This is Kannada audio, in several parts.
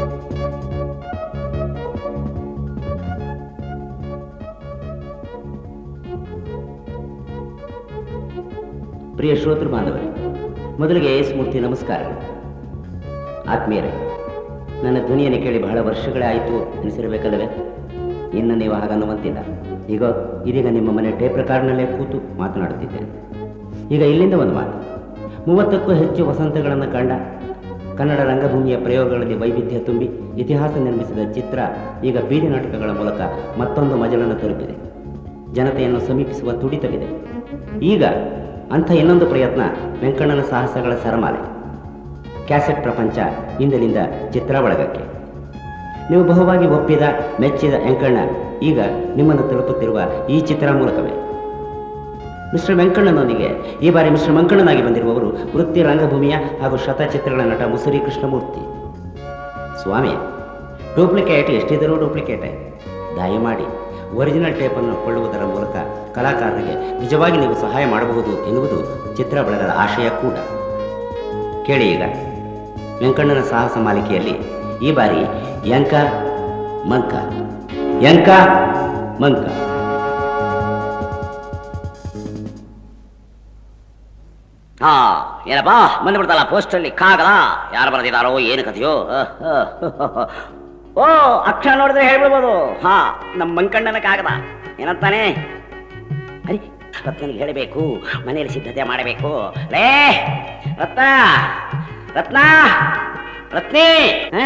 ಪ್ರಿಯ ಶ್ರೋತೃ ಬಾಂಧವರೇ ಮೊದಲಿಗೆ ಸ್ಮೂರ್ತಿ ನಮಸ್ಕಾರಗಳು ಆತ್ಮೀಯರೇ ನನ್ನ ಧ್ವನಿಯನ್ನು ಕೇಳಿ ಬಹಳ ವರ್ಷಗಳೇ ಆಯಿತು ಎನಿಸಿರಬೇಕಲ್ಲವೇ ಇನ್ನು ನೀವು ಹಾಗನ್ನುವಂತಿಲ್ಲ ಈಗ ಇದೀಗ ನಿಮ್ಮ ಮನೆ ಟೇಪ್ ರೆಕಾರ್ಡ್ನಲ್ಲೇ ಕೂತು ಮಾತನಾಡುತ್ತಿದ್ದೇನೆ ಈಗ ಇಲ್ಲಿಂದ ಒಂದು ಮಾತು ಮೂವತ್ತಕ್ಕೂ ಹೆಚ್ಚು ವಸಂತಗಳನ್ನು ಕಂಡ ಕನ್ನಡ ರಂಗಭೂಮಿಯ ಪ್ರಯೋಗಗಳಲ್ಲಿ ವೈವಿಧ್ಯ ತುಂಬಿ ಇತಿಹಾಸ ನಿರ್ಮಿಸಿದ ಚಿತ್ರ ಈಗ ಬೀದಿ ನಾಟಕಗಳ ಮೂಲಕ ಮತ್ತೊಂದು ಮಜಲನ್ನು ತಲುಪಿದೆ ಜನತೆಯನ್ನು ಸಮೀಪಿಸುವ ತುಡಿತವಿದೆ ಈಗ ಅಂಥ ಇನ್ನೊಂದು ಪ್ರಯತ್ನ ವೆಂಕಣ್ಣನ ಸಾಹಸಗಳ ಸರಮಾಲೆ ಕ್ಯಾಸೆಟ್ ಪ್ರಪಂಚ ಇಂದಿನಿಂದ ಚಿತ್ರ ಬಳಗಕ್ಕೆ ನೀವು ಬಹುವಾಗಿ ಒಪ್ಪಿದ ಮೆಚ್ಚಿದ ವೆಂಕಣ್ಣ ಈಗ ನಿಮ್ಮನ್ನು ತಲುಪುತ್ತಿರುವ ಈ ಚಿತ್ರ ಮೂಲಕವೇ ಮಿಸ್ಟರ್ ವೆಂಕಣ್ಣನೊಂದಿಗೆ ಈ ಬಾರಿ ಮಿಸ್ಟರ್ ಮಂಕಣ್ಣನಾಗಿ ಬಂದಿರುವವರು ವೃತ್ತಿ ರಂಗಭೂಮಿಯ ಹಾಗೂ ಶತಚಿತ್ರಗಳ ನಟ ಮುಸುರಿ ಕೃಷ್ಣಮೂರ್ತಿ ಸ್ವಾಮಿ ಡೂಪ್ಲಿಕೇಟ್ ಎಷ್ಟಿದ್ದರೂ ಡೂಪ್ಲಿಕೇಟೇ ದಯಮಾಡಿ ಒರಿಜಿನಲ್ ಟೇಪನ್ನು ಕೊಳ್ಳುವುದರ ಮೂಲಕ ಕಲಾಕಾರರಿಗೆ ನಿಜವಾಗಿ ನೀವು ಸಹಾಯ ಮಾಡಬಹುದು ಎನ್ನುವುದು ಚಿತ್ರ ಬಳಗದ ಆಶಯ ಕೂಡ ಕೇಳಿ ಈಗ ವೆಂಕಣ್ಣನ ಸಾಹಸ ಮಾಲಿಕೆಯಲ್ಲಿ ಈ ಬಾರಿ ಯಂಕ ಮಂಕ ಯಂಕ ಮಂಕ ಹಾ ಏನಪ್ಪಾ ಬಂದ್ಬಿಡ್ತಲ್ಲ ಪೋಸ್ಟಲ್ಲಿ ಕಾಗದ ಯಾರು ಬರೆದಿದ್ದಾರೋ ಏನು ಕಥೆಯೋ ಅಹ್, ಅಹ್, ಅಹ್. ಓ ಅಕ್ಷರ ನೋಡಿದ್ರೆ ಹೇಳ್ಬಿಡ್ಬೋದು ಹಾ ನಮ್ಮ ಮಂಕಣ್ಣನ ಕಾಗದ ಏನಂತಾನೆ ಅರೆ ರತ್ನನಿಗೆ ಹೇಳಬೇಕು ಮನೆಯಲ್ಲಿ ಸಿದ್ಧತೆ ಮಾಡಬೇಕು ಲೇ ರತ್ನ ರತ್ನ ರತ್ನಿ ಹ?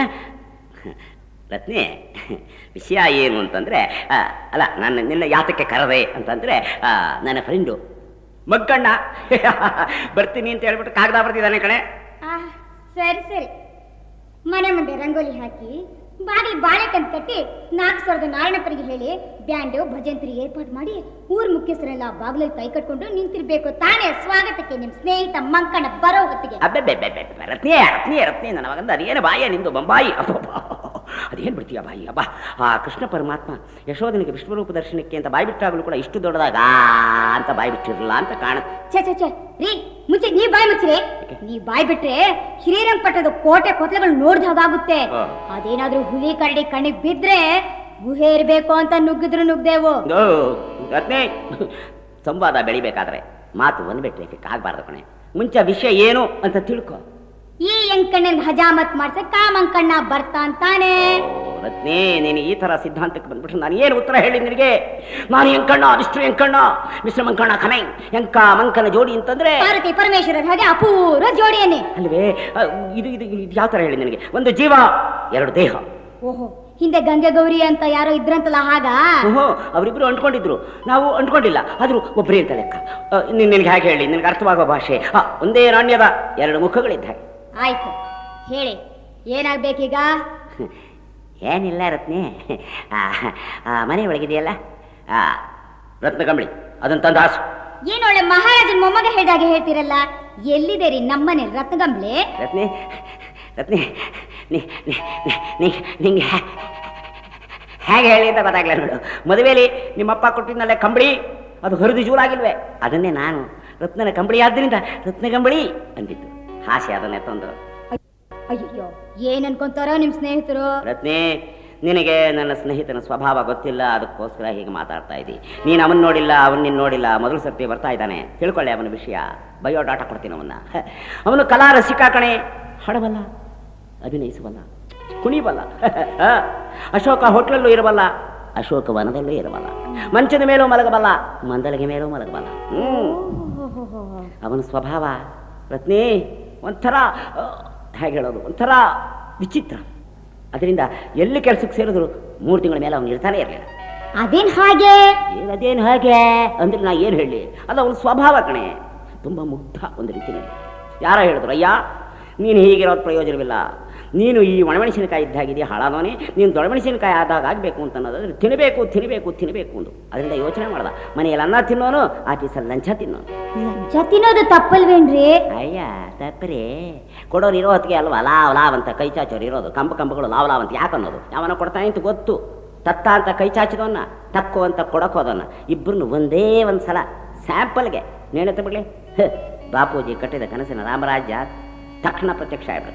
ರತ್ನಿ ವಿಷಯ ಏನು ಅಂತಂದ್ರೆ ಆ, ಅಲ್ಲ ನಾನು ನಿನ್ನ ಯಾತಕ್ಕೆ ಕರೆದೆ ಅಂತಂದ್ರೆ ಆ, ನನ್ನ ಫ್ರೆಂಡು ಮಗ್ಗಣ್ಣ ಬರ್ತೀನಿ ಅಂತ ಹೇಳ್ಬಿಟ್ಟು ಕಾಗದ ಬರ್ತಿದ್ದಾನೆ ಕಣೆ ಆ, ಸರಿ ಸರಿ ಮನೆ ಮುಂದೆ ರಂಗೋಲಿ ಹಾಕಿ ಬಾಗಿಲು ಬಾಳೆಕಂದ್ ಕಟ್ಟಿ ನಾಲ್ಕು ಸಾವಿರದ ನಾರಾಯಣಪ್ಪರಿಗೆ ಹೇಳಿ ಬ್ಯಾಂಡು ಭಜಂತ್ರಿ ಏರ್ಪಾಡು ಮಾಡಿ ಊರ್ ಮುಖ್ಯಸ್ಥರೆಲ್ಲ ಬಾಗಿಲಲ್ಲಿ ಕೈ ಕಟ್ಕೊಂಡು ನಿಂತಿರ್ಬೇಕು ತಾನೇ ಸ್ವಾಗತಕ್ಕೆ ನಿಮ್ ಸ್ನೇಹಿತ ಮಂಕಣ್ಣ ಬರೋ ಹೊತ್ತಿಗೆ ಅಬ್ಬೆ ಬೆ ಬೆ ಬೆ ಬೆ, ರತ್ನಿ ರತ್ನಿ ರತ್ನಿ ನನ್ನ ಮಗಂದ ಅದೇನು ಬಾಯ ನಿಂದು ಬೊಂಬಾಯಿ ಅಬ್ಬಬ್ಬಾ. ಅದೇನು ಬಿಡ್ತೀಯ ಬಾಯಿ ಅಬ್ಬಾ ಆ ಕೃಷ್ಣ ಪರಮಾತ್ಮ ಯಶೋಧನಿಗೆ ವಿಶ್ವರೂಪ ದರ್ಶನಕ್ಕೆ ಅಂತ ಬಾಯಿ ಬಿಟ್ಟಾಗಲೂ ಕೂಡ ಇಷ್ಟು ದೊಡ್ಡದಾಗ ಆ ಅಂತ ಬಾಯಿ ಬಿಟ್ಟಿರಲ್ಲ ಅಂತ ಕಾಣುತ್ತೆ ಛೆ ಛೆ ಛೆ ರೀ ಮುಚ್ಚಿ ನೀವ್ ಬಾಯ್ ಮುಚ್ಚ್ರಿ ನೀವ್ ಬಾಯ್ ಬಿಟ್ರೆ ಶ್ರೀರಂಗಪಟ್ಟಣದ ಕೋಟೆ ಕೊತ್ತಲೆಗಳು ನೋಡ್ದ ಹಾಗಾಗುತ್ತೆ ಹಾ. ಅದೇನಾದ್ರೂ ಹುಲಿ ಕರಡಿ ಕಣ್ಣಿಗೆ ಬಿದ್ರೆ ಗುಹೆ ಇರ್ಬೇಕು ಅಂತ ನುಗ್ಗಿದ್ರು ನುಗ್ದೇವು ಓ, ರತ್ನಿ ಸಂವಾದ ಬೆಳಿಬೇಕಾದ್ರೆ ಮಾತು ಒಂದು ಬಿಟ್ಟರೆ ಆಗಬಾರ್ದು ಕಣೆ ಮುಂಚೆ ವಿಷಯ ಏನು ಅಂತ ತಿಳ್ಕೊ ಈ ಎಂಕಣ್ಣನ್ ಹಜಾಮತ್ ಮಾಡ್ಸಕ್ ಕಾಮಂಕಣ್ಣ ಬರ್ತಾಂತಾನೆ ಓ, ರತ್ನಿ ನೀನು ಈ ತರ ಸಿದ್ಧಾಂತಕ್ಕೆ ಬಂದ್ಬಿಟ್ರೆ ನಾನು ಏನು ಉತ್ತರ ಹೇಳಿ ನಿನಗೆ ನಾನು ಎಂಕಣ್ಣ ಅದಿಷ್ಟು ಎಂಕಣ್ಣ ಮಿಶ್ರ ಮಂಕಣ್ಣ ಕಮೈ ಎಂಕ ಮಂಕನ ಜೋಡಿ ಅಂತಂದ್ರೆ ಪಾರ್ವತಿ ಪರಮೇಶ್ವರರ ಹಾಗೆ ಅಪೂರ್ವ ಜೋಡಿಯನ್ನೇ ಅಲ್ವೇ ಅ, ಇದು ಇದು ಇದು ಯಾವ ತರ ಹೇಳಿ ನಿನಗೆ ಒಂದು ಜೀವ ಎರಡು ದೇಹ ಓಹೋ ಹಿಂದೆ ಗಂಗೆ ಗೌರಿ ಅಂತ ಯಾರೋ ಇದ್ರಂತಲ್ಲ ಹಾಗ ಓಹೋ ಅವರಿಬ್ರು ಅಂಟ್ಕೊಂಡಿದ್ರು ನಾವು ಅಂಟ್ಕೊಂಡಿಲ್ಲ ಆದ್ರೂ ಒಬ್ಬರೇ ಅಂತ ಲೆಕ್ಕ ಅ, ನೀನ್ ನಿನಗೆ ಹೇಗೆ ಹೇಳಿ ನಿನಗೆ ಅರ್ಥವಾಗೋ ಭಾಷೆ ಆ, ಒಂದೇ ನಾಣ್ಯದ ಎರಡು ಮುಖಗಳಿದ್ದ ಹಾಗೆ ಆಯ್ತು ಹೇಳಿ ಏನಾಗ್ಬೇಕೀಗ ಏನಿಲ್ಲ ರತ್ನಿ ಆ, ಆ, ಮನೆ ಒಳಗಿದೆಯಲ್ಲ ಆ, ರತ್ನಕಂಬಳಿ ಅದನ್ನ ತಂದು ಹಾಸು ಏನೊಳ್ಳೆ ಮಹಾರಾಜನ್ ಮೊಮ್ಮಗ ಹೇಳ್ದಾಗೆ ಹೇಳ್ತಿರಲ್ಲ ಎಲ್ಲಿದೆ ರೀ ನಮ್ಮನೆ ರತ್ನಗಂಬ್ಲೆ ರತ್ನಿ ರತ್ನಿ ನೀ ನೀ- ನೀ- ನೀ ನಿಂಗೆ ಹೇಗೆ ಹೇಳಿ ಅಂತ ಗೊತ್ತಾಗ್ಲಿಲ್ಲ ನೋಡು ಮದುವೆಯಲ್ಲಿ ನಿಮ್ಮಪ್ಪ ಕೊಟ್ಟಿದ್ನಲ್ಲೇ ಕಂಬಳಿ ಅದು ಹರಿದು ಜೂಲಾಗಿಲ್ವೇ ಅದನ್ನೇ ನಾನು ರತ್ನನ ಕಂಬಳಿ ಆದ್ದರಿಂದ ರತ್ನ ಕಂಬಳಿ ಅಂದಿದ್ದು ಹಾಸ್ಯ ಅದನ್ನೇ ತಂದು ಅಯ್ಯೋ ಏನ್ ಅನ್ಕೊಂತಾರೋ ನಿಮ್ ಸ್ನೇಹಿತರು ರತ್ನಿ ನಿನಗೆ ನನ್ನ ಸ್ನೇಹಿತನ ಸ್ವಭಾವ ಗೊತ್ತಿಲ್ಲ ಅದಕ್ಕೋಸ್ಕರ ಹೀಗೆ ಮಾತಾಡ್ತಾ ಇದ್ದಿ ನೀನು ಅವನ್ ನೋಡಿಲ್ಲ ಅವನ್ ನಿನ್ನ ನೋಡಿಲ್ಲ ಮೊದಲು ಸರ್ತಿ ಬರ್ತಾ ಇದ್ದಾನೆ ತಿಳ್ಕೊಳ್ಳಿ ಅವನ ವಿಷಯ ಬಯೋಡಾಟ ಕೊಡ್ತೀನಿ ಅವನ್ನ ಹ. ಅವನು ಕಲಾ ರಸಿಕ ಕಣೆ ಹಾಡಬಲ್ಲ ಅಭಿನಯಿಸಬಲ್ಲ ಕುಣಿಬಲ್ಲ ಹ. ಅಶೋಕ ಹೋಟ್ಲಲ್ಲೂ ಇರಬಲ್ಲ ಅಶೋಕ ವನದಲ್ಲೂ ಇರಬಲ್ಲ ಮಂಚದ ಮೇಲೂ ಮಲಗಬಲ್ಲ ಮಂದಲಿಗೆ ಮೇಲೂ ಮಲಗಬಲ್ಲ ಹ್ಮ್ ಅವನ ಸ್ವಭಾವ ರತ್ನಿ ಒಂಥರ ಆ, ಹೇಗೆ ಹೇಳೋದು ಒಂಥರ ವಿಚಿತ್ರ ಅದರಿಂದ ಎಲ್ಲಿ ಕೆಲಸಕ್ಕೆ ಸೇರಿದ್ರು ಮೂರು ತಿಂಗಳ ಮೇಲೆ ಅವನು ಇರ್ತಾನೆ ಇರಲಿಲ್ಲ ಅದೇನ್ ಹಾಗೆ ಏನು ಅದೇನು ಹಾಗೆ ಅಂದ್ರೆ ನಾ ಏನು ಹೇಳಿ ಅದು ಅವನ ಸ್ವಭಾವ ಕಣೆ ತುಂಬ ಮುಗ್ಧ ಒಂದು ರೀತಿಯಲ್ಲಿ ಯಾರೋ ಹೇಳಿದ್ರು ಅಯ್ಯ ನೀನು ಹೀಗಿರೋದು ಪ್ರಯೋಜನವಿಲ್ಲ ನೀನು ಈ ಒಣಮೆಣಸಿನಕಾಯಿ ಇದ್ದಾಗಿದೆಯಾ ಹಾಳಾದವನೇ ನೀನು ದೊಣಮೆಣಸಿನಕಾಯಿ ಆದಾಗ ಆಗಬೇಕು ಅಂತ ಅನ್ನೋದಾದ್ರೆ ತಿನ್ನಬೇಕು ತಿನ್ನಬೇಕು ತಿನ್ನಬೇಕು ಅಂದು ಅದರಿಂದ ಯೋಚನೆ ಮಾಡ್ದ ಮನೆಯಲ್ಲಿ ಅನ್ನ ತಿನ್ನೋನು ಆಫೀಸಲ್ಲಿ ಲಂಚ ತಿನ್ನೋನು ಲಂಚ ತಿನ್ನೋದು ತಪ್ಪಲ್ವೇನ್ರಿ ಅಯ್ಯ ತಪ್ಪರಿ ಕೊಡೋರು ಇರೋ ಹೊತ್ತಿಗೆ ಅಲ್ವಾ ಲಾವ್ ಲಾವ್ ಅಂತ ಕೈ ಚಾಚೋರು ಇರೋದು ಕಂಬ ಕಂಬಗಳು ಲಾವ್ ಲಾವ್ ಅಂತ ಯಾಕೆ ಅನ್ನೋದು ಯಾವನ ಕೊಡ್ತಾನೆ ಅಂತ ಗೊತ್ತು ತತ್ತ ಅಂತ ಕೈ ಚಾಚಿದವನ್ನ ತಕ್ಕು ಅಂತ ಕೊಡಕೋದನ್ನ ಇಬ್ಬರನ್ನು ಒಂದೇ ಒಂದು ಸಲ ಸ್ಯಾಂಪಲ್ಗೆ ನೇಣೆತ್ತ ಬಿಡ್ಲಿ ಹ, ಬಾಪೂಜಿ ಕಟ್ಟಿದ ಕನಸಿನ ರಾಮರಾಜ್ಯ ತಕ್ಷಣ ಪ್ರತ್ಯಕ್ಷ ಆಗ್ಬಿಡುತ್ತೆ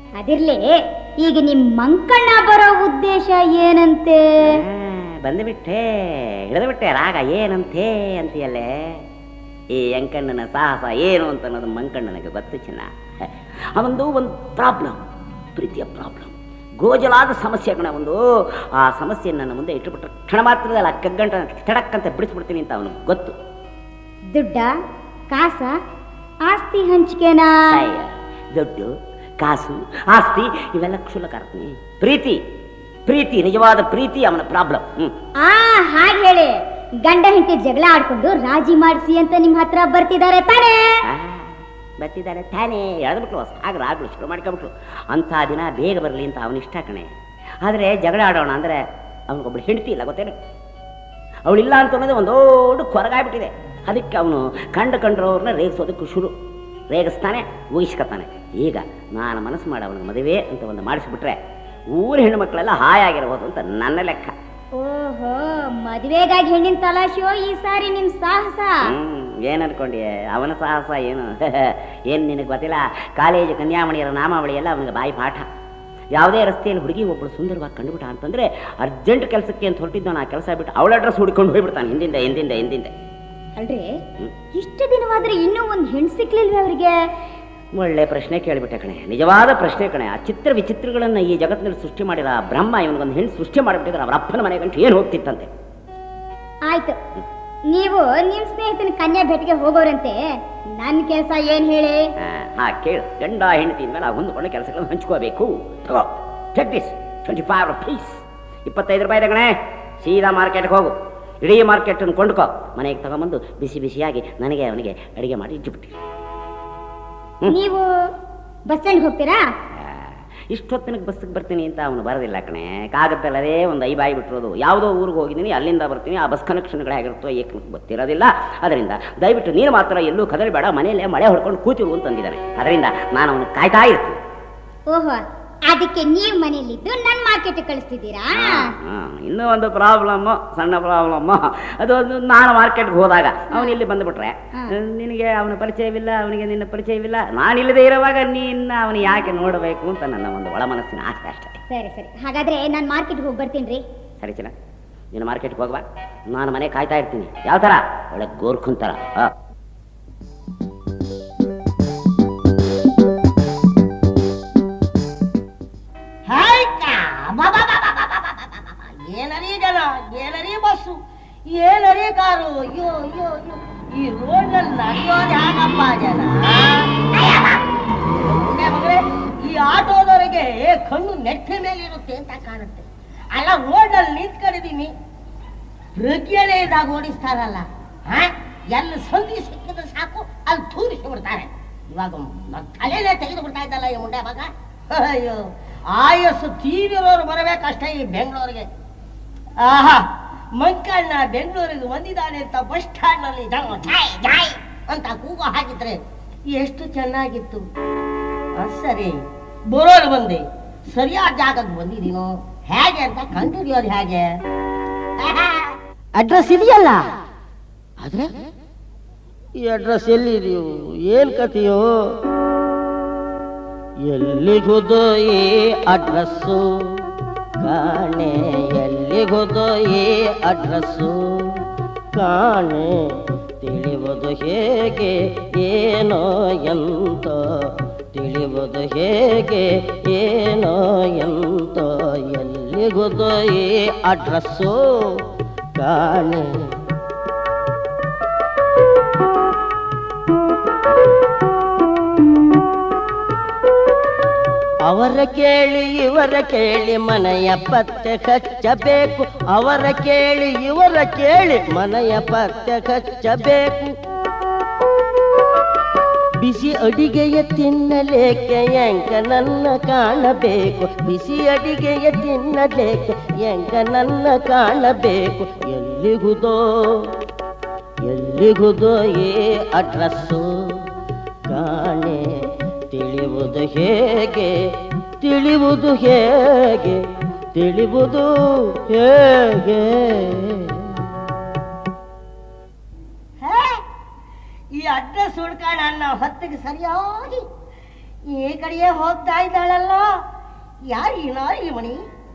ಅದಿರ್ಲಿ ಈಗ ನಿಮ್ ಮಂಕಣ್ಣ ಬರೋ ಉದ್ದೇಶ ಏನಂತೆ ಬಂದುಬಿಟ್ಟೆ ಹಿಡಿದುಬಿಟ್ಟೆ ರಾಗ ಏನಂತೆ ಅಂತೀಯಲ್ಲೇ ಈ ಯಂಕಣ್ಣನ ಸಾಹಸ ಏನು ಅಂತ ಅನ್ನೋದು ಮಂಕಣ್ಣನಿಗೆ ಗೊತ್ತು ಚಿನ್ನ ಅವನದು ಒಂದು ಪ್ರಾಬ್ಲಮ್ ಪ್ರೀತಿಯ ಪ್ರಾಬ್ಲಮ್ ಗೋಜಲಾದ ಸಮಸ್ಯೆ ಕಣ ಒಂದು ಆ ಸಮಸ್ಯೆ ನನ್ನ ಮುಂದೆ ಇಟ್ಟುಬಿಟ್ರೆ ಕ್ಷಣ ಮಾತ್ರದಲ್ಲಿ ಆ ಕಗ್ಗಂಟ ತಡಕ್ಕಂತ ಬಿಡಿಸ್ಬಿಡ್ತೀನಿ ಅಂತ ಅವನಿಗೆ ಗೊತ್ತು ದುಡ್ಡ ಕಾಸ ಆಸ್ತಿ ಹಂಚಿಕೆನಾ ಅಯ್ಯ, ದುಡ್ಡು ಕಾಸು ಆಸ್ತಿ ಇವೆಲ್ಲ ಕ್ಷುಲ್ಲಕಾರ್ತೀನಿ ಪ್ರೀತಿ ಪ್ರೀತಿ ನಿಜವಾದ ಪ್ರೀತಿ ಅವನ ಪ್ರಾಬ್ಲಮ್ ಹ್ಮ್ ಆ ಹಾಗೆ ಹೇಳಿ ಗಂಡ ಹೆಂಡತಿ ಜಗಳ ಆಡ್ಕೊಂಡು ರಾಜಿ ಮಾಡಿಸಿ ಅಂತ ನಿಮ್ ಹತ್ರ ಬರ್ತಿದ್ದಾರೆ ತಾನೇ ಆ, ಬರ್ತಿದ್ದಾರೆ ತಾನೇ ಎಳೆದ್ಬಿಟ್ರು ಸಾಗರ ಆಗ್ಬಿಡು ಶುರು ಮಾಡ್ಕೊಬಿಟ್ರು ಅಂಥ ದಿನ ಬೇಗ ಬರಲಿ ಅಂತ ಅವನ ಇಷ್ಟ ಕಣೆ ಆದರೆ ಜಗಳ ಆಡೋಣ ಅಂದರೆ ಅವನಿಗೊಬ್ಳು ಹೆಂಡತಿ ಇಲ್ಲ ಗೊತ್ತೇನು ಅವಳಿಲ್ಲ ಅಂತ ಅನ್ನೋದು ಒಂದು ದೊಡ್ಡ ಕೊರಗಾಗ್ಬಿಟ್ಟಿದೆ ಅದಕ್ಕೆ ಅವನು ಕಂಡು ಕಂಡ್ರವ್ರನ್ನ ರೇಗಿಸೋದಕ್ಕೆ ಶುರು ರೇಗಿಸ್ತಾನೆ ಊಹಿಸ್ಕೊತಾನೆ ಈಗ ನಾನು ಮನಸ್ಸು ಮಾಡಿ ಅವನಿಗೆ ಮದುವೆ ಅಂತ ಒಂದು ಮಾಡಿಸ್ಬಿಟ್ರೆ ಊರ ಹೆಣ್ಣುಮಕ್ಕಳೆಲ್ಲ ಹಾಯಾಗಿರ್ಬೋದು ಅಂತ ನನ್ನ ಲೆಕ್ಕ ಓಹೋ ಮದ್ವೆಗಾಗಿ ಹೆಣ್ಣಿನ ತಲಾಶೋ ಈ ಸಾರಿ ನಿಮ್ ಸಾಹಸ ಹ್ಮ್ ಏನ್ ಅನ್ಕೊಂಡಿ ಅವನ ಸಾಹಸ ಏನು ಏನು ನಿನಗೆ ಗೊತ್ತಿಲ್ಲ ಕಾಲೇಜು ಕನ್ಯಾಮಣಿಯರ ನಾಮಾವಳಿ ಎಲ್ಲ ಅವನಿಗೆ ಬಾಯಿ ಪಾಠ ಯಾವುದೇ ರಸ್ತೆಯಲ್ಲಿ ಹುಡುಗಿ ಒಬ್ಬಳು ಸುಂದರವಾಗಿ ಕಂಡುಬಿಟ್ಟ ಅಂತಂದ್ರೆ ಅರ್ಜೆಂಟ್ ಕೆಲಸಕ್ಕೆ ಅಂತ ಹೊರಟಿದ್ದವನು ಆ ಕೆಲಸ ಬಿಟ್ಟು ಅವಳ ಅಡ್ರೆಸ್ ಹುಡ್ಕೊಂಡು ಹೋಗ್ಬಿಡ್ತಾನೆ ಹಿಂದಿಂದ ಹಿಂದಿಂದ ಹಿಂದಿಂದ ಅಲ್ರಿ ಇಷ್ಟು ದಿನವಾದ್ರೆ ಇನ್ನೂ ಒಂದ್ ಹೆಣ್ ಸಿಕ್ಲಿಲ್ವೇ ಅವ್ರಿಗೆ ಒಳ್ಳೆ ಪ್ರಶ್ನೆ ಕೇಳಿಬಿಟ್ಟೆ ಕಣೆ ನಿಜವಾದ ಪ್ರಶ್ನೆ ಕಣೆ ಆ ಚಿತ್ರ ವಿಚಿತ್ರಗಳನ್ನು ಈ ಜಗತ್ತಿನಲ್ಲಿ ಸೃಷ್ಟಿ ಮಾಡಿದ ಆ ಬ್ರಹ್ಮ ಇವನಿಗೊಂದು ಹೆಣ್ಣು ಸೃಷ್ಟಿ ಮಾಡಿಬಿಟ್ಟಿದ್ರೆ ಅವರ ಅಪ್ಪನ ಮನೆ ಗಂಟು ಏನು ಹೋಗ್ತಿತ್ತಂತೆ ಆಯ್ತು ನೀವು ನಿಮ್ ಸ್ನೇಹಿತನ ಕನ್ಯಾ ಭೇಟಿಗೆ ಹೋಗೋರಂತೆ ನನ್ ಕೆಲ್ಸ ಏನ್ ಹೇಳಿ ಆ, ಹಾ ಕೇಳು ಗಂಡ ಹೆಂಡತಿ ಮೇಲೆ ಆ ಹೊಂದ್ಕೊಂಡ ಕೆಲಸಗಳನ್ನು ಹಂಚ್ಕೋಬೇಕು ತಗೋ take this twenty five rupees ಇಪ್ಪತ್ತೈದು ರೂಪಾಯಿ ಕಣೆ ಸೀದಾ ಮಾರ್ಕೆಟ್ಗೆ ಹೋಗು ಇಡೀ ಮಾರ್ಕೆಟನ್ನು ಕೊಂಡ್ಕೋ ಮನೆಗೆ ತಗೊಂಬಂದು ಬಿಸಿ ಬಿಸಿಯಾಗಿ ನನಗೆ ಅವನಿಗೆ ಅಡಿಗೆ ಮಾಡಿ ಇಟ್ಟುಬಿಟ್ಟು ನೀವು ಬಸ್ ಸ್ಟ್ಯಾಂಡ್ ಹೋಗ್ತೀರಾ ಇಷ್ಟೊತ್ತಿನಕ್ಕೆ ಬಸ್ಸಿಗೆ ಬರ್ತೀನಿ ಅಂತ ಅವನು ಬರೋದಿಲ್ಲ ಕಣೆ ಕಾಗದಲ್ಲದೇ ಒಂದು ಐ ಬಾಯಿ ಬಿಟ್ಟಿರೋದು ಯಾವುದೋ ಊರಿಗೆ ಹೋಗಿದ್ದೀನಿ ಅಲ್ಲಿಂದ ಬರ್ತೀನಿ ಆ ಬಸ್ ಕನೆಕ್ಷನ್ಗಳು ಹೇಗಿರುತ್ತೋ ಏಕೆ ಗೊತ್ತಿರೋದಿಲ್ಲ ಅದರಿಂದ ದಯವಿಟ್ಟು ನೀನು ಮಾತ್ರ ಎಲ್ಲೂ ಕದಲಬೇಡ ಮನೆಯಲ್ಲೇ ಮಳೆ ಹೊಡ್ಕೊಂಡು ಕೂತಿರು ಅಂತಂದಿದ್ದಾನೆ ಅದರಿಂದ ನಾನು ಅವನು ಕಾಯ್ತಾ ಇರ್ತೀನಿ ಓಹೋ ಅದಕ್ಕೆ ನೀವ್ ಮನೇಲಿದ್ದು ನನ್ ಮಾರ್ಕೆಟ್ ಕಳಿಸ್ತಿದ್ದೀರಾ ಹಾ, ಇನ್ನೂ ಒಂದು ಪ್ರಾಬ್ಲಮ್ ಸಣ್ಣ ಪ್ರಾಬ್ಲಮ್ ಅದು ಒಂದು ನಾನು ಮಾರ್ಕೆಟ್ಗೆ ಹೋದಾಗ ಅವನು ಇಲ್ಲಿ ಬಂದುಬಿಟ್ರೆ ನಿನಗೆ ಅವನ ಪರಿಚಯವಿಲ್ಲ ಅವನಿಗೆ ನಿನ್ನ ಪರಿಚಯವಿಲ್ಲ ನಾನಿಲ್ಲದೆ ಇರುವಾಗ ನಿನ್ನ ಅವನು ಯಾಕೆ ನೋಡಬೇಕು ಅಂತ ನನ್ನ ಒಂದು ಒಳ ಮನಸ್ಸಿನ ಆಸೆ ಅಷ್ಟೇ ಸರಿ ಸರಿ ಹಾಗಾದ್ರೆ ನಾನ್ ಮಾರ್ಕೆಟ್ ಹೋಗಿ ಬರ್ತೀನಿ ಸರಿ ಚಿನ್ನ ನೀನು ಮಾರ್ಕೆಟ್ಗೆ ಹೋಗ್ಬಾ ನಾನು ಮನೆ ಕಾಯ್ತಾ ಇರ್ತೀನಿ ಯಾವ ಥರ ಒಳ್ಳೆ ಗೋರ್ಖುನ್ ಥರ ಹಾ ಹಾಯ್ಕ ಏನರೀ ಜನ ಏನರೀ ಬಸ್ಸು ಏನರೀ ಕಾರು ಅಯ್ಯೋ ಅಯ್ಯೋ ಅಯ್ಯೋ ಈ ರೋಡ್ನಲ್ಲಿ ನಡೆಯೋದು ಹೇಗಪ್ಪ ಜನ ಮುಂದೆ ಮಗಳೇ ಈ ಆಟೋದವರಿಗೆ ಕಣ್ಣು ನೆಟ್ಟ ಮೇಲೆ ಇರುತ್ತೆ ಅಂತ ಕಾಣುತ್ತೆ ಅಲ್ಲ ರೋಡ್ನಲ್ಲಿ ನಿಂತ್ಕೊಂಡಿದೀನಿ ಪ್ರಜ್ಞೆನೇ ಇದ್ದಾಗ ಓಡಿಸ್ತಾರಲ್ಲ ಹಾ ಎಲ್ಲಿ ಸಂಧಿ ಸಿಕ್ಕಿದ್ರೆ ಸಾಕು ಅಲ್ಲಿ ತೂರಿಸಿ ಬಿಡ್ತಾರೆ ಇವಾಗ ನನ್ನ ತಲೆನೇ ತೆಗೆದು ಬಿಡ್ತಾ ಇದ್ದಲ್ಲ ಈ ಮುಂಡೆ ಮಗ ಅಯ್ಯೋ ಆಯಸ್ಸು ತೀರಿರೋರು ಬರಬೇಕಷ್ಟೇ ಈ ಬೆಂಗಳೂರಿಗೆ ಆಹಾ ಮಂಕಣ್ಣ ಬೆಂಗಳೂರಿಗೆ ಬಂದಿದ್ದಾನೆ ಅಂತ ಬಸ್ ಸ್ಟ್ಯಾಂಡ್ ನಲ್ಲಿ ಜನ ಜಾಯ್ ಜಾಯ್ ಅಂತ ಕೂಗು ಹಾಕಿದ್ರೆ ಎಷ್ಟು ಚೆನ್ನಾಗಿತ್ತು ಅದ್ ಸರಿ ಬರೋರು ಬಂದೆ ಸರಿಯಾದ ಜಾಗಕ್ಕೆ ಬಂದಿದ್ದೀನೋ ಹೇಗೆ ಅಂತ ಕಂಡುಹಿಡಿಯೋದು ಹೇಗೆ ಅಡ್ರೆಸ್ ಇದೆಯಲ್ಲ ಆದ್ರೆ ಈ ಅಡ್ರೆಸ್ ಎಲ್ಲಿದೆಯೋ ಏನ್ ಕಥೆಯೋ ಎಲ್ಲಿಗುದೋ ಈ ಅಡ್ರೆಸ್ಸು ಕಾಣೆ ಎಲ್ಲಿಗುದೋ ಈ ಅಡ್ರೆಸ್ಸು ಕಾಣೆ ತಿಳಿಯುವುದು ಹೇಗೆ ಏನೋ ಎಂತ ತಿಳಿಯುವುದು ಹೇಗೆ ಏನೋ ಎಂತ ಎಲ್ಲಿಗುದೋ ಈ ಅಡ್ರೆಸ್ಸು ಕಾಣೆ ಅವರ ಕೇಳಿ ಇವರ ಕೇಳಿ ಮನೆಯ ಪತ್ತೆ ಕಚ್ಚಬೇಕು ಅವರ ಕೇಳಿ ಇವರ ಕೇಳಿ ಮನೆಯ ಪತ್ತೆ ಕಚ್ಚಬೇಕು ಬಿಸಿ ಅಡಿಗೆಯ ತಿನ್ನಲೇಕೆ ಎಂಕ ನನ್ನ ಕಾಣಬೇಕು ಬಿಸಿ ಅಡಿಗೆಯ ತಿನ್ನಲೇಕೆ ಎಂಕ ನನ್ನ ಕಾಣಬೇಕು ಎಲ್ಲಿಗುದೋ ಎಲ್ಲಿಗುದೋ ಏ ಅಡ್ರೆಸ್ಸು ಕಾಣೆ ತಿಳಿಯುವುದು ಹೇಗೆ ತಿಳಿಯುವುದು ಹೇಗೆ ತಿಳಿಯುವುದು ಹೇಗೆ ಈ ಅಡ್ರೆಸ್ ಹುಡ್ಕೋಣ ಅನ್ನೋ ಹೊತ್ತಿಗೆ ಸರಿಯಾಗಿ ಈ ಕಡೆಯೇ ಹೋಗ್ತಾ ಇದ್ದಾಳಲ್ಲ ಯಾರು ಈ ನಾರಿ ಮಣಿ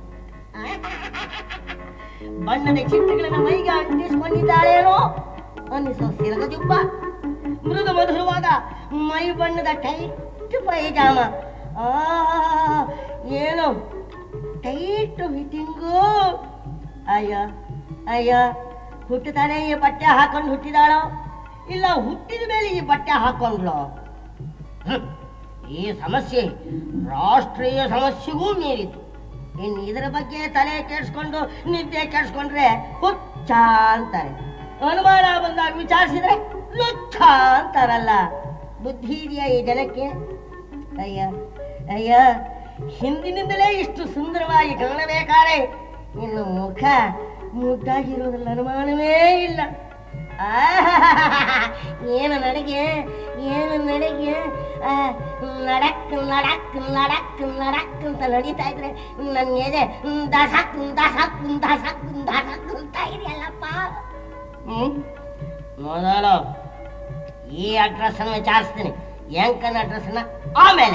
ಬಣ್ಣದ ಚಿತ್ರಗಳನ್ನ ಮೈಗೆ ಅಂಟಿಸ್ಕೊಂಡಿದ್ದಾಳೇನೋ ಅನ್ನಿಸೋ ಸಿರಗ ಜುಬ್ಬ ಮೃದು ಮಧುರವಾದ ಮೈ ಬಣ್ಣದ ಟೈಟ್ ಪೈಜಾಮ ಆ ಏನು ಟೈಟ್ ಫಿಟ್ಟಿಂಗು ಅಯ್ಯ ಅಯ್ಯ ಹುಟ್ಟುತ್ತಾನೆ ಈ ಬಟ್ಟೆ ಹಾಕೊಂಡು ಹುಟ್ಟಿದಾಳೋ ಇಲ್ಲ ಹುಟ್ಟಿದ ಮೇಲೆ ಈ ಬಟ್ಟೆ ಹಾಕೊಂಡ್ಲೋ ಹ್ಮ್. ಈ ಸಮಸ್ಯೆ ರಾಷ್ಟ್ರೀಯ ಸಮಸ್ಯೆಗೂ ಮೀರಿತು ಇನ್ನು ಇದರ ಬಗ್ಗೆ ತಲೆ ಕೆಡಿಸ್ಕೊಂಡು ನಿದ್ದೆ ಕೆಡಿಸ್ಕೊಂಡ್ರೆ ಹುಚ್ಚ ಅಂತಾರೆ ಅನುಮಾನ ಬಂದಾಗ ವಿಚಾರಿಸಿದ್ರೆ ಲುಚ್ಚ ಅಂತಾರಲ್ಲ ಬುದ್ಧಿ ಇದೆಯಾ ಈ ಜನಕ್ಕೆ ಅಯ್ಯ ಅಯ್ಯ ಹಿಂದಿನಿಂದಲೇ ಇಷ್ಟು ಸುಂದರವಾಗಿ ಕಾಣಬೇಕಾರೆ ಇನ್ನು ಮುಖ ಮುದ್ದಾಗಿರೋದ್ರಲ್ಲಿ ಅನುಮಾನವೇ ಇಲ್ಲ ಆಹಾಹಾಹಾ. ಏನು ನಡಿಗೆ ಏನು ನಡಿಗೆ ಆ, ನಡಕ್ ನಡಕ್ ನಡಕ್ ನಡಕ್ ಅಂತ ನಡೀತಾ ಇದ್ರೆ ನನ್ನ ಎದೆ ದಸಕ್ ದಸಕ್ ದಸಕ್ ದಸಕ್ ಅಂತ ಇದೆಯಲ್ಲಪ್ಪ ಹ್ಮ್ ಮೊದಲು ಈ ಅಡ್ರೆಸ್ ಅನ್ನು ವಿಚಾರಿಸ್ತೀನಿ ಯಂಕನ ಅಡ್ರೆಸ್ ಆಮೇಲೆ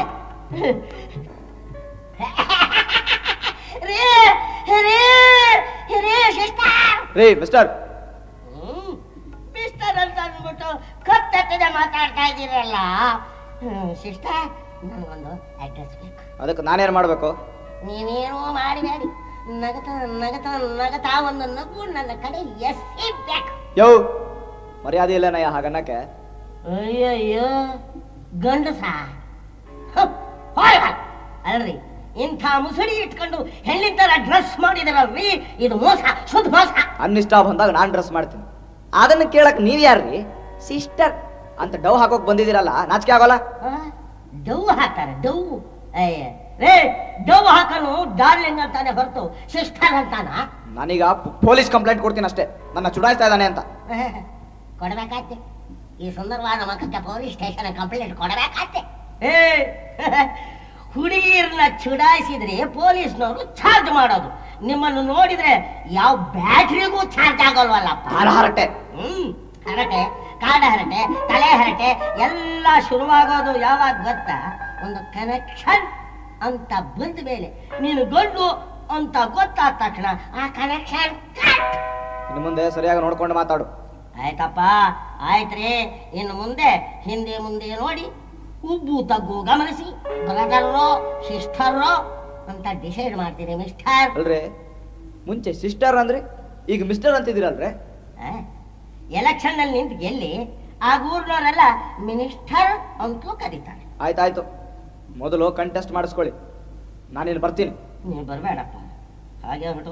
ರೇ ರೇ ರೇ ಸಿಸ್ಟರ್ ರೀ ಮಿಸ್ಟರ್ ಹ್ಮ್. ಮಿಸ್ಟರ್ ಅಂತ ಅಂದ್ಬಿಟ್ಟು ಕತ್ತೆತ್ತದೆ ಮಾತಾಡ್ತಾ ಇದ್ದೀರಲ್ಲ ಸಿಸ್ಟರ್ ನನಗೊಂದು ಅಡ್ರೆಸ್ ಬೇಕು ಅದಕ್ಕೆ ನಾನೇನು ಮಾಡಬೇಕು ನೀವೇನೋ ಮಾಡಬೇಡಿ ನಗತ ನಗತ ನಗತ ಒಂದು ನಗು ನನ್ನ ಕಡೆ ಎಸಿಬೇಕು ಯೋ ಮರ್ಯಾದೆ ಇಲ್ಲನಯ್ಯ ಹಾಗನ್ನಕ್ಕೆ ಅಯ್ಯಯ್ಯೋ ಗಂಡಸ ಹ, ಹೋಯ್ ಬಾ. ಅಲ್ರಿ ಇಂಥ ಮುಸುಡಿ ಇಟ್ಕೊಂಡು ಹೆಣ್ಣಿನ ತರ ಡ್ರೆಸ್ ಮಾಡಿದಿರಲ್ರಿ ಇದು ಮೋಸ ಶುದ್ಧ ಮೋಸ ಅನ್ನಿಷ್ಟ ಬಂದಾಗ ನಾನು ಡ್ರೆಸ್ ಮಾಡ್ತೀನಿ ಅದನ್ನ ಕೇಳಕ್ ನೀವ್ ಯಾರ್ರಿ ಸಿಸ್ಟರ್ ಅಂತ ಡವ್ ಹಾಕೋಕ್ ಬಂದಿದ್ದೀರಲ್ಲ ನಾಚಿಕೆ ಆಗೋಲ್ಲ ಆ? ಡವ್ ಹಾಕ್ತಾರೆ ಡವ್ ಅಯ್ಯ ರೇ ಡವ್ ಹಾಕನು ಡಾರ್ಲಿಂಗ್ ಅಂತಾನೆ ಹೊರತು ಸಿಸ್ಟರ್ ಅಂತಾನ ನಾನೀಗ ಪೊಲೀಸ್ ಕಂಪ್ಲೇಂಟ್ ಕೊಡ್ತೀನಿ ಅಷ್ಟೇ ನನ್ನ ಚುಡಾಯಿಸ್ತಾ ಇದ್ದಾನೆ ಅಂತ ಕೊಡಬೇಕಾಯ್ತೆ ಈ ಸುಂದರವಾದ ಮಕ್ಕಕ್ಕೆ ಪೊಲೀಸ್ ಸ್ಟೇಷನ್ ಕಂಪ್ಲೇಂಟ್ ಕೊಡಬೇಕಾಯ್ತೆ ಏ ಹುಡುಗಿಯರನ್ನ ಚುಡಾಯಿಸಿದ್ರೆ ಪೊಲೀಸ್ನವರು ಚಾರ್ಜ್ ಮಾಡೋದು ನಿಮ್ಮನ್ನು ನೋಡಿದ್ರೆ ಯಾವ ಬ್ಯಾಟ್ರಿಗೂ ಚಾರ್ಜ್ ಆಗೋಲ್ವಲ್ಲಪ್ಪ ಹಾರ ಹರಟೆ ಹ್ಮ್ ಹರಟೆ ಕಾಡ ಹರಟೆ ತಲೆ ಹರಟೆ ಎಲ್ಲ ಶುರುವಾಗೋದು ಯಾವಾಗ ಗೊತ್ತಾ ಒಂದು ಕನೆಕ್ಷನ್ ಅಂತ ಬಂದ ಮೇಲೆ ನೀನು ಗಂಡು ಅಂತ ಗೊತ್ತಾದ ತಕ್ಷಣ ಆ ಕನೆಕ್ಷನ್ ಇನ್ನು ಮುಂದೆ ಸರಿಯಾಗಿ ನೋಡ್ಕೊಂಡು ಮಾತಾಡು ಆಯ್ತಪ್ಪ ಆಯ್ತ್ರಿ ಇನ್ನು ಮುಂದೆ ಹಿಂದೆ ಮುಂದೆ ನೋಡಿ ಉಬ್ಬು ತಗ್ಗು ಗಮನಿಸಿ ಬ್ರದರ್ರೋ ಸಿಸ್ಟರ್ರೋ ಅಂತ ಡಿಸೈಡ್ ಮಾಡ್ತೀನಿ ಮಿಸ್ಟರ್ ಅಲ್ರಿ ಮುಂಚೆ ಸಿಸ್ಟರ್ ಅಂದ್ರಿ ಈಗ ಮಿಸ್ಟರ್ ಅಂತಿದ್ದೀರಲ್ರಿ ಎಲೆಕ್ಷನ್ ನಲ್ಲಿ ನಿಂತು ಗೆಲ್ಲಿ ಆ ಊರ್ನವರೆಲ್ಲ ಮಿನಿಸ್ಟರ್ ಅಂತಲೂ ಕರೀತಾರೆ ಆಯ್ತಾಯ್ತು ಮೊದಲು ಕಂಟೆಸ್ಟ್ ಮಾಡಿಸ್ಕೊಳ್ಳಿ ನಾನಿನ್ನು ಬರ್ತೀನಿ ನೀನು ಬರಬೇಡಪ್ಪ ಹಾಗೆ ಹೊಟ್ಟು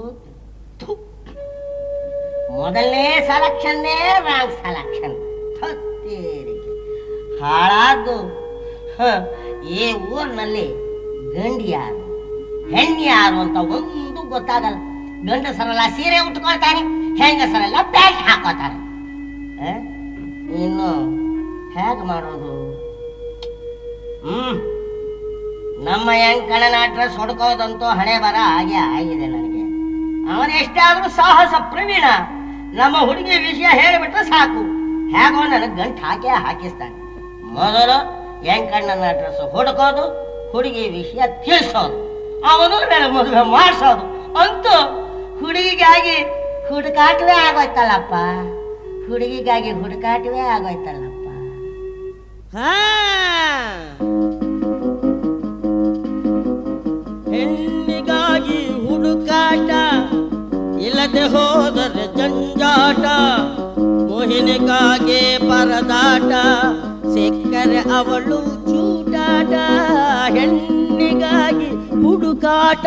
ಮೊದಲನೇ ಸೆಲೆಕ್ಷನ್ನೇ ರಾಂಗ್ ಸೆಲೆಕ್ಷನ್ ಹಾಳಾದ್ದು ಹ, ಈ ಊರಿನಲ್ಲಿ ಗಂಡಿ ಯಾರು ಹೆಣ್ಣು ಯಾರು ಅಂತ ಒಂದು ಗೊತ್ತಾಗಲ್ಲ ಗಂಡಸರೆಲ್ಲ ಸೀರೆ ಉಟ್ಕೊಳ್ತಾರೆ ಹೆಂಗಸರೆಲ್ಲ ಪ್ಯಾಂಟ್ ಹಾಕೋತಾರೆ ಆ? ಇನ್ನು ಹೇಗೆ ಮಾಡೋದು ಹ್ಮ್ ನಮ್ಮ ಯಂಕಣ್ಣನ ಡ್ರೆಸ್ ಹೊಡ್ಕೋದಂತೂ ಹಣೆ ಬರ ಹಾಗೆ ಆಗಿದೆ ನನಗೆ ಅವನೆಷ್ಟಾದ್ರೂ ಸಾಹಸ ಪ್ರವೀಣ ನಮ್ಮ ಹುಡುಗಿ ವಿಷಯ ಹೇಳಿಬಿಟ್ರೆ ಸಾಕು ಹೇಗೋ ನನಗೆ ಗಂಟು ಹಾಕೇ ಹಾಕಿಸ್ತಾನೆ ಮೊದಲು ಯಂಕಣ್ಣನ ಡ್ರೆಸ್ ಹುಡುಕೋದು ಹುಡುಗಿ ವಿಷಯ ತಿಳಿಸೋದು ಅವನು ನನ್ನ ಮದುವೆ ಮಾಡಿಸೋದು ಅಂತೂ ಹುಡುಗಿಗಾಗಿ ಹುಡುಕಾಟವೇ ಆಗೋಯ್ತಲ್ಲಪ್ಪ ಹುಡುಗಿಗಾಗಿ ಹುಡುಕಾಟವೇ ಆಗೋಯ್ತಲ್ಲಪ್ಪ ಹಾ ಹೆಣ್ಣಿಗಾಗಿ ಹುಡುಕಾಟ ಇಲ್ಲದೆ ಹೋದರೆ ಜಂಜಾಟ ಮೋಹಿನಿಗಾಗಿ ಪರದಾಟ ಸಿಕ್ಕರೆ ಅವಳು ಚೂಟಾಟ ಹೆಣ್ಣಿಗಾಗಿ ಹುಡುಕಾಟ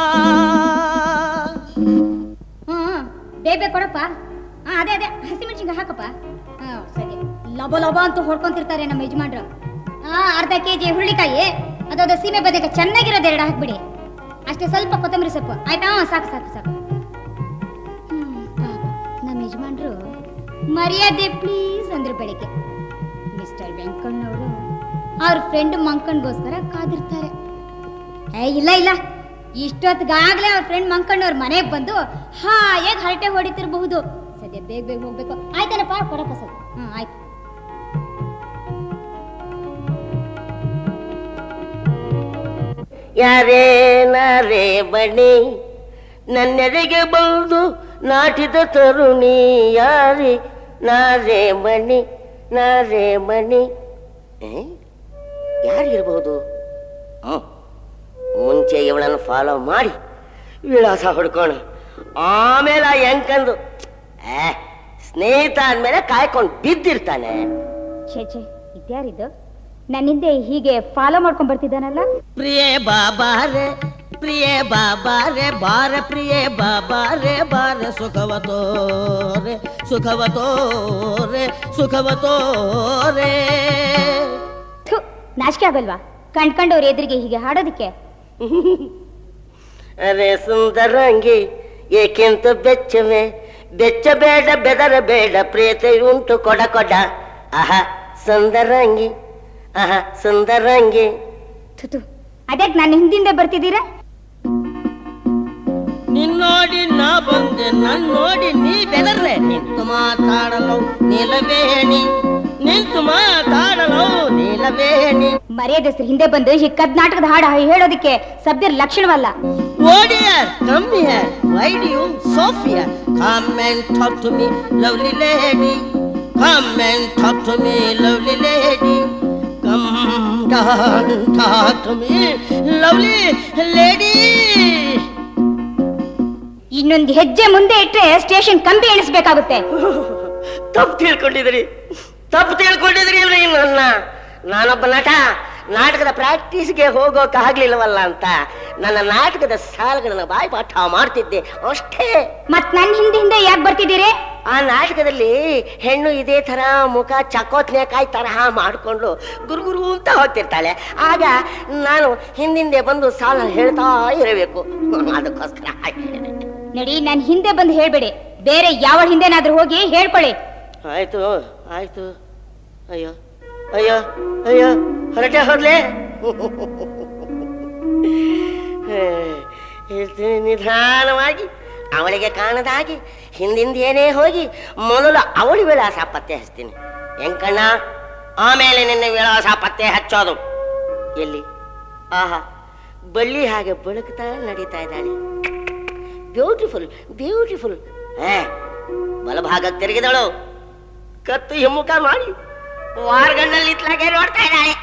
ಹ್ಮ್ ಬೇಬೆ ಕೊಡಪ್ಪ ಹಾ ಅದೇ ಅದೇ ಹಸಿಮೆಣಸಿನ್ಕಾಯಿ ಹಾಕಪ್ಪ ಹಾ ಸರಿ ಲಬ ಲಬ ಅಂತ ಹೊಡ್ಕೊಂತಿರ್ತಾರೆ ನಮ್ಮ ಯಜಮಾನ್ರು ಹಾ ಅರ್ಧ ಕೆ ಜಿ ಹುರುಳಿಕಾಯಿ ಅದೊಂದು ಸೀಮೆ ಬದನೆಕಾಯಿ ಚೆನ್ನಾಗಿರೋದು ಎರಡು ಹಾಕ್ಬಿಡಿ ಅಷ್ಟೇ ಸ್ವಲ್ಪ ಕೊತ್ತಂಬರಿ ಸೊಪ್ಪು ಆಯ್ತಾ ಹಾ, ಸಾಕು ಸಾಕು ಸಾಕು ಹ್ಮ್, ಪಾಪ, ನಮ್ಮ ಯಜಮಾನ್ರು ಮರ್ಯಾದೆ ಪ್ಲೀಸ್ ಅಂದ್ರು ಬೆಳಿಗ್ಗೆ ಮಿಸ್ಟರ್ ವೆಂಕಣ್ಣವರು ಅವ್ರ ಫ್ರೆಂಡ್ ಮಂಕಣ್ಗೋಸ್ಕರ ಕಾದಿರ್ತಾರೆ ಏ ಇಲ್ಲ ಇಲ್ಲ ಇಷ್ಟೊತ್ತಿಗಾಗ್ಲೇ ಅವ್ರ ಫ್ರೆಂಡ್ ಮಂಕಣ್ಣವ್ರ ಮನೆಗೆ ಬಂದು ಹಾಯಾಗಿ ಹರಟೆ ಹೊಡಿತಿರ್ಬಹುದು ಸದ್ಯ ಬೇಗ ಬೇಗ ಹೋಗ್ಬೇಕು ಆಯ್ತೇನಪ್ಪ ಕೊಡಪ್ಪ ಸರ್ ಹ್ಮ್ ಆಯ್ತು ಯಾರೇ ನಾರೇ ಬಣಿ ನನ್ನೆಡೆಗೆ ಬಂದು ನಾಟಿದ ತರುಣಿ ಯಾರೇ ನಾರೇ ಮಣಿ ನಾರೇ ಮಣಿ ಯಾರಿರ್ಬೋದು ಹ್ಞೂ ಮುಂಚೆ ಇವಳನ್ನು ಫಾಲೋ ಮಾಡಿ ವಿಳಾಸ ಹುಡ್ಕೋಣ ಆಮೇಲೆ ಆ ಎಂಕಂದು ಏ ಸ್ನೇಹಿತ ಅಂದಮೇಲೆ ಕಾಯ್ಕೊಂಡು ಬಿದ್ದಿರ್ತಾನೆ ಛೇ ಛೇ ಇದ್ಯಾರಿದು ನನ್ನಿಂದೆ ಹೀಗೆ ಫಾಲೋ ಮಾಡ್ಕೊಂಡ್ ಬರ್ತಿದ್ದಾನಲ್ಲ ಪ್ರಿಯೇ ಬಾಬಾರೆ ಪ್ರಿಯೇ ಬಾಬಾರೆ ಬಾರ ಪ್ರಿಯೇ ಬಾಬಾರೆ ಬಾರ ಸುಖವ ತೋರೆ ಸುಖವ ತೋರೆ ಸುಖವ ತೋರೆ ಥು ನಾಚಿಕೆ ಆಗಲ್ವಾ ಕಂಡ್ಕಂಡವ್ರ ಎದುರಿಗೆ ಹೀಗೆ ಹಾಡೋದಕ್ಕೆ ಅರೆ ಸುಂದರಂಗಿ ಏಕೆಂತ ಬೆಚ್ಚವೆ ಬೆಚ್ಚ ಬೇಡ ಬೆದರ ಬೇಡ ಪ್ರೇತ ಉಂಟು ಕೊಡ ಕೊಡ ಆಹ ಸುಂದರಂಗಿ ಆಹ ಸುಂದರಂಗಿ ಥುತು ಅದಕ್ಕೆ ನನ್ನ ಹಿಂದಿಂದ ಬರ್ತಿದ್ದೀರಾ ನಿನ್ ನೋಡಿ ನಾ ಬಂದೆ ನನ್ ನೋಡಿ ನೀ ಬೆದರ್ರೆ ನಿಂತು ಮಾತಾಡಲು ನೀಲವೇಣಿ ನಿಂತು ಮಾತಾಡಲು ನೀಲವೇಣಿ ಮರ್ಯಾದಸ್ರು ಹಿಂದೆ ಬಂದು ಈ ಕರ್ನಾಟಕದ ಹಾಡು ಹೇಳೋದಕ್ಕೆ ಸಭ್ಯರ ಲಕ್ಷಣವಲ್ಲ Warrior, come here. Why do you, Sophia? Come and talk to me, lovely lady. Come and talk to me, lovely lady. Come down, talk to me, lovely lady. ಇನ್ನೊಂದು ಹೆಜ್ಜೆ ಮುಂದೆ ಇಟ್ರೆ ಸ್ಟೇಷನ್ ಕಂಬಿ ಎಣಿಸ್ಬೇಕಾಗುತ್ತೆ ತಪ್ಪು ತಿಳ್ಕೊಂಡಿದ್ರಿ ತಪ್ಪು ತಿಳ್ಕೊಂಡಿದ್ರಿ ಇಲ್ರಿ ನನ್ನ ನಾನೊಬ್ಬ ನಟ ನಾಟಕದ ಪ್ರಾಕ್ಟೀಸ್ಗೆ ಹೋಗೋಕ್ಕಾಗ್ಲಿಲ್ವಲ್ಲ ಅಂತ ನನ್ನ ನಾಟಕದ ಸಾಲುಗಳನ್ನ ಬಾಯಿ ಪಾಠ ಮಾಡ್ತಿದ್ದೆ ಅಷ್ಟೇ ಮತ್ ನನ್ನ ಹಿಂದೆ ಹಿಂದೆ ಯಾಕೆ ಬರ್ತಿದ್ದೀರಿ ಆ ನಾಟಕದಲ್ಲಿ ಹೆಣ್ಣು ಇದೇ ತರ ಮುಖ ಚಕೋತ್ನೇಕಾಯಿ ತರಹ ಮಾಡಿಕೊಂಡು ಗುರುಗುರು ಅಂತ ಹೋಗ್ತಿರ್ತಾಳೆ ಆಗ ನಾನು ಹಿಂದಿಂದೆ ಬಂದು ಸಾಲ ಹೇಳ್ತಾ ಇರಬೇಕು ಅದಕ್ಕೋಸ್ಕರ ಹಾಗೆ ಹೇಳಿದೆ. ನಡಿ ನನ್ ಹಿಂದೆ ಬಂದು ಹೇಳ್ಬೇಡಿ ಬೇರೆ ಯಾವ ಹಿಂದೆನಾದ್ರೂ ಹೋಗಿ ಹೇಳ್ಕೊಳ್ಳಿ ಆಯ್ತು ಆಯ್ತು ಅಯ್ಯೋ ಅಯ್ಯೋ ಅಯ್ಯೋ ಹೊರಟೆ ಹೋದ್ಲೆ ಹೇಳ್ತೀನಿ ನಿಧಾನವಾಗಿ ಅವಳಿಗೆ ಕಾಣದಾಗಿ ಹಿಂದಿಂದೇನೇ ಹೋಗಿ ಮೊದಲು ಅವಳಿ ವಿಳಾಸ ಪತ್ತೆ ಹಚ್ತೀನಿ ಎಂಕಣ್ಣ ಆಮೇಲೆ ನಿನ್ನ ವಿಳಾಸ ಪತ್ತೆ ಹಚ್ಚೋದು ಎಲ್ಲಿ ಆಹಾ ಬಳ್ಳಿ ಹಾಗೆ ಬೆಳಗ್ತಾ ನಡೀತಾ ಇದ್ದಾಳೆ ಬ್ಯೂಟಿಫುಲ್ ಬ್ಯೂಟಿಫುಲ್ ಹೇ ಬಲಭಾಗಕ್ಕೆ ತಿರುಗಿದಳು ಕತ್ತು ಹಿಮ್ಮುಖ ಮಾಡಿ ವಾರ್ಗಣ್ಣಲ್ಲಿ ಇತ್ಲಾಗೆ ನೋಡ್ತಾ ಇದ್ದಾಳೆ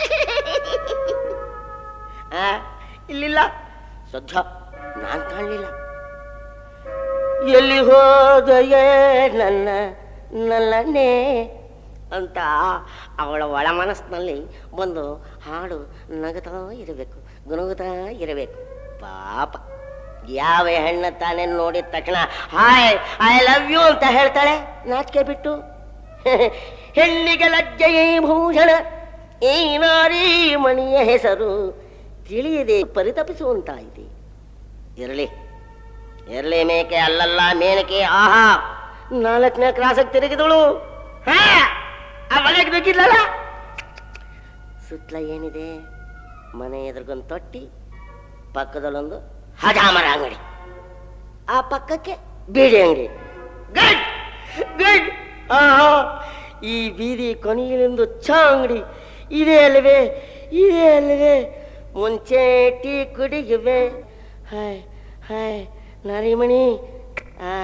ಆ, ಇಲ್ಲಿಲ್ಲ ಸದ್ಯ ನಾನ್ ಕಾಣಲಿಲ್ಲ ಎಲ್ಲಿ ಹೋದಯೇ ನನ್ನ ನಲ್ಲನೇ ಅಂತ ಅವಳ ಒಳ ಮನಸ್ಸಿನಲ್ಲಿ ಒಂದು ಹಾಡು ನಗುತ್ತಾ ಇರಬೇಕು ಗುನುಗುತ್ತಾ ಇರಬೇಕು ಪಾಪ ಯಾವ ಹೆಣ್ಣ ತಾನೇ ನೋಡಿದ ತಕ್ಷಣ ಹಾಯ್ ಐ ಲವ್ ಯು ಅಂತ ಹೇಳ್ತಾಳೆ ನಾಚಿಕೆ ಬಿಟ್ಟು ಹೆಣ್ಣಿಗೆ ಲಜ್ಜೆಯೇ ಭೂಷಣ ಈ ನಾರಿ ಮಣಿಯ ಹೆಸರು ತಿಳಿಯದೆ ಪರಿತಪಿಸುವಂತಾಯಿದೆ ಇರಲಿ ಇರಲಿ ಮೇಕೆ ಅಲ್ಲಲ್ಲ ಮೇನಕೆ ಆಹಾ ನಾಲ್ಕನೇ ಕ್ರಾಸಕ್ಕೆ ತಿರುಗಿದಳು ಹಾ ಆ ಮನೆಗೆ ನುಗ್ಗಿದ್ಲಲ್ಲ ಸುತ್ತಲ ಏನಿದೆ ಮನೆ ಎದುರಿಗೊಂದು ತೊಟ್ಟಿ ಪಕ್ಕದಲ್ಲೊಂದು ಹಜಾಮರ ಅಂಗಡಿ ಆ ಪಕ್ಕಕ್ಕೆ ಬೀಡಿ ಅಂಗಡಿ ಗುಡ್ ಗುಡ್ ಆಹಾ ಈ ಬೀದಿ ಕೊನೆಯಲ್ಲೊಂದು ಚಾ ಅಂಗಡಿ ಇದೆ ಅಲ್ವೇ ಇದೆ ಅಲ್ವೇ ಮುಂಚೆ ಟೀ ಕುಡಿಯುವೆ ಹಾಯ್ ಹಾಯ್ ನಾರಿಮಣಿ ಆ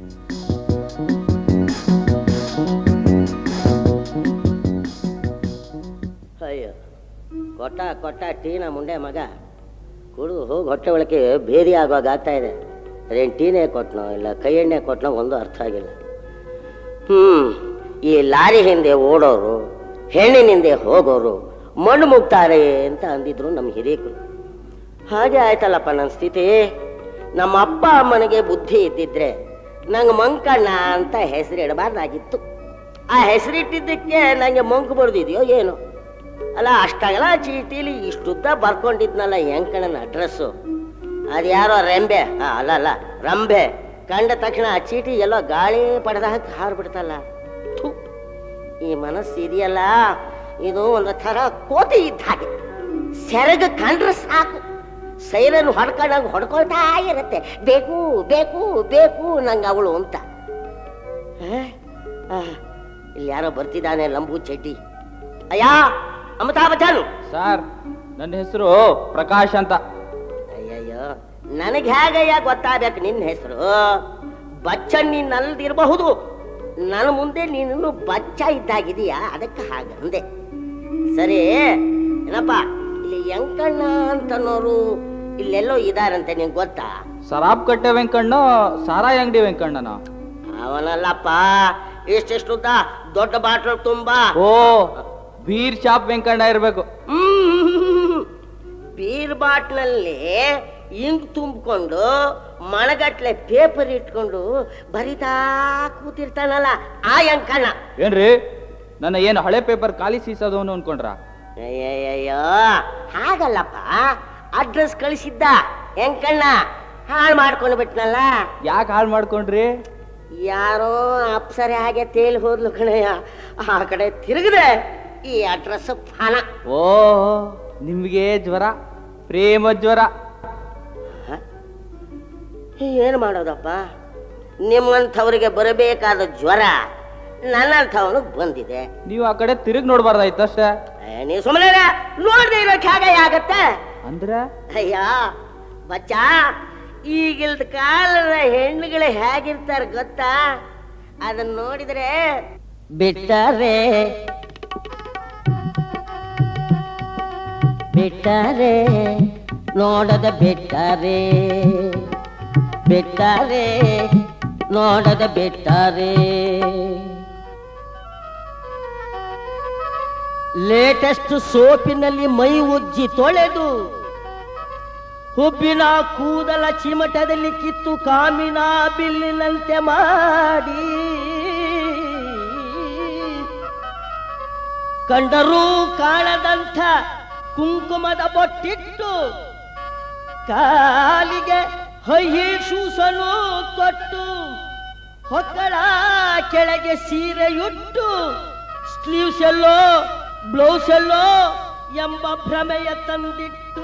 ಅಯ್ಯೋ ಕೊಟ್ಟ ಕೊಟ್ಟ ಟೀನ ಮುಂಡೆ ಮಗ ಕುಡಿದು ಹೋಗಿ ಹೊಟ್ಟೆ ಒಳಗೆ ಭೇದಿ ಆಗುವಾಗ ಆಗ್ತಾ ಇದೆ ಅದೇನು ಟೀನೇ ಕೊಟ್ನೋ ಇಲ್ಲ ಕೈ ಎಣ್ಣೆ ಕೊಟ್ನೋ ಒಂದು ಅರ್ಥ ಆಗಿಲ್ಲ ಹ್ಮ್ ಈ ಲಾರಿ ಹಿಂದೆ ಓಡೋರು ಹೆಣ್ಣಿನ ಹಿಂದೆ ಹೋಗೋರು ಮಣ್ಣು ಮುಗ್ತಾರೆ ಅಂತ ಅಂದಿದ್ರು ನಮ್ಮ ಹಿರಿಯರು ಹಾಗೆ ಆಯ್ತಲ್ಲಪ್ಪ ನನ್ನ ಸ್ಥಿತಿ ನಮ್ಮ ಅಪ್ಪ ಅಮ್ಮನಿಗೆ ಬುದ್ಧಿ ಇದ್ದಿದ್ರೆ ನಂಗೆ ಮಂಕಣ್ಣ ಅಂತ ಹೆಸರು ಇಡಬಾರ್ದಾಗಿತ್ತು ಆ ಹೆಸರಿಟ್ಟಿದ್ದಕ್ಕೆ ನಂಗೆ ಮಂಕು ಬಡ್ದಿದೆಯೋ ಏನು ಅಲ್ಲ ಅಷ್ಟಾಗಲ್ಲ ಚೀಟಿಲಿ ಇಷ್ಟುದ್ದ ಬರ್ಕೊಂಡಿದ್ನಲ್ಲ ಹೆಂಕಣ್ಣನ ಅಡ್ರೆಸ್ಸು ಅದ್ಯಾರೋ ರೆಂಬೆ ಆ, ಅಲ್ಲ ಅಲ್ಲ ರಂಬೆ ಕಂಡ ತಕ್ಷಣ ಆ ಚೀಟಿ ಎಲ್ಲೋ ಗಾಳಿ ಪಡೆದಾಗ ಹಾರ್ಬಿಡ್ತಲ್ಲ ಥು, ಈ ಮನಸ್ಸು ಇದೆಯಲ್ಲ ಇದು ಒಂದು ಥರ ಕೋತಿ ಇದ್ದ ಹಾಗೆ ಸೆರಗ ಕಂಡ್ರೆ ಸಾಕು ಸೈರನ್ ಹೊಡ್ಕೊಂಡಂಗೆ ಹೊಡ್ಕೊಳ್ತಾ ಇರುತ್ತೆ ಬೇಕು ಬೇಕು ಬೇಕು ನಂಗೆ ಅವಳು ಅಂತ ಆ? ಆ, ಇಲ್ಲಿ ಯಾರೋ ಬರ್ತಿದ್ದಾನೆ ಲಂಬು ಚಡ್ಡಿ ಅಯ್ಯ ಅಮಿತಾಬ್ ಬಚ್ಚನ್ ಸರ್ ನನ್ನ ಹೆಸರು ಪ್ರಕಾಶ್ ಅಂತ ಅಯ್ಯಯ್ಯೋ ನನಗೆ ಹೇಗಯ್ಯ ಗೊತ್ತಾಗಬೇಕು ನಿನ್ನ ಹೆಸರು ಬಚ್ಚನ್ ನೀನ್ ಅಲ್ದಿರಬಹುದು ನನ್ನ ಮುಂದೆ ನೀನು ಬಚ್ಚ ಇದ್ದಾಗಿದೀಯಾ ಅದಕ್ಕೆ ಹಾಗಂದೆ ಸರಿ ಏನಪ್ಪ ಇಲ್ಲಿ ಯಂಕಣ್ಣ ಅಂತನೋರು ಇಲ್ಲೆಲ್ಲೋ ಇದಾರಂತೆ ನಿಂಗೆ ಗೊತ್ತಾ ಸರಾಬ್ ಕಟ್ಟೆ ವೆಂಕಣ್ಣ ಸಾರಾಯಿ ಅಂಗಡಿ ವೆಂಕಣ್ಣನ ಅವನಲ್ಲಪ್ಪ ಎಷ್ಟೆಷ್ಟುದ್ದ ದೊಡ್ಡ ಬಾಟ್ಲ್ ತುಂಬಾ ಓ ಬೀರ್ ಶಾಪ್ ವೆಂಕಣ್ಣ ಇರ್ಬೇಕು ಹ್ಮ್. ಬೀರ್ ಬಾಟ್ಲಲ್ಲಿ ಇಂಕ್ ತುಂಬಿಕೊಂಡು ಮಣಗಟ್ಲೆ ಪೇಪರ್ ಇಟ್ಕೊಂಡು ಬರಿತಾ ಕೂತಿರ್ತಾನಲ್ಲ ಆ ಯಂಕಣ್ಣ ಏನ್ರಿ ನನ್ನ ಏನು ಹಳೆ ಪೇಪರ್ ಖಾಲಿ ಸೀಸೋದವನು ಅನ್ಕೊಂಡ್ರ ಅಯ್ಯಯ್ಯೋ ಹಾಗಲ್ಲಪ್ಪ ಅಡ್ರೆಸ್ ಕಳಿಸಿದ್ದ ಯಂಕಣ್ಣ ಹಾಳು ಮಾಡ್ಕೊಂಡು ಬಿಟ್ನಲ್ಲ ಯಾಕೆ ಹಾಳು ಮಾಡ್ಕೊಂಡ್ರಿ ಯಾರೋ ಅಪ್ಸರೆ ಹಾಗೆ ತೇಲಿ ಹೋದ್ಲು ಕಣಯ್ಯ ಆ ಕಡೆ ತಿರುಗಿದೆ ಈ ಅಡ್ರೆಸ್ ಫಾನ ಓ ನಿಮ್ಗೆ ಜ್ವರ ಪ್ರೇಮ ಜ್ವರ ಏನು ಮಾಡೋದಪ್ಪ ನಿಮ್ಮಂಥವ್ರಿಗೆ ಬರಬೇಕಾದ ಜ್ವರ ನನ್ನಂಥವನಿಗೆ ಬಂದಿದೆ ನೀವು ಆ ಕಡೆ ತಿರುಗಿ ನೋಡ್ಬಾರ್ದಾಯ್ತು ಅಷ್ಟೇ ಏ, ನೀವು ಸುಮ್ಮನೆ ನೋಡದೆ ಇರೋಕೆ ಹಾಗೆ ಆಗತ್ತೆ ಅಂದ್ರೆ ಅಯ್ಯ ಬಚ್ಚ ಈಗಿಲ್ದ ಕಾಲದ ಹೆಣ್ಣುಗಳು ಹೇಗಿರ್ತಾರೆ ಗೊತ್ತಾ ಅದನ್ನ ನೋಡಿದ್ರೆ ಬಿಟ್ಟಾರೆ ಬಿಟ್ಟಾರೆ ನೋಡದ ಬಿಟ್ಟಾರೆ ಬಿಟ್ಟಾರೆ ನೋಡದ ಬಿಟ್ಟಾರೆ ಲೇಟೆಸ್ಟ್ ಸೋಪಿನಲ್ಲಿ ಮೈ ಉಜ್ಜಿ ತೊಳೆದು ಹುಬ್ಬಿನ ಕೂದಲ ಚಿಮಟದಲ್ಲಿ ಕಿತ್ತು ಕಾಮಿನ ಬಿಲ್ಲಿನಂತೆ ಮಾಡಿ ಕಂಡರೂ ಕಾಣದಂಥ ಕುಂಕುಮದ ಬೊಟ್ಟಿಟ್ಟು ಕಾಲಿಗೆ ಹೈ ಶೂಸನು ಕೊಟ್ಟು ಹೊಕ್ಕಳ ಕೆಳಗೆ ಸೀರೆಯುಟ್ಟು ಸ್ಲೀವ್ಸ್ ಎಲ್ಲೋ ಬ್ಲೌಸ್ ಎಲ್ಲೋ ಎಂಬ ಭ್ರಮೆಯ ತಂದಿಟ್ಟು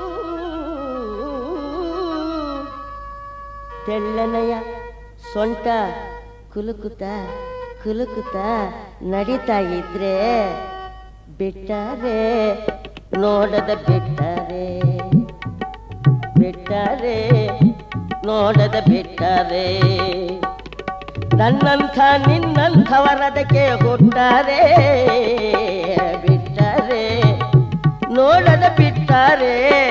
ತೆಳ್ಳನೆಯ ಸೊಂಟ ಕುಲುಕುತ ಕುಲುಕುತ ನಡೀತಾ ಇದ್ರೆ ಬಿಟ್ಟಾರೆ ನೋಡದ ಬಿಟ್ಟಾರೆ ಬಿಟ್ಟಾರೆ ನೋಡದ ಬಿಟ್ಟಾರೆ ನನ್ನಂಥ ನಿನ್ನಂಥವರದಕ್ಕೆ ಹುಟ್ಟಾರೆ ಬಿಟ್ಟಾರೆ ನೋಡದ ಬಿಟ್ಟಾರೆ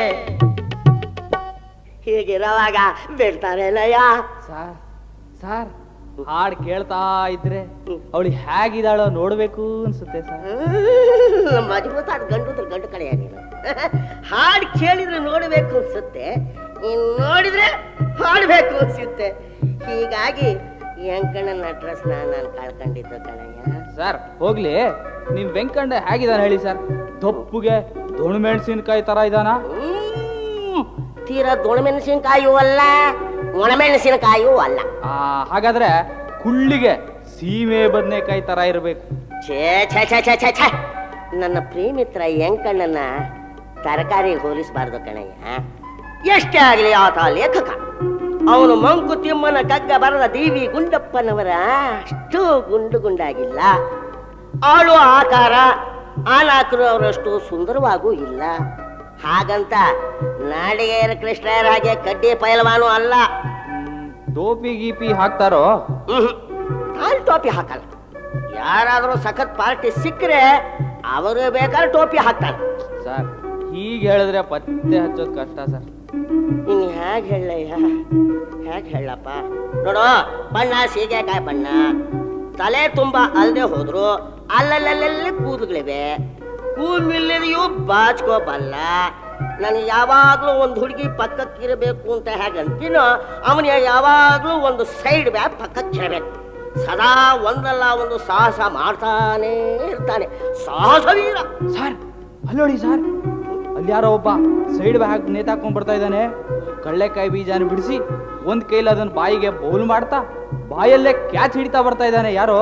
ಹೀಗಿರುವಾಗ ಬಿಡ್ತಾರೆ ಲಯ ಸಾರ್ ಸಾರ್ ಹಾಡ್ ಕೇಳ್ತಾ ಇದ್ರೆ ಅವಳಿಗೆ ಹೇಗಿದ್ದಾಳೋ ನೋಡ್ಬೇಕು ಅನ್ಸುತ್ತೆ ಸರ್ ಮಜಬೂತಾದ ಗಂಡು ಅಂದ್ರೆ ಗಂಡು ಕಡೆ ನೀನು ಹಾಡು ಕೇಳಿದ್ರೆ ನೋಡಬೇಕು ಅನ್ಸುತ್ತೆ ನೀನ್ ನೋಡಿದ್ರೆ ಹಾಡ್ಬೇಕು ಅನ್ಸುತ್ತೆ ಹೀಗಾಗಿ ಯಂಕಣ್ಣನ ಅಡ್ರೆಸ್ ನಾನು ಕಳ್ಕೊಂಡಿದ್ದು ಕಣಯ್ಯ ಸರ್ ಹೋಗ್ಲಿ ನಿಮ್ ವೆಂಕಣ್ಣ ಹೇಗಿದಾನ ಹೇಳಿ ಸರ್ ದಪ್ಪುಗೆ ದೊಣ್ಣು ಮೆಣಸಿನಕಾಯಿ ತರ ಇದಾನ ಹ್ಮ್, ತೀರಾ ದೊಣಮೆಣಸಿನಕಾಯೂ ಅಲ್ಲ ಒಣಮೆಣಸಿನಕಾಯೂ ಅಲ್ಲ ಆ, ಹಾಗಾದ್ರೆ ಕುಳ್ಳಿಗೆ ಸೀಮೆ ಬದನೆಕಾಯಿ ತರ ಇರ್ಬೇಕು ಛೇ ಛೇ ಛೇ ಛೇ ಛೇ ಛೇ ನನ್ನ ಪ್ರೇಮಿತ್ರ ಯಂಕಣ್ಣನ ತರಕಾರಿ ಹೋಲಿಸಬಾರ್ದು ಕಣಯ್ಯ ಎಷ್ಟೇ ಆಗಲಿ ಆತ ಲೇಖಕ ಅವನು ಮಂಕುತಿಮ್ಮನ ಕಗ್ಗ ಬರದ ದೇವಿ ಗುಂಡಪ್ಪನವರ ಅಷ್ಟು ಗುಂಡು ಗುಂಡಾಗಿಲ್ಲ ಆಳು ಆಕಾರ ಆಲಾಕರು ಅವರಷ್ಟು ಸುಂದರವಾಗೂ ಇಲ್ಲ ಹಾಗಂತ ನಾಡಿಗೆಯರ ಕೃಷ್ಣಯ್ಯರ ಹಾಗೆ ಕಡ್ಡಿ ಪೈಲವಾನು ಅಲ್ಲ ಹ್ಮ್, ಟೋಪಿ ಗೀಪಿ ಹಾಕ್ತಾರೋ ಕಾಲ್ ಟೋಪಿ ಹಾಕಲ್ಲ ಯಾರಾದರೂ ಸಖತ್ ಪಾರ್ಟಿ ಸಿಕ್ಕರೆ ಅವರು ಬೇಕಾದ್ರೆ ಟೋಪಿ ಹಾಕ್ತಾರೆ ಸರ್ ಹೀಗೆ ಹೇಳಿದ್ರೆ ಪತ್ತೆ ಹಚ್ಚೋದು ಕಷ್ಟ ಸರ್ ಇನ್ ಹೇಗೆ ಹೇಳಯ್ಯ ಹೇಗೆ ಹೇಳಪ್ಪ ನೋಡು ಬಣ್ಣ ಸೀಗೆಕಾಯಿ ಬಣ್ಣ ತಲೆ ತುಂಬ ಅಲ್ದೆ ಹೋದ್ರು ಅಲ್ಲಲ್ಲಲ್ಲಿ ಕೂದಲಿವೆ ಕೂದಲಿದೆಯೂ ಬಾಚ್ಕೋಬಲ್ಲ ನಾನು ಯಾವಾಗಲೂ ಒಂದು ಹುಡುಗಿ ಪಕ್ಕಕ್ಕಿರಬೇಕು ಅಂತ ಹೇಗೆ ಅಂತೀನೋ ಅವನಿಗೆ ಯಾವಾಗಲೂ ಒಂದು ಸೈಡ್ ಬ್ಯಾಗ್ ಪಕ್ಕಕ್ಕಿರಬೇಕು ಸದಾ ಒಂದಲ್ಲ ಒಂದು ಸಾಹಸ ಮಾಡ್ತಾನೇ ಇರ್ತಾನೆ ಸಾಹಸ ವೀರ ಸರ್ ಅಲ್ಲೋಡಿ ಸರ್ ಅಲ್ಲಿ ಯಾರೋ ಒಬ್ಬ ಸೈಡ್ ಬ್ಯಾಗ್ ನೇತಾಕೊಂಡ್ ಬರ್ತಾ ಇದ್ದಾನೆ ಕಳ್ಳೆಕಾಯಿ ಬೀಜನ ಬಿಡಿಸಿ ಒಂದ್ ಕೈಲಿ ಅದನ್ನ ಬಾಯಿಗೆ ಬೌಲ್ ಮಾಡ್ತಾ ಬಾಯಲ್ಲೇ ಕ್ಯಾಚ್ ಹಿಡಿತಾ ಬರ್ತಾ ಇದ್ದಾನೆ ಯಾರೋ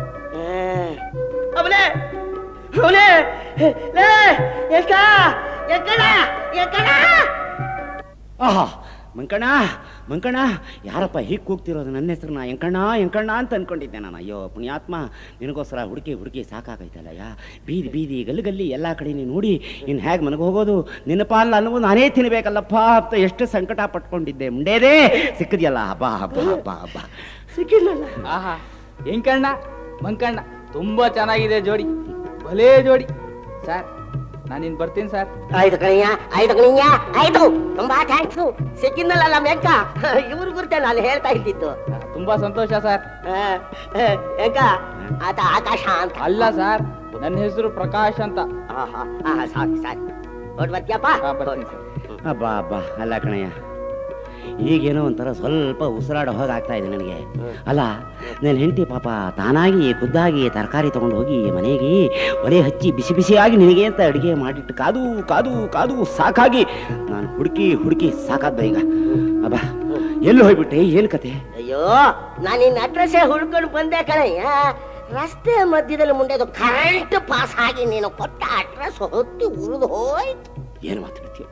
ಅವನೇ ಅವನೇ ಲೇ ಎಕ್ಕ ಎಕ್ಕಡ ಎಕ್ಕಡ ಆಹಾ ಮಂಕಣ್ಣ ಮಂಕಣ್ಣ ಯಾರಪ್ಪ ಹೀಗೆ ಕೂಗ್ತಿರೋದು ನನ್ನ ಹೆಸರನ್ನ ಎಂಕಣ್ಣ ಎಂಕಣ್ಣ ಅಂತ ಅನ್ಕೊಂಡಿದ್ದೆ ನಾನು ಅಯ್ಯೋ ಪುಣ್ಯಾತ್ಮ ನಿನಗೋಸ್ಕರ ಹುಡುಕಿ ಹುಡುಕಿ ಸಾಕಾಗೈತಲ್ಲ ಯಾ ಬೀದಿ ಬೀದಿ ಗಲ್ಲಿ ಗಲ್ಲಿ ಎಲ್ಲ ಕಡೆ ನೀನು ನೋಡಿ ಇನ್ನು ಹೇಗೆ ಮನಗೆ ಹೋಗೋದು ನಿನ್ನ ಪಾಲ್ ಅನ್ನೋದು ನಾನೇ ತಿನ್ಬೇಕಲ್ಲಪ್ಪ ಅಂತ ಎಷ್ಟು ಸಂಕಟ ಪಟ್ಕೊಂಡಿದ್ದೆ ಮುಂಡೇದೇ ಸಿಕ್ಕಿದ್ಯಲ್ಲ ಹಬ್ಬ ಹಬ್ಬ ಹಬ್ಬ ಹಬ್ಬ ಸಿಕ್ಕಿಲ್ಲಲ್ಲ ಆಹಾ ಹೆಂಕಣ್ಣ ಮಂಕಣ್ಣ ತುಂಬಾ ಚೆನ್ನಾಗಿದೆ ಜೋಡಿ ಭಲೇ ಜೋಡಿ ಸರ್ ನಾನು ಇನ್ ಬರ್ತೀನಿ ಸರ್ ಆಯ್ತು ಕಣಯ್ಯ ಆಯ್ತು ಕಣಯ್ಯ ಆಯ್ತು ತುಂಬಾ ಥ್ಯಾಂಕ್ಸು ಸಿಕ್ಕಿದ್ನಲ್ಲ ಮೆಕ್ಕ ಇವ್ರ ಗುರ್ತೆ ನಾನು ಹೇಳ್ತಾ ಇದ್ದಿದ್ದು ಆ, ತುಂಬಾ ಸಂತೋಷ ಸರ್ ಆ, ಆ, ಯಾಕ ಆತ ಆಕಾಶ ಅಂತ ಅಲ್ಲ ಸರ್ ನನ್ನ ಹೆಸರು ಪ್ರಕಾಶ್ ಅಂತ ಆಹಾ, ಆಹಾ, ಸಾಕು ಸಾಕು ಹೊರಟ್ ಬರ್ತೀಯಪ್ಪ ಆ, ಬರ್ತೀನಿ ಸರ್ ಹಬ್ಬ ಹಬ್ಬ ಅಲ್ಲ ಕಣಯ್ಯ ಈಗೇನೋ ಒಂಥರ ಸ್ವಲ್ಪ ಉಸಿರಾಡೋ ಹೋಗಿ ಆಗ್ತಾ ಇದೆ ನನಗೆ ಅಲ್ಲ ನನ್ನ ಹೆಂಡತಿ ಪಾಪ ತಾನಾಗಿ ಖುದ್ದಾಗಿ ತರಕಾರಿ ತಗೊಂಡು ಹೋಗಿ ಮನೆಗೆ ಒಲೆ ಹಚ್ಚಿ ಬಿಸಿ ಬಿಸಿಯಾಗಿ ನಿನಗೆ ಅಂತ ಅಡುಗೆ ಮಾಡಿಟ್ಟು ಕಾದು ಕಾದು ಕಾದು ಸಾಕಾಗಿ ನಾನು ಹುಡುಕಿ ಹುಡುಕಿ ಸಾಕಾದ್ದ ಈಗ ಅಬ್ಬ ಎಲ್ಲಿ ಹೋಗ್ಬಿಟ್ಟೆ ಏನು ಕತೆ ಅಯ್ಯೋ ನಾನು ನಿನ್ನ ಅಡ್ರೆಸ್ ಹುಡ್ಕೊಂಡು ಬಂದೆ ಕಣಯ್ಯ ರಸ್ತೆ ಮಧ್ಯದಲ್ಲಿ ಮುಂದೆ ಕರೆಂಟ್ ಪಾಸ್ ಆಗಿ ನೀನು ಕೊಟ್ಟ ಅಡ್ರೆಸ್ ಹೊತ್ತಿ ಉರಿದು ಹೋಯ್ತು ಏನು ಮಾತಾಡ್ತೀಯ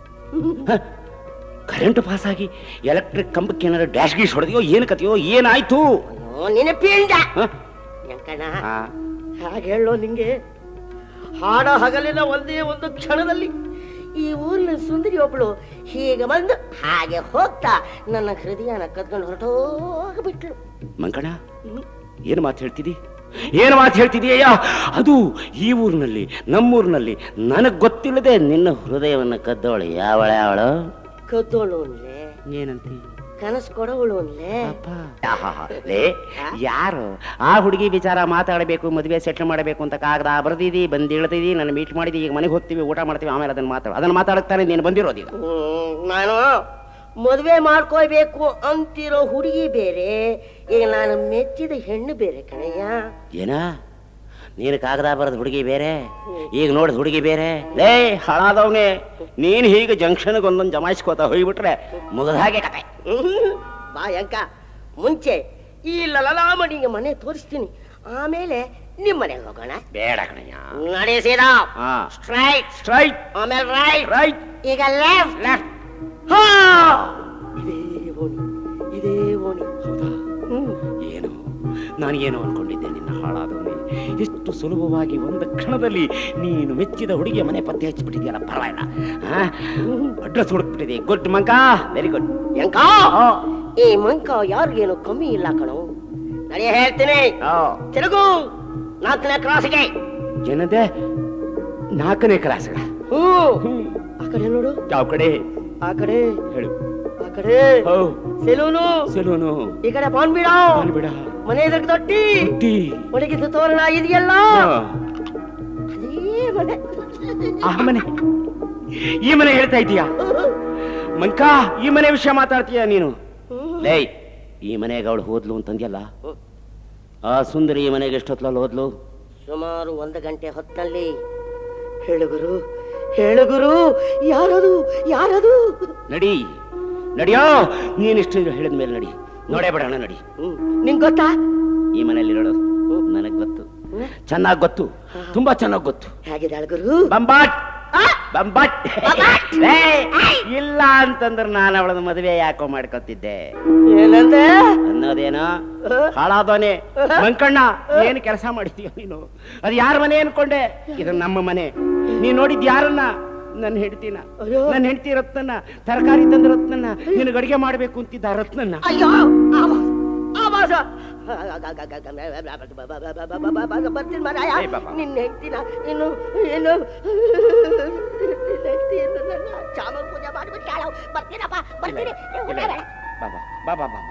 ಕರೆಂಟ್ ಪಾಸ್ ಆಗಿ ಎಲೆಕ್ಟ್ರಿಕ್ ಕಂಬಕ್ಕೆ ಏನಾದ್ರು ಡ್ಯಾಶ್ ಗೀಶ್ ಹೊಡೆದಿಯೋ ಏನು ಕತೆಯೋ ಏನಾಯ್ತು ಅಯ್ಯೋ, ನಿನ್ನ ಪೀಂಡ ಹ? ಯಂಕಣ್ಣ ಆ, ಹಾಗೆ ಹೇಳೋ ನಿಂಗೆ ಹಾಡ ಹಗಲಿನ ಒಂದೇ ಒಂದು ಕ್ಷಣದಲ್ಲಿ ಈ ಊರಿನ ಸುಂದರಿ ಒಬ್ಳು ಹೀಗೆ ಬಂದು ಹಾಗೆ ಹೋಗ್ತಾ ನನ್ನ ಹೃದಯನ ಕದ್ಕೊಂಡು ಹೊರಟೋಗ್ಬಿಟ್ಲು ಮಂಕಣ ಏನು ಮಾತು ಹೇಳ್ತಿದಿ ಏನು ಮಾತು ಹೇಳ್ತಿದೀಯಯ್ಯ ಅದು ಈ ಊರಿನಲ್ಲಿ ನಮ್ಮೂರಿನಲ್ಲಿ ನನಗೆ ಗೊತ್ತಿಲ್ಲದೆ ನಿನ್ನ ಹೃದಯವನ್ನು ಕದ್ದವಳು ಯಾವಳ ಯಾವಳು ಕದ್ದೋಳು ಅನ್ಲೆ ಏನಂತಿ ಕನಸು ಕೊಡೋಳು ಅನ್ಲೆ ಆಹಾಹಾ. ಲೇ ಯಾರು ಆ ಹುಡುಗಿ ವಿಚಾರ ಮಾತಾಡಬೇಕು ಮದುವೆ ಸೆಟ್ಲ್ ಮಾಡಬೇಕು ಅಂತ ಕಾಗದ ಬರ್ದಿದಿ ಬಂದು ಇಳ್ತಿದಿ ನನ್ನ ಮೀಟ್ ಮಾಡಿದಿ ಈಗ ಮನೆಗೆ ಹೋಗ್ತೀವಿ ಊಟ ಮಾಡ್ತೀವಿ ಆಮೇಲೆ ಅದನ್ನ ಮಾತಾಡ ಅದನ್ನ ಮಾತಾಡಕ್ತಾನೆ ನೀನು ಬಂದಿರೋದು ಈಗ ಹ್ಮ್, ನಾನು ಮದುವೆ ಮಾಡ್ಕೋಬೇಕು ಅಂತಿರೋ ಹುಡುಗಿ ಬೇರೆ ಈಗ ನಾನು ಮೆಚ್ಚಿದ ಹೆಣ್ಣು ಬೇರೆ ಕಣಯ್ಯ ಏನ ನೀನು ಕಾಗದ ಬರದ ಹುಡುಗಿ ಬೇರೆ ಈಗ ನೋಡಿದ ಹುಡುಗಿ ಬೇರೆ ಲೇ ಹಾಳಾದವನೇ ನೀನು ಹೀಗೆ ಜಂಕ್ಷನ್ಗೆ ಒಂದೊಂದು ಜಮಾಯಿಸ್ಕೋತಾ ಹೋಗ್ಬಿಟ್ರೆ ಮುಗಿದ ಹಾಗೆ ಕತೆ ಹ್ಮ್. ಬಾ ಯಂಕ ಮುಂಚೆ ಈ ಲಲಲಾಮಣಿಗೆ ಮನೆ ತೋರಿಸ್ತೀನಿ ಆಮೇಲೆ ನಿಮ್ಮ ಮನೆಗೆ ಹೋಗೋಣ ಬೇಡ ಕಣಯ್ಯ ನಡೆ ಸೀದಾ ಹಾ ಸ್ಟ್ರೈಟ್ ಸ್ಟ್ರೈಟ್ ಆಮೇಲೆ ರೈಟ್ ರೈಟ್ ಈಗ ಲೆಫ್ಟ್ ಲೆಫ್ಟ್ ಹಾ ಇದೇ ಓಣಿ ಇದೇ ಓಣಿ ಹ್ಮ್ ಏನು ನಾನು ಏನು ಅನ್ಕೊಂಡಿದ್ದೆ ನಿನ್ನ ಹಾಳಾದವನೇ ಎಷ್ಟು ಸುಲಭವಾಗಿ ಒಂದು ಕ್ಷಣದಲ್ಲಿ ನೀನು ಮೆಚ್ಚಿದ ಹುಡುಗಿಯ ಮನೆ ಪತ್ತೆ ಹಚ್ಚಿಬಿಟ್ಟಿದ್ಯಲ್ಲ ಪರವಾಗಿಲ್ಲ ಅಡ್ರೆಸ್ ಹುಡುಕ್ಬಿಟ್ಟಿದೆ ಗುಡ್ ಮಂಕ ವೆರಿ ಗುಡ್ ಯಂಕ ಈ ಮಂಕ ಯಾರಿಗೇನು ಕಮ್ಮಿ ಇಲ್ಲ ಕಣೋ ನಡೆ ಹೇಳ್ತೀನಿ ತಿರುಗು ನಾಲ್ಕನೇ ಕ್ರಾಸ್ಗೆ ಏನಂದೆ ನಾಲ್ಕನೇ ಕ್ಲಾಸ್ಗ ಹ್ಮ್ ಆ ಕಡೆ ನೋಡು ಯಾವ ಕಡೆ ಆ ಕಡೆ ಹೇಳು ಆ ಕಡೆ ಹೋ ಸೆಲೂನು ಸೆಲೂನು ಈ ಕಡೆ ಪಾನ್ ಬಿಡ ಬಿಡ ಮನೆ ಎದುರು ತೊಟ್ಟಿ ಟೀ ಒಣಗಿದ ತೋರಣ ಇದೆಯಲ್ಲ ಹಾ. ಅದೇ ಮನೆ ಆ ಮನೆ ಈ ಮನೆ ಹೇಳ್ತಾ ಇದೀಯಾ ಮಂಕ ಈ ಮನೆ ವಿಷಯ ಮಾತಾಡ್ತೀಯ ನೀನು ಲೇ ಈ ಮನೆಗೆ ಅವಳು ಹೋದ್ಲು ಅಂತಂದ್ಯಲ್ಲ ಆ ಸುಂದರಿ ಈ ಮನೆಗೆ ಎಷ್ಟೊತ್ತಲ್ಲಿ ಹೋದ್ಲು ಸುಮಾರು ಒಂದು ಗಂಟೆ ಹೊತ್ತಲ್ಲಿ ಹೇಳುಗುರು ಹೇಳುಗುರು ಯಾರದು ಯಾರದು ನಡಿ ನಡಿಯೋ ನೀನಿಷ್ಟು ಹೇಳಿದ ಮೇಲೆ ನಡಿ ನೋಡೇ ಬಿಡೋಣ ನಡಿ ಹ್ಮ್. ನಿಂಗ್ ಗೊತ್ತಾ ಈ ಮನೆಯಲ್ಲಿರೋಳು ನನಗೆ ಗೊತ್ತು ಚೆನ್ನಾಗಿ ಗೊತ್ತು ತುಂಬಾ ಚೆನ್ನಾಗಿ ಗೊತ್ತು ಹೇಗಿದೆ ಅಳಗುರು ಬಂಬಾಟ್ ಬಂಬಾಟ್ ಲೇ, ಇಲ್ಲ ಅಂತಂದ್ರೆ ನಾನು ಅವಳನ್ನ ಮದುವೆ ಯಾಕೋ ಮಾಡ್ಕೊತಿದ್ದೆ ಏನಂದೆ ಅನ್ನೋದೇನೋ ಹಾಳಾದವನೇ ಮಂಕಣ್ಣ ಏನು ಕೆಲಸ ಮಾಡಿದೀಯ ನೀನು ಅದು ಯಾರ ಮನೆ ಅನ್ಕೊಂಡೆ ಇದು ನಮ್ಮ ಮನೆ ನೀನ್ ನೋಡಿದ್ ಯಾರನ್ನ ನನ್ನ ಹೆಂಡತಿನ ಅಯ್ಯೋ. ನನ್ನ ಹೆಂಡತಿ ರತ್ನನ್ನ ತರಕಾರಿ ತಂದ ರತ್ನನ್ನ ನಿನಗೆ ಅಡಿಗೆ ಮಾಡ್ಬೇಕು ಅಂತಿದ್ದ ಆ ರತ್ನನ್ನ ಅಯ್ಯೋ ಆವಾಸ ಆವಾಸ ಬರ್ತೀನಿ ಮರಾಯ ಏ ಬಾಬಾ. ನಿನ್ನ ಹೆಂಡ್ತಿನ ಇನ್ನು ಇನ್ನು ನಿನ್ನ ಹೆಂಡ್ತಿಯನ್ನು ನನ್ನ ಚಾಮನ್ ಪೂಜೆ ಮಾಡಿಬಿಟ್ಟಾಳ ಬರ್ತೀನಪ್ಪ ಬರ್ತೀನಿ ನೀವು ಇಲ್ಲ, ಬೇಡ. ಬಾಬಾ ಬಾಬಾ ಬಾಬಾ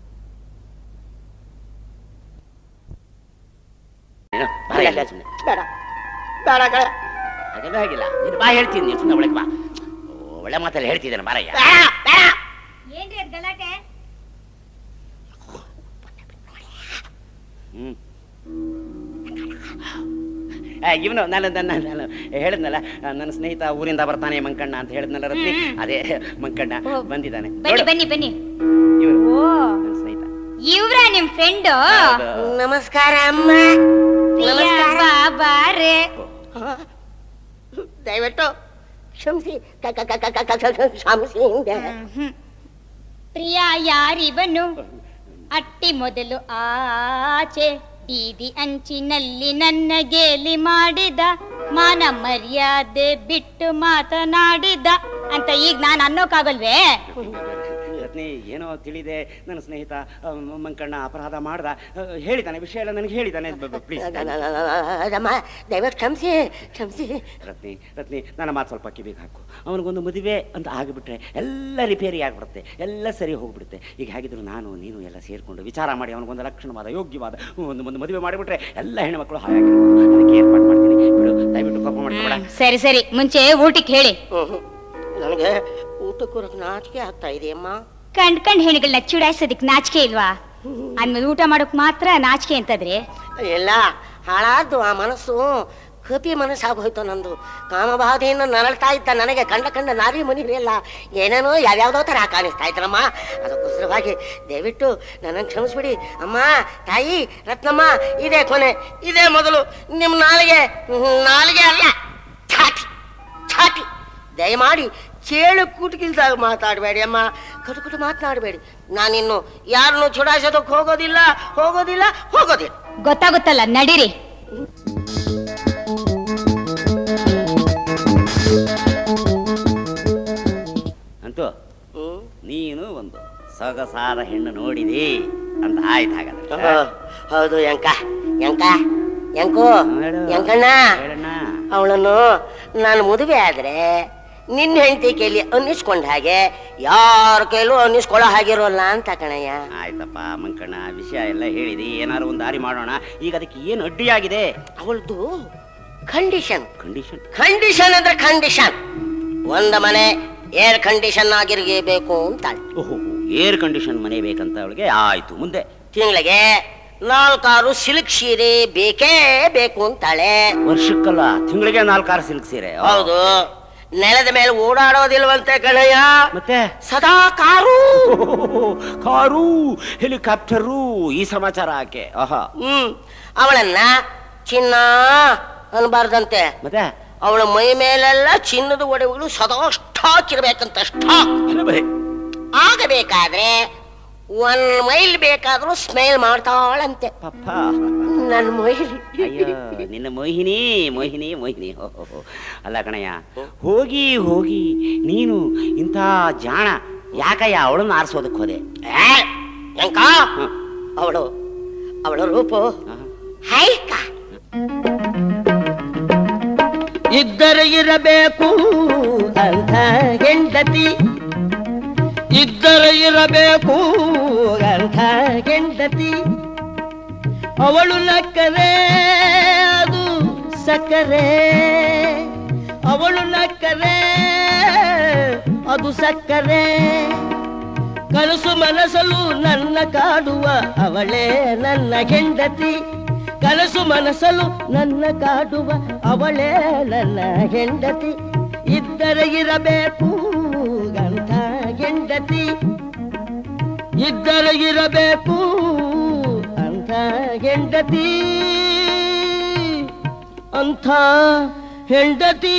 ಏನೋ, ಬಾರೆ ಇಲ್ಲ ಸುಮ್ನೆ. ಬೇಡ ಬೇಡ ಕಣ ಹಾಗೆಲ್ಲ ಹಾಗಿಲ್ಲ ನೀನು ಬಾ ಹೇಳ್ತೀನಿ ನೀನು ಸುಮ್ಮನೆ ಒಳಗೆ ಬಾ ಓ, ಒಳ್ಳೆ ಮಾತಲ್ಲಿ ಹೇಳ್ತಿದ್ದೇನೆ ಬಾರಯ್ಯ ಬೇಡ ಬೇಡ ಏನ್ರಿ ಅದ್ ಗಲಾಟೆ ಹ್ಮ್ ಇವನು ನಾನು ನನ್ನ ನಾನು ಹೇಳಿದ್ನಲ್ಲ ನನ್ನ ಸ್ನೇಹಿತ ಊರಿಂದ ಬರ್ತಾನೆ ಮಂಕಣ್ಣ ಅಂತ ಹೇಳಿದ್ನಲ್ಲ ರತ್ನಿ ಅದೇ ಮಂಕಣ್ಣ ಓ, ಬಂದಿದ್ದಾನೆ ಬನ್ನಿ ನೋಡು, ಬನ್ನಿ ಬನ್ನಿ ಇವ್ನು, ಓ ನನ್ನ ಸ್ನೇಹಿತ ಇವ್ರ ನಿಮ್ ಫ್ರೆಂಡ್ ಹೌದು. ನಮಸ್ಕಾರ ಅಮ್ಮ ನಮಸ್ಕಾರ ಬಾರೆ ಹ? ದಯವಿಟ್ಟು ಕ್ಷಮಿಸಿ ಕ- ಕ- ಕ- ಕ- ಕ- ಕ- ಕ್ಷಮಿಸಿ ಹಿಂದೆ ಪ್ರಿಯ ಯಾರಿವನು ಅಟ್ಟಿ ಮೊದಲು ಆಚೆ ಬೀದಿ ಅಂಚಿನಲ್ಲಿ ನನ್ನ ಗೇಲಿ ಮಾಡಿದ ಮಾನ ಮರ್ಯಾದೆ ಬಿಟ್ಟು ಮಾತನಾಡಿದ ಅಂತ ಈಗ ನಾನು ಅನ್ನೋಕ್ಕಾಗಲ್ವೇ ರತ್ನಿ ಏನೋ ತಿಳಿದೆ ನನ್ನ ಸ್ನೇಹಿತ ಆ, ಮಂಕಣ್ಣ ಅಪರಾಧ ಮಾಡ್ದ ಆ, ಹೇಳಿದ್ದಾನೆ ವಿಷಯ ಎಲ್ಲ ನನಗೆ ಹೇಳಿದ್ದಾನೆ ಪ್ಲೀಸ್ ಅದಮ್ಮ ದಯವಿಟ್ಟು ಕ್ಷಮಿಸಿ ಕ್ಷಮಿಸಿ ರತ್ನಿ ರತ್ನಿ ನನ್ನ ಮಾತು ಸ್ವಲ್ಪ ಕಿವಿಗೆ ಹಾಕು ಅವನಿಗೊಂದು ಮದುವೆ ಅಂತ ಆಗಿಬಿಟ್ರೆ ಎಲ್ಲ ರಿಪೇರಿ ಆಗಿಬಿಡುತ್ತೆ ಎಲ್ಲ ಸರಿ ಹೋಗ್ಬಿಡುತ್ತೆ ಈಗ ಹೇಗಿದ್ರು ನಾನು ನೀನು ಎಲ್ಲ ಸೇರಿಕೊಂಡು ವಿಚಾರ ಮಾಡಿ ಅವನಿಗೊಂದು ಲಕ್ಷಣವಾದ ಯೋಗ್ಯವಾದ ಒಂದು ಒಂದು ಮದುವೆ ಮಾಡಿಬಿಟ್ರೆ ಎಲ್ಲ ಹೆಣ್ಮಕ್ಳು ಹಾಯಾಗಿರ್ಬೋದು ಅದಕ್ಕೆ ಏರ್ಪಾಡು ಮಾಡ್ತೀನಿ ಬಿಡು ದಯವಿಟ್ಟು ಕೋಪ ಮಾಡ್ಕೊಬೇಡ ಸರಿ ಸರಿ ಮುಂಚೆ ಊಟಕ್ಕೆ ಹೇಳಿ ನನಗೆ ಊಟಕ್ಕೂ ನಾಚಿಕೆ ಆಗ್ತಾ ಇದೆಯಮ್ಮ ಕಂಡ್ ಕಂಡ್ ಹೆಣ್ಗಳನ್ನ ಚುಡಾಯಿಸೋದಕ್ ನಾಚಿಕೆ ಇಲ್ವಾ ಅಂದ್ಮೇಲೆ ಊಟ ಮಾಡೋಕ್ ಮಾತ್ರ ನಾಚಿಕೆ ಅಂತದ್ರಿ ಎಲ್ಲ ಹಾಳಾದ್ದು ಆ ಮನಸ್ಸು ಕಪಿ ಮನಸ್ಸಾಗೋಯ್ತು ನಂದು ಕಾಮಬಾಧೆಯನ್ನು ನರಳ್ತಾ ಇದ್ದ ನನಗೆ ಕಂಡ ಕಂಡ ನಾರಿ ಮುನಿಗಳೆಲ್ಲ ಏನೇನೋ ಯಾವ್ಯಾವ್ದೋ ಥರ ಕಾಣಿಸ್ತಾ ಇದ್ರಮ್ಮ ಅದಕ್ಕೋಸ್ಕರವಾಗಿ ದಯವಿಟ್ಟು ನನ್ನನ್ನು ಕ್ಷಮಿಸ್ಬಿಡಿ ಅಮ್ಮ ತಾಯಿ ರತ್ನಮ್ಮ ಇದೇ ಕೊನೆ ಇದೇ ಮೊದಲು ನಿಮ್ಮ ನಾಲಿಗೆ ನಾಲಿಗೆ ಅಲ್ಲ ಛಾತಿ ಛಾತಿ ದಯಮಾಡಿ ಚೇಳು ಕೂಟ್ಗಿಲ್ದಾಗ ಮಾತಾಡಬೇಡಿ ಅಮ್ಮ ಕಟುಕಟು ಮಾತನಾಡಬೇಡಿ ನಾನಿನ್ನು ಯಾರನ್ನು ಚುಡಾಯಿಸೋದಕ್ಕೆ ಹೋಗೋದಿಲ್ಲ ಹೋಗೋದಿಲ್ಲ ಹೋಗೋದಿಲ್ಲ ಗೊತ್ತಾಗುತ್ತಲ್ಲ ನಡೀರಿ ಅಂತೂ ಹ್ಮ್ ನೀನು ಒಂದು ಸೊಗಸಾದ ಹೆಣ್ಣು ನೋಡಿದಿ ಅಂತ ಆಯ್ತು ಹಾಗಾದ್ರೆ ಆ, ಹೌದು ಎಂಕ ಎಂಕ ಎಂಕು ಹೇಳು. ಎಂಕಣ್ಣ ಹೇಳಣ್ಣ ಅವಳನ್ನು ನಾನು ಮದುವೆ ಆದ್ರೆ ನಿನ್ನ ಹೆಂಡತಿ ಕೈಲಿ ಅನ್ನಿಸ್ಕೊಂಡ ಹಾಗೆ ಯಾರ ಕೈಲೂ ಅನ್ನಿಸ್ಕೊಳ್ಳೋ ಹಾಗಿರೋಲ್ಲ ಅಂತ ಕಣಯ್ಯ ಆಯ್ತಪ್ಪ ಮಂಕಣ್ಣ ವಿಷಯ ಎಲ್ಲ ಹೇಳಿದಿ ಏನಾದ್ರು ಒಂದು ದಾರಿ ಮಾಡೋಣ ಈಗ ಅದಕ್ಕೆ ಏನು ಅಡ್ಡಿಯಾಗಿದೆ ಅವಳದು ಕಂಡೀಷನ್ ಕಂಡೀಷನ್ ಕಂಡೀಷನ್ ಅಂದ್ರೆ ಕಂಡೀಷನ್ ಒಂದ ಮನೆ ಏರ್ ಕಂಡೀಷನ್ ಆಗಿರ್ಬೇಕು ಅಂತಾಳೆ ಓಹೋ ಏರ್ ಕಂಡೀಷನ್ ಮನೆ ಬೇಕಂತ ಅವಳಿಗೆ ಆಯ್ತು ಮುಂದೆ ತಿಂಗಳಿಗೆ ನಾಲ್ಕಾರು ಸಿಲ್ಕ್ ಸೀರೆ ಬೇಕೇ ಬೇಕು ಅಂತಾಳೆ ವರ್ಷಕ್ಕಲ್ಲ ತಿಂಗಳಿಗೆ ನಾಲ್ಕಾರು ಸಿಲ್ಕ್ ಸೀರೆ ಓ, ಹೌದು ನೆಲದ ಮೇಲೆ ಓಡಾಡೋದಿಲ್ವಂತೆ ಕಣಯ್ಯ ಮತ್ತೆ ಸದಾ ಕಾರು ಓಹೋ, ಕಾರು ಹೆಲಿಕಾಪ್ಟರು ಈ ಸಮಾಚಾರ ಆಕೆ ಆಹಾ ಹ್ಮ್ ಅವಳನ್ನ ಚಿನ್ನ ಅನ್ಬಾರ್ದಂತೆ ಮತ್ತೆ ಅವಳ ಮೈ ಮೇಲೆಲ್ಲ ಚಿನ್ನದ ಒಡವೆಗಳು ಸದಾ ಸ್ಟಾಕ್ ಇರ್ಬೇಕಂತ ಸ್ಟಾಕ್ ಅಲ್ಲ ಬರೀ ಆಗಬೇಕಾದ್ರೆ ಒಂದ್ ಮೈಲ್ ಬೇಕಾದ್ರೂ ಸ್ಮೈಲ್ ಮಾಡ್ತಾಳಂತೆ ಪಪ್ಪ ನನ್ನ ಮೈಲ್ ಅಯ್ಯೋ ನಿನ್ನ ಮೋಹಿನಿ ಮೋಹಿನಿ ಮೋಹಿನಿ ಹೋ, ಹೋ, ಹೋ. ಅಲ್ಲ ಕಣಯ್ಯ ಹೋಗಿ ಹೋಗಿ ನೀನು ಇಂಥ ಜಾಣ ಯಾಕಯ್ಯ ಅವಳನ್ನ ಆರಿಸೋದಕ್ಕೆ ಹೋದೆ ಎಂಕ ಹ. ಅವಳು ಅವಳ ರೂಪು ಆಹಾ. ಹೈಕ ಇದ್ದರೆ ಇರಬೇಕು ಅಂತ ಹೆಂಡತಿ ಇದ್ದರೆ ಇರಬೇಕು ಅಂತ ಹೆಂಡತಿ ಅವಳು ನಕ್ಕರೆ ಅದು ಸಕ್ಕರೆ ಅವಳು ನಕ್ಕರೆ ಅದು ಸಕ್ಕರೆ ಕನಸು ಮನಸಲು ನನ್ನ ಕಾಡುವ ಅವಳೇ ನನ್ನ ಹೆಂಡತಿ ಕನಸು ಮನಸಲು ನನ್ನ ಕಾಡುವ ಅವಳೇ ನನ್ನ ಹೆಂಡತಿ ಇದ್ದರೆ ಇರಬೇಕು ಅಂತ ಹೆಂಡತಿ ಇದ್ದರೆ ಇರಬೇಕು ಅಂತ ಹೆಂಡತಿ ಅಂಥ ಹೆಂಡತಿ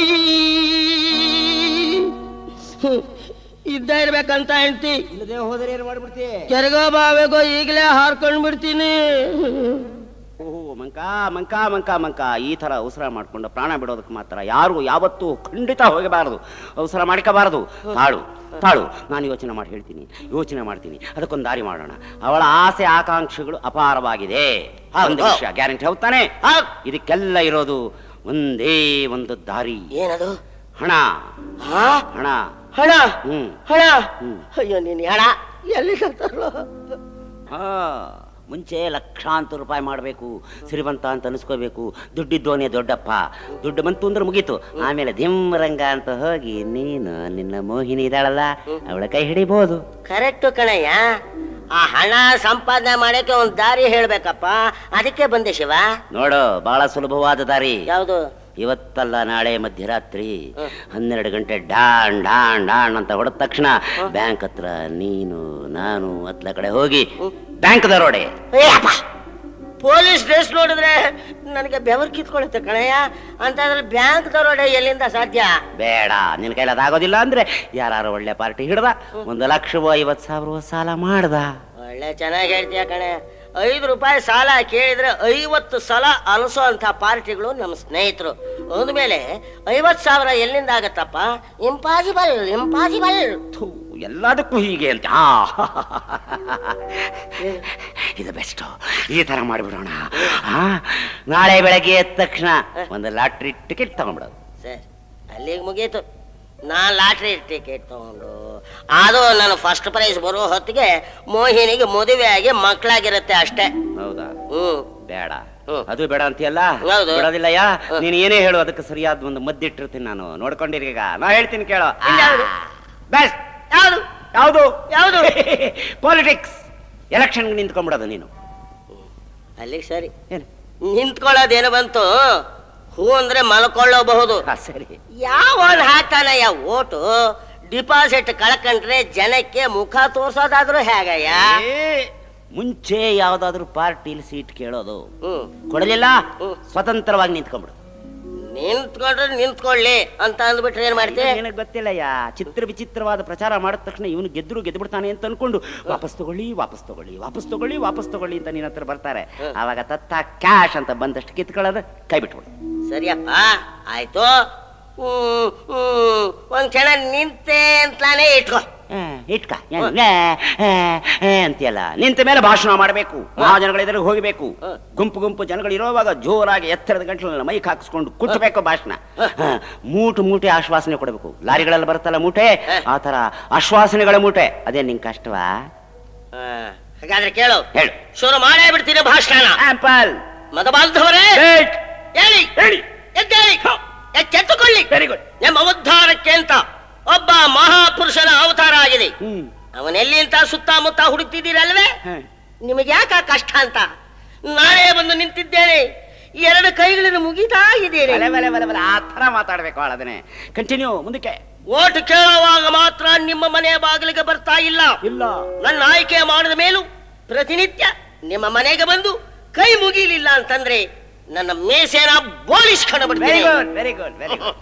ಹ್ಮ್. ಇದ್ದ ಇರ್ಬೇಕಂತ ಹೆಂಡತಿ ಇಲ್ಲದೆ ಹೋದರೆ ಏನು ಮಾಡ್ಬಿಡ್ತಿ ಕೆರೆಗೋ ಬಾವೆಗೋ ಈಗಲೇ ಹಾರ್ಕೊಂಡ್ ಬಿಡ್ತೀನಿ ಓಹೋ ಮಂಕ ಮಂಕ ಮಂಕ ಮಂಕ ಈ ಥರ ಅವಸರ ಮಾಡ್ಕೊಂಡು ಪ್ರಾಣ ಬಿಡೋದಕ್ಕೆ ಮಾತ್ರ ಯಾರಿಗೂ ಯಾವತ್ತೂ ಖಂಡಿತ ಹೋಗಬಾರದು ಅವಸರ ಮಾಡ್ಕೋಬಾರದು ತಾಳು ತಾಳು ನಾನು ಯೋಚನೆ ಮಾಡಿ ಹೇಳ್ತೀನಿ ಯೋಚನೆ ಮಾಡ್ತೀನಿ ಅದಕ್ಕೊಂದು ದಾರಿ ಮಾಡೋಣ ಅವಳ ಆಸೆ ಆಕಾಂಕ್ಷೆಗಳು ಅಪಾರವಾಗಿದೆ ಒಂದು ಹೌದು. ವಿಷಯ ಗ್ಯಾರಂಟಿ ಹೋಗ್ತಾನೆ ಹೌದ್. ಇದಕ್ಕೆಲ್ಲ ಇರೋದು ಒಂದೇ ಒಂದು ದಾರಿ ಏನದು ಹಣ ಹಾ ಹಣ ಹಣ ಹ್ಮ್ ಹಣ ಹ್ಮ್. ಅಯ್ಯೋ ನೀನ್ ಹಣ ಎಲ್ಲಿ ತರ್ತಾರೋ ಹಾ ಮುಂಚೆ ಲಕ್ಷಾಂತರ ರೂಪಾಯಿ ಮಾಡಬೇಕು ಶ್ರೀಮಂತ ಅಂತ ಅನಿಸ್ಕೋಬೇಕು ದುಡ್ಡಿದ್ದೋನೇ ದೊಡ್ಡಪ್ಪ ದುಡ್ಡು ಬಂತು ಅಂದ್ರೆ ಮುಗೀತು ಆಮೇಲೆ ರಂಗ ಅಂತ ಹೋಗಿ ನೀನು ನಿನ್ನ ಮೋಹಿನಿ ಇದ್ದಾಳಲ್ಲ ಅವಳ ಕೈ ಹಿಡಿಬಹುದು ಕರೆಕ್ಟು ಕಣಯ್ಯ ಆ ಹಣ ಸಂಪಾದನೆ ಮಾಡಕ್ಕೆ ಒಂದ್ ದಾರಿ ಹೇಳ್ಬೇಕಪ್ಪ ಅದಕ್ಕೆ ಬಂದೆ ಶಿವ ನೋಡು ಬಹಳ ಸುಲಭವಾದ ದಾರಿ ಯಾವುದು ಇವತ್ತಲ್ಲ ನಾಳೆ ಮಧ್ಯರಾತ್ರಿ ಹನ್ನೆರಡು ಗಂಟೆ ಡಾನ್ ಡಾನ್ ಡಾನ್ ಅಂತ ಹೊಡೆದ ತಕ್ಷಣ ಬ್ಯಾಂಕ್ ಹತ್ರ ನೀನು ನಾನು ಅತ್ಲ ಕಡೆ ಹೋಗಿ ಬ್ಯಾಂಕ್ ದರೋಡೆ ಏ ಅಪ್ಪ ಪೊಲೀಸ್ ಡ್ರೆಸ್ ನೋಡಿದ್ರೆ ನನಗೆ ಬೆವರು ಕಿತ್ಕೊಳ್ಳುತ್ತೆ ಕಣಯ್ಯ ಅಂತಂದ್ರೆ ಬ್ಯಾಂಕ್ ದರೋಡೆ ಎಲ್ಲಿಂದ ಸಾಧ್ಯ ಬೇಡ ನಿನ್ ಕೈಲಿ ಅದಾಗೋದಿಲ್ಲ ಅಂದ್ರೆ ಯಾರು ಒಳ್ಳೆ ಪಾರ್ಟಿ ಹಿಡ್ದ ಒಂದು ಲಕ್ಷವೋ ಐವತ್ ಸಾವಿರ ಸಾಲ ಮಾಡ್ದ ಒಳ್ಳೆ ಚೆನ್ನಾಗಿ ಹೇಳ್ತೀಯ ಕಣೆ ಐದು ರೂಪಾಯಿ ಸಾಲ ಕೇಳಿದ್ರೆ ಐವತ್ತು ಸಲ ಅಲಸೋ ಅಂತ ಪಾರ್ಟಿಗಳು ನಮ್ಮ ಸ್ನೇಹಿತರು ಅಂದ್ಮೇಲೆ ಐವತ್ತು ಸಾವಿರ ಎಲ್ಲಿಂದ ಆಗತ್ತಪ್ಪ ಇಂಪಾಸಿಬಲ್ ಇಂಪಾಸಿಬಲ್ ಥು, ಎಲ್ಲದಕ್ಕೂ ಹೀಗೆ ಅಂತ ಆ, ಇದು ಬೆಸ್ಟ್ ಈ ತರ ಮಾಡಿಬಿಡೋಣ ಆ, ನಾಳೆ ಬೆಳಗ್ಗೆ ಎದ್ದ ತಕ್ಷಣ ಒಂದು ಲಾಟ್ರಿ ಟಿಕೆಟ್ ತಗೊಂಡ್ಬಿಡೋದು ಸರ್ ಅಲ್ಲಿಗೆ ಮುಗೀತು ನಾನು ಲಾಟ್ರಿ ಟಿಕೆಟ್ ತಗೊಂಡು ಅದು ನನ್ನ ಫಸ್ಟ್ ಪ್ರೈಸ್ ಬರೋ ಹೊತ್ತಿಗೆ ಮೋಹಿನಿಗೆ ಮದುವೆ ಆಗಿ ಮಕ್ಕಳಾಗಿರುತ್ತೆ ಅಷ್ಟೇ ಹೌದಾ ಹ್ಮ್ ಬೇಡ ಹ್ಮ್. ಅದು ಬೇಡ ಅಂತೀಯಲ್ಲ ಹೌದು. ಬಿಡೋದಿಲ್ಲಯ್ಯ ಹ್ಮ್. ನೀನು ಏನೇ ಹೇಳು ಅದಕ್ಕೆ ಸರಿಯಾದ ಒಂದು ಮದ್ದಿಟ್ಟಿರ್ತೀನಿ ನಾನು ನೋಡ್ಕೊಂಡಿರಿ ಈಗ ನಾ ಹೇಳ್ತೀನಿ ಕೇಳೋ ಇದ್ಯಾವ್ದು? ಬೆಸ್ಟ್ ಯಾವುದು ಯಾವುದು ಯಾವುದು? ಪಾಲಿಟಿಕ್ಸ್ ಎಲೆಕ್ಷನ್ಗೆ ನಿಂತ್ಕೊಂಡ್ಬಿಡೋದು ನೀನು ಅಲ್ಲಿಗೆ ಸರಿ ಏನು ನಿಂತ್ಕೊಳ್ಳೋದೇನು ಬಂತು ಹೂ ಅಂದ್ರೆ ಮಲ್ಕೊಳ್ಳಬಹುದು ಹಾ, ಸರಿ ಯಾವನ್ ಹಾಕ್ತಾನಯ್ಯ ಓಟು ಡಿಪಾಸಿಟ್ ಕಳ್ಕೊಂಡ್ರೆ ಜನಕ್ಕೆ ಮುಖ ತೋರ್ಸೋದಾದ್ರೂ ಹೇಗಯ್ಯ ಏ, ಮುಂಚೆ ಯಾವ್ದಾದ್ರು ಪಾರ್ಟಿಲಿ ಸೀಟ್ ಕೇಳೋದು ಹ್ಮ್ ಕೊಡಲಿಲ್ಲ ಹ್ಮ್. ಸ್ವತಂತ್ರವಾಗಿ ನಿಂತ್ಕೊಂಡ್ಬಿಡು ನಿಂತ್ಕೊಂಡ್ರೆ ನಿಂತ್ಕೊಳ್ಳಿ ಅಂತ ಅಂದ್ಬಿಟ್ರೆ ಏನ್ ಮಾಡ್ತಿ ನಿನಗೆ ಗೊತ್ತಿಲ್ಲಯ್ಯ ಚಿತ್ರ ವಿಚಿತ್ರವಾದ ಪ್ರಚಾರ ಮಾಡಿದ ತಕ್ಷಣ ಇವನು ಗೆದ್ರು ಗೆದ್ದು ಬಿಡ್ತಾನೆ ಅಂತ ಅನ್ಕೊಂಡು ವಾಪಸ್ ತಗೊಳ್ಳಿ ವಾಪಸ್ ತಗೊಳ್ಳಿ ವಾಪಸ್ ತಗೊಳ್ಳಿ ವಾಪಸ್ ತಗೊಳ್ಳಿ ಅಂತ ನಿನ್ನ ಹತ್ರ ಬರ್ತಾರೆ ಆವಾಗ ತತ್ತ ಕ್ಯಾಶ್ ಅಂತ ಬಂದಷ್ಟು ಕಿತ್ಕೊಳ್ಳೋದು ಕೈ ಬಿಟ್ಬಿಡು ಸರಿಯಪ್ಪ ಆಯ್ತು ಹ್ಮ್ ಹ್ಮ್ ಒಂದ್ ಕ್ಷಣ ನಿಂತೆ ಅಂತಾನೆ ಇಟ್ಕೋ ಆ, ಇಟ್ಕ ಏನ್? ಏ, ಏ, ಏ ಅಂತೀಯಲ್ಲ ನಿಂತ ಮೇಲೆ ಭಾಷಣ ಮಾಡಬೇಕು ಮಹಾಜನಗಳ ಎದುರಿಗೆ ಹೋಗಬೇಕು ಹ. ಗುಂಪು ಗುಂಪು ಜನಗಳು ಇರುವಾಗ ಜೋರಾಗಿ ಎತ್ತರದ ಗಂಟಲನ್ನ ಮೈಕ್ ಹಾಕಿಸ್ಕೊಂಡು ಕುಟ್ಟಬೇಕು ಭಾಷಣ ಹ, ಮೂಟು ಮೂಟೆ ಆಶ್ವಾಸನೆ ಕೊಡಬೇಕು ಲಾರಿಗಳಲ್ಲಿ ಬರುತ್ತಲ್ಲ ಮೂಟೆ ಹ. ಆ ತರ ಆಶ್ವಾಸನೆಗಳ ಮೂಟೆ ಅದೇ ನಿಂಗೆ ಕಷ್ಟವಾ ಆ, ಹಾಗಾದ್ರೆ ಕೇಳು ಹೇಳು ಶುರು ಮಾಡೇ ಬಿಡ್ತೀನಿ ಭಾಷಣ ಆಂಪಲ್ ಮತಬಾಂಧವರೇ ಹೇಳಿ ಹೇಳಿ ಎದ್ದೇಳಿ ಎಚ್ಚೆತ್ತುಕೊಳ್ಳಿ ವೆರಿ ಗುಡ್ ನಿಮ್ಮ ಉದ್ಧಾರಕ್ಕೆ ಅಂತ ಒಬ್ಬ ಮಹಾಪುರುಷನ ಅವತಾರ ಆಗಿದೆ ಹ್ಮ್ ಅವನೆಲ್ಲಿ ಅಂತ ಸುತ್ತಮುತ್ತ ಹುಡುಕ್ತಿದ್ದೀರಲ್ವೇ ಹ. ನಿಮಗೆ ಯಾಕ ಕಷ್ಟ ಅಂತ ನಾನೇ ಬಂದು ನಿಂತಿದ್ದೇನೆ ಎರಡು ಕೈಗಳನ್ನು ಮುಗಿತಾ ಇದ್ದೇನೆ ಬಲೆ ಬಲೆ ಬಲೆ ಬಲೆ ಆ ತರ ಮಾತಾಡ್ಬೇಕು ಅದನ್ನೇ ಕಂಟಿನ್ಯೂ ಮುಂದಕ್ಕೆ ಓಟ್ ಕೇಳುವಾಗ ಮಾತ್ರ ನಿಮ್ಮ ಮನೆ ಬಾಗಿಲಿಗೆ ಬರ್ತಾ ಇಲ್ಲ ಇಲ್ಲ ನನ್ನ ಆಯ್ಕೆ ಮಾಡಿದ ಮೇಲೂ ಪ್ರತಿನಿತ್ಯ ನಿಮ್ಮ ಮನೆಗೆ ಬಂದು ಕೈ ಮುಗಿಲಿಲ್ಲ ಅಂತಂದ್ರೆ ನನ್ನ ಮೇಸೇನ ಬೋಳಿಸ್ಕೊಂಡು ವೆರಿ ಬಿಡ್ತೀನಿ good very good very good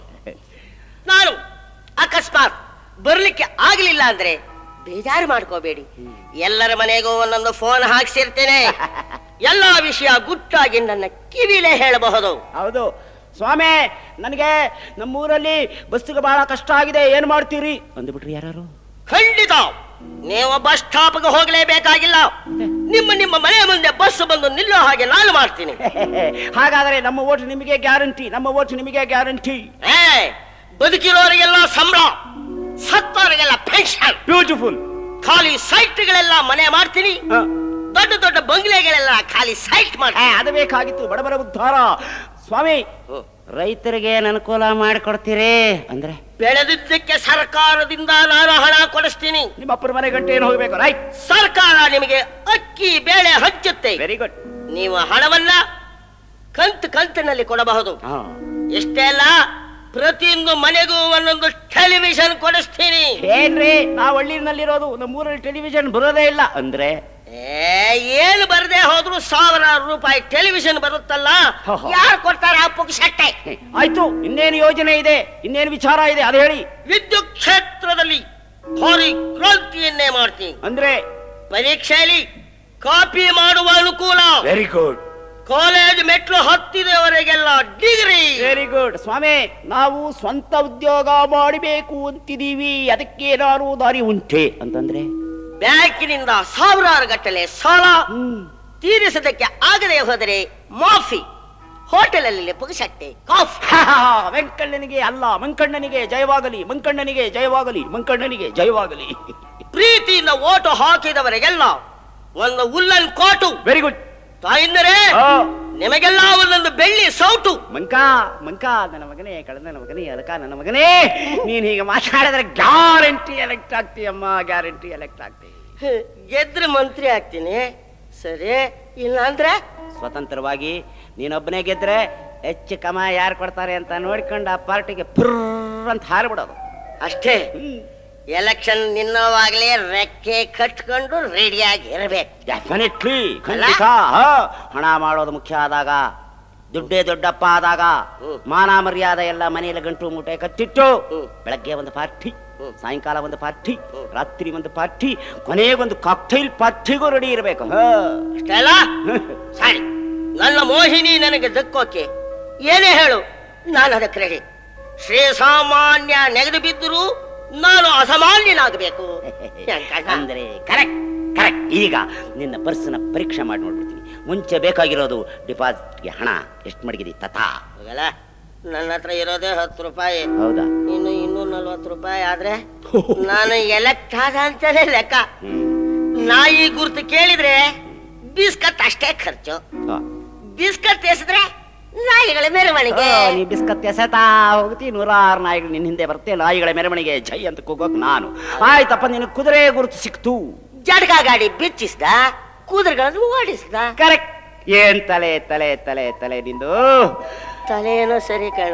ನಾನು ಅಕಸ್ಮಾತ್ ಬರ್ಲಿಕ್ಕೆ ಆಗ್ಲಿಲ್ಲ ಅಂದ್ರೆ ಬೇಜಾರು ಮಾಡ್ಕೋಬೇಡಿ ಎಲ್ಲರ ಮನೆಗೂ ಒಂದೊಂದು ಫೋನ್ ಹಾಕ್ಸಿರ್ತೇನೆ ಎಲ್ಲಾ ವಿಷಯ ಗುಟ್ಟಾಗಿ ನನ್ನ ಕಿವಿಲೇ ಹೇಳಬಹುದು ಹೌದು ಸ್ವಾಮಿ ನನಗೆ ನಮ್ಮೂರಲ್ಲಿ ಬಸ್ಸಿಗೆ ಬಹಳ ಕಷ್ಟ ಆಗಿದೆ ಏನ್ ಮಾಡ್ತೀರಿ ಅಂದ್ಬಿಟ್ರಿ ಯಾರು ಖಂಡಿತ ನೀವು ಬಸ್ ಸ್ಟಾಪ್ಗೆ ಹೋಗಲೇಬೇಕಾಗಿಲ್ಲ ನಿಮ್ಮ ನಿಮ್ಮ ಮನೆ ಮುಂದೆ ಬಸ್ ಬಂದು ನಿಲ್ಲೋ ಹಾಗೆ ನಾನು ಮಾಡ್ತೀನಿ ಹಾಗಾದ್ರೆ ನಮ್ಮ ಓಟ್ ನಿಮಗೆ ಗ್ಯಾರಂಟಿ ನಮ್ಮ ಓಟ್ ನಿಮಗೆ ಗ್ಯಾರಂಟಿ ಏ ಬದುಕಿರೋರಿಗೆಲ್ಲ ಸಂಬಳ ಸತ್ತವರಿಗೆಲ್ಲ ಪೆನ್ಷನ್ ಬ್ಯೂಟಿಫುಲ್ ಖಾಲಿ ಸೈಟ್ಗಳೆಲ್ಲ ಮನೆ ಮಾಡ್ತೀನಿ ದೊಡ್ಡ ದೊಡ್ಡ ಬಂಗ್ಲೆಗಳೆಲ್ಲ ಖಾಲಿ ಸೈಟ್ ಮಾಡ್ತೀನಿ ಅದು ಬೇಕಾಗಿತ್ತು ಬಡಬರ ಉದ್ಧಾರ ಸ್ವಾಮಿ ರೈತರಿಗೆ ಅನುಕೂಲ ಮಾಡಿಕೊಡ್ತೀರಿ ಅಂದ್ರೆ ಬೆಳೆದಿದ್ದಕ್ಕೆ ಸರ್ಕಾರದಿಂದ ನಾನು ಹಣ ಕೊಡಿಸ್ತೀನಿ ನಿಮ್ಮ ಅಪ್ಪನ ಮನೆ ಗಂಟೆ ಏನು ಹೋಗ್ಬೇಕು ರೈಟ್ ಸರ್ಕಾರ ನಿಮಗೆ ಅಕ್ಕಿ ಬೇಳೆ ಹಂಚುತ್ತೆ ವೆರಿ ಗುಡ್ ನೀವು ಹಣವನ್ನ ಕಂತು ಕಂತಿನಲ್ಲಿ ಕೊಡಬಹುದು ಎಷ್ಟೇ ಅಲ್ಲ ಪ್ರತಿಯೊಂದು ಮನೆಗೂ ಒಂದೊಂದು ಟೆಲಿವಿಷನ್ ಕೊಡಿಸ್ತೀನಿ ಏನ್ರಿ ನಾವು ಹಳ್ಳಿನಲ್ಲಿರೋದು ನಮ್ಮೂರಲ್ಲಿ ಟೆಲಿವಿಷನ್ ಬರೋದೇ ಇಲ್ಲ ಅಂದ್ರೆ ಏ ಏನು ಬರದೆ ಹೋದ್ರು ಸಾವಿರಾರು ರೂಪಾಯಿ ಟೆಲಿವಿಷನ್ ಬರುತ್ತಲ್ಲ ಹೋ, ಹೋ. ಯಾರು ಕೊಡ್ತಾರೆ ಆ ಪುಕ್ಷಟ್ಟೆ ಹೇ, ಆಯ್ತು ಇನ್ನೇನು ಯೋಜನೆ ಇದೆ ಇನ್ನೇನು ವಿಚಾರ ಇದೆ ಅದು ಹೇಳಿ ವಿದ್ಯುತ್ ಕ್ಷೇತ್ರದಲ್ಲಿ ಭಾರಿ ಕ್ರಾಂತಿಯನ್ನೇ ಮಾಡ್ತೀನಿ ಅಂದ್ರೆ ಪರೀಕ್ಷೆಯಲ್ಲಿ ಕಾಪಿ ಮಾಡುವ ಅನುಕೂಲ ವೆರಿ ಗುಡ್ ಕಾಲೇಜ್ ಮೆಟ್ಲು ಹತ್ತಿದವರೆಗೆಲ್ಲ ಡಿಗ್ರಿ ವೆರಿ ಗುಡ್ ಸ್ವಾಮಿ ನಾವು ಸ್ವಂತ ಉದ್ಯೋಗ ಮಾಡಬೇಕು ಅಂತಿದೀವಿ ಅದಕ್ಕೆ ಏನಾದ್ರು ದಾರಿ ಉಂಟೆ ಅಂತಂದ್ರೆ ಬ್ಯಾಂಕಿನಿಂದ ಸಾವಿರಾರು ಗಟ್ಟಲೆ ಸಾಲ ತೀರಿಸೋದಕ್ಕೆ ಆಗದೆ ಹೋದರೆ ಮಾಫಿ ಹೋಟೆಲಲ್ಲಿ ಪುಗಸಟ್ಟೆ ಕಾಫಿ ವೆಂಕಣ್ಣನಿಗೆ ಅಲ್ಲ ಮಂಕಣ್ಣನಿಗೆ ಜಯವಾಗಲಿ ಮಂಕಣ್ಣನಿಗೆ ಜಯವಾಗಲಿ ಮಂಕಣ್ಣನಿಗೆ ಜಯವಾಗಲಿ ಪ್ರೀತಿಯಿಂದ ಓಟು ಹಾಕಿದವರಿಗೆಲ್ಲ ಒಂದು ಉಲ್ಲನ್ ಕೋಟು ವೆರಿ ಗುಡ್ ತಾಯಿಂದರೆ ನಿಮಗೆಲ್ಲ ಒಂದೊಂದು ಬೆಳ್ಳಿ ಸೌಟು ಮಂಕ ಮಂಕ ನನ್ನ ಮಗನೇ ಕಳೆದ ನನ್ನ ಮಗನೇ ಅದಕ ನನ್ನ ಮಗನೇ ನೀನ್ ಹೀಗೆ ಮಾತಾಡಿದ್ರೆ ಗ್ಯಾರಂಟಿ ಎಲೆಕ್ಟ್ ಆಗ್ತೀಯಮ್ಮ ಗ್ಯಾರಂಟಿ ಎಲೆಕ್ಟ್ ಆಗ್ತಿ ಗೆದ್ರೆ ಮಂತ್ರಿ ಆಗ್ತೀನಿ ಸರಿ ಇಲ್ಲ ಅಂದ್ರೆ ಸ್ವತಂತ್ರವಾಗಿ ನೀನೊಬ್ಬನೇ ಗೆದ್ರೆ ಹೆಚ್ಚು ಕಮ ಯಾರು ಕೊಡ್ತಾರೆ ಅಂತ ನೋಡ್ಕೊಂಡು ಆ ಪಾರ್ಟಿಗೆ ಪುರ್ ಅಂತ ಹಾರಿಬಿಡೋದು ಅಷ್ಟೇ ಎಲೆಕ್ಷನ್ ನಿನ್ನವಾಗ್ಲೇ ರೆಕ್ಕೆ ಕಟ್ಕೊಂಡು ರೆಡಿಯಾಗಿ ಇರಬೇಕು ಡೆಫಿನೆಟ್ಲಿ ಖಂಡಿತ ಹಾ. ಹಣ ಮಾಡೋದು ಮುಖ್ಯ ಆದಾಗ ದುಡ್ಡೇ ದೊಡ್ಡಪ್ಪ ಆದಾಗ ಹ್ಮ್. ಮಾನ ಮರ್ಯಾದೆ ಎಲ್ಲ ಮನೆಯಲ್ಲಿ ಗಂಟು ಮೂಟೆ ಕತ್ತಿಟ್ಟು ಹ್ಮ್. ಬೆಳಗ್ಗೆ ಒಂದು ಪಾರ್ಟಿ ಹ್ಮ್. ಸಾಯಂಕಾಲ ಒಂದು ಪಾರ್ಟಿ ಹ್ಮ್. ರಾತ್ರಿ ಒಂದು ಪಾರ್ಟಿ ಕೊನೆಗೊಂದು ಕಾಕ್ಟೈಲ್ ಪಾರ್ಟಿಗೂ ರೆಡಿ ಇರಬೇಕು ಅಷ್ಟೆಲ್ಲ ಸರಿ ನನ್ನ ಮೋಹಿನಿ ನನಗೆ ದಕ್ಕೋಕೆ ಏನೇ ಹೇಳು ನಾನು ಅದಕ್ಕೆ ರೆಡಿ ಶ್ರೀಸಾಮಾನ್ಯ ನೆಗೆದು ಬಿದ್ದರೂ ನಾನು ಅಸಾಮಾನ್ಯನಾಗಬೇಕು ಹೆಂಗಣ್ಣ? ಅಂದ್ರೆ ಕರೆಕ್ಟ್ ಕರೆಕ್ಟ್ ಈಗ ನಿನ್ನ ಪರ್ಸನ ಪರೀಕ್ಷೆ ಮಾಡಿ ನೋಡ್ಬಿಡ್ತೀನಿ ಮುಂಚೆ ಬೇಕಾಗಿರೋದು ಡಿಪಾಸಿಟ್ಗೆ ಹಣ ಎಷ್ಟು ಮಡಗಿದೆ ತಥಾ ಹೋಗಲ್ಲ ನನ್ನ ಹತ್ರ ಇರೋದೇ ಹತ್ತು ರೂಪಾಯಿ ಹೌದಾ ಇನ್ನು ಇನ್ನೂರ ನಲ್ವತ್ತು ರೂಪಾಯಿ ಆದ್ರೆ ನಾನು ಎಲೆಕ್ಟ್ ಆದ ಅಂತಾನೆ ಲೆಕ್ಕ ಹ್ಮ್ ನಾಯಿ ಗುರ್ತು ಕೇಳಿದ್ರೆ ಬಿಸ್ಕತ್ ಅಷ್ಟೇ ಖರ್ಚು ಆ. ಬಿಸ್ಕತ್ ಎಸೆದ್ರೆ ನಾಯಿಗಳ ಮೆರವಣಿಗೆ ಆ, ನೀ ಬಿಸ್ಕತ್ ಎಸೆತಾ ಹೋಗ್ತಿ ನೂರಾರು ನಾಯಿಗಳು ನಿನ್ನ ಹಿಂದೆ ಬರುತ್ತೆ ನಾಯಿಗಳ ಮೆರವಣಿಗೆ ಜೈ ಅಂತ ಕೂಗೋಕ್ ನಾನು ಆಯ್ತಪ್ಪ ನಿನ್ನ ಕುದುರೆ ಗುರುತು ಸಿಕ್ತು ಜಡ್ಗ ಗಾಡಿ ಬಿಚ್ಚಿಸ್ದ ಕುದುರೆಗಳನ್ನು ಓಡಿಸ್ದ ಕರೆಕ್ಟ್ ಏನ್ ತಲೆ ತಲೆ ತಲೆ ತಲೆ ನಿಂದು ತಲೆನೋ ಸರಿ ಕಣ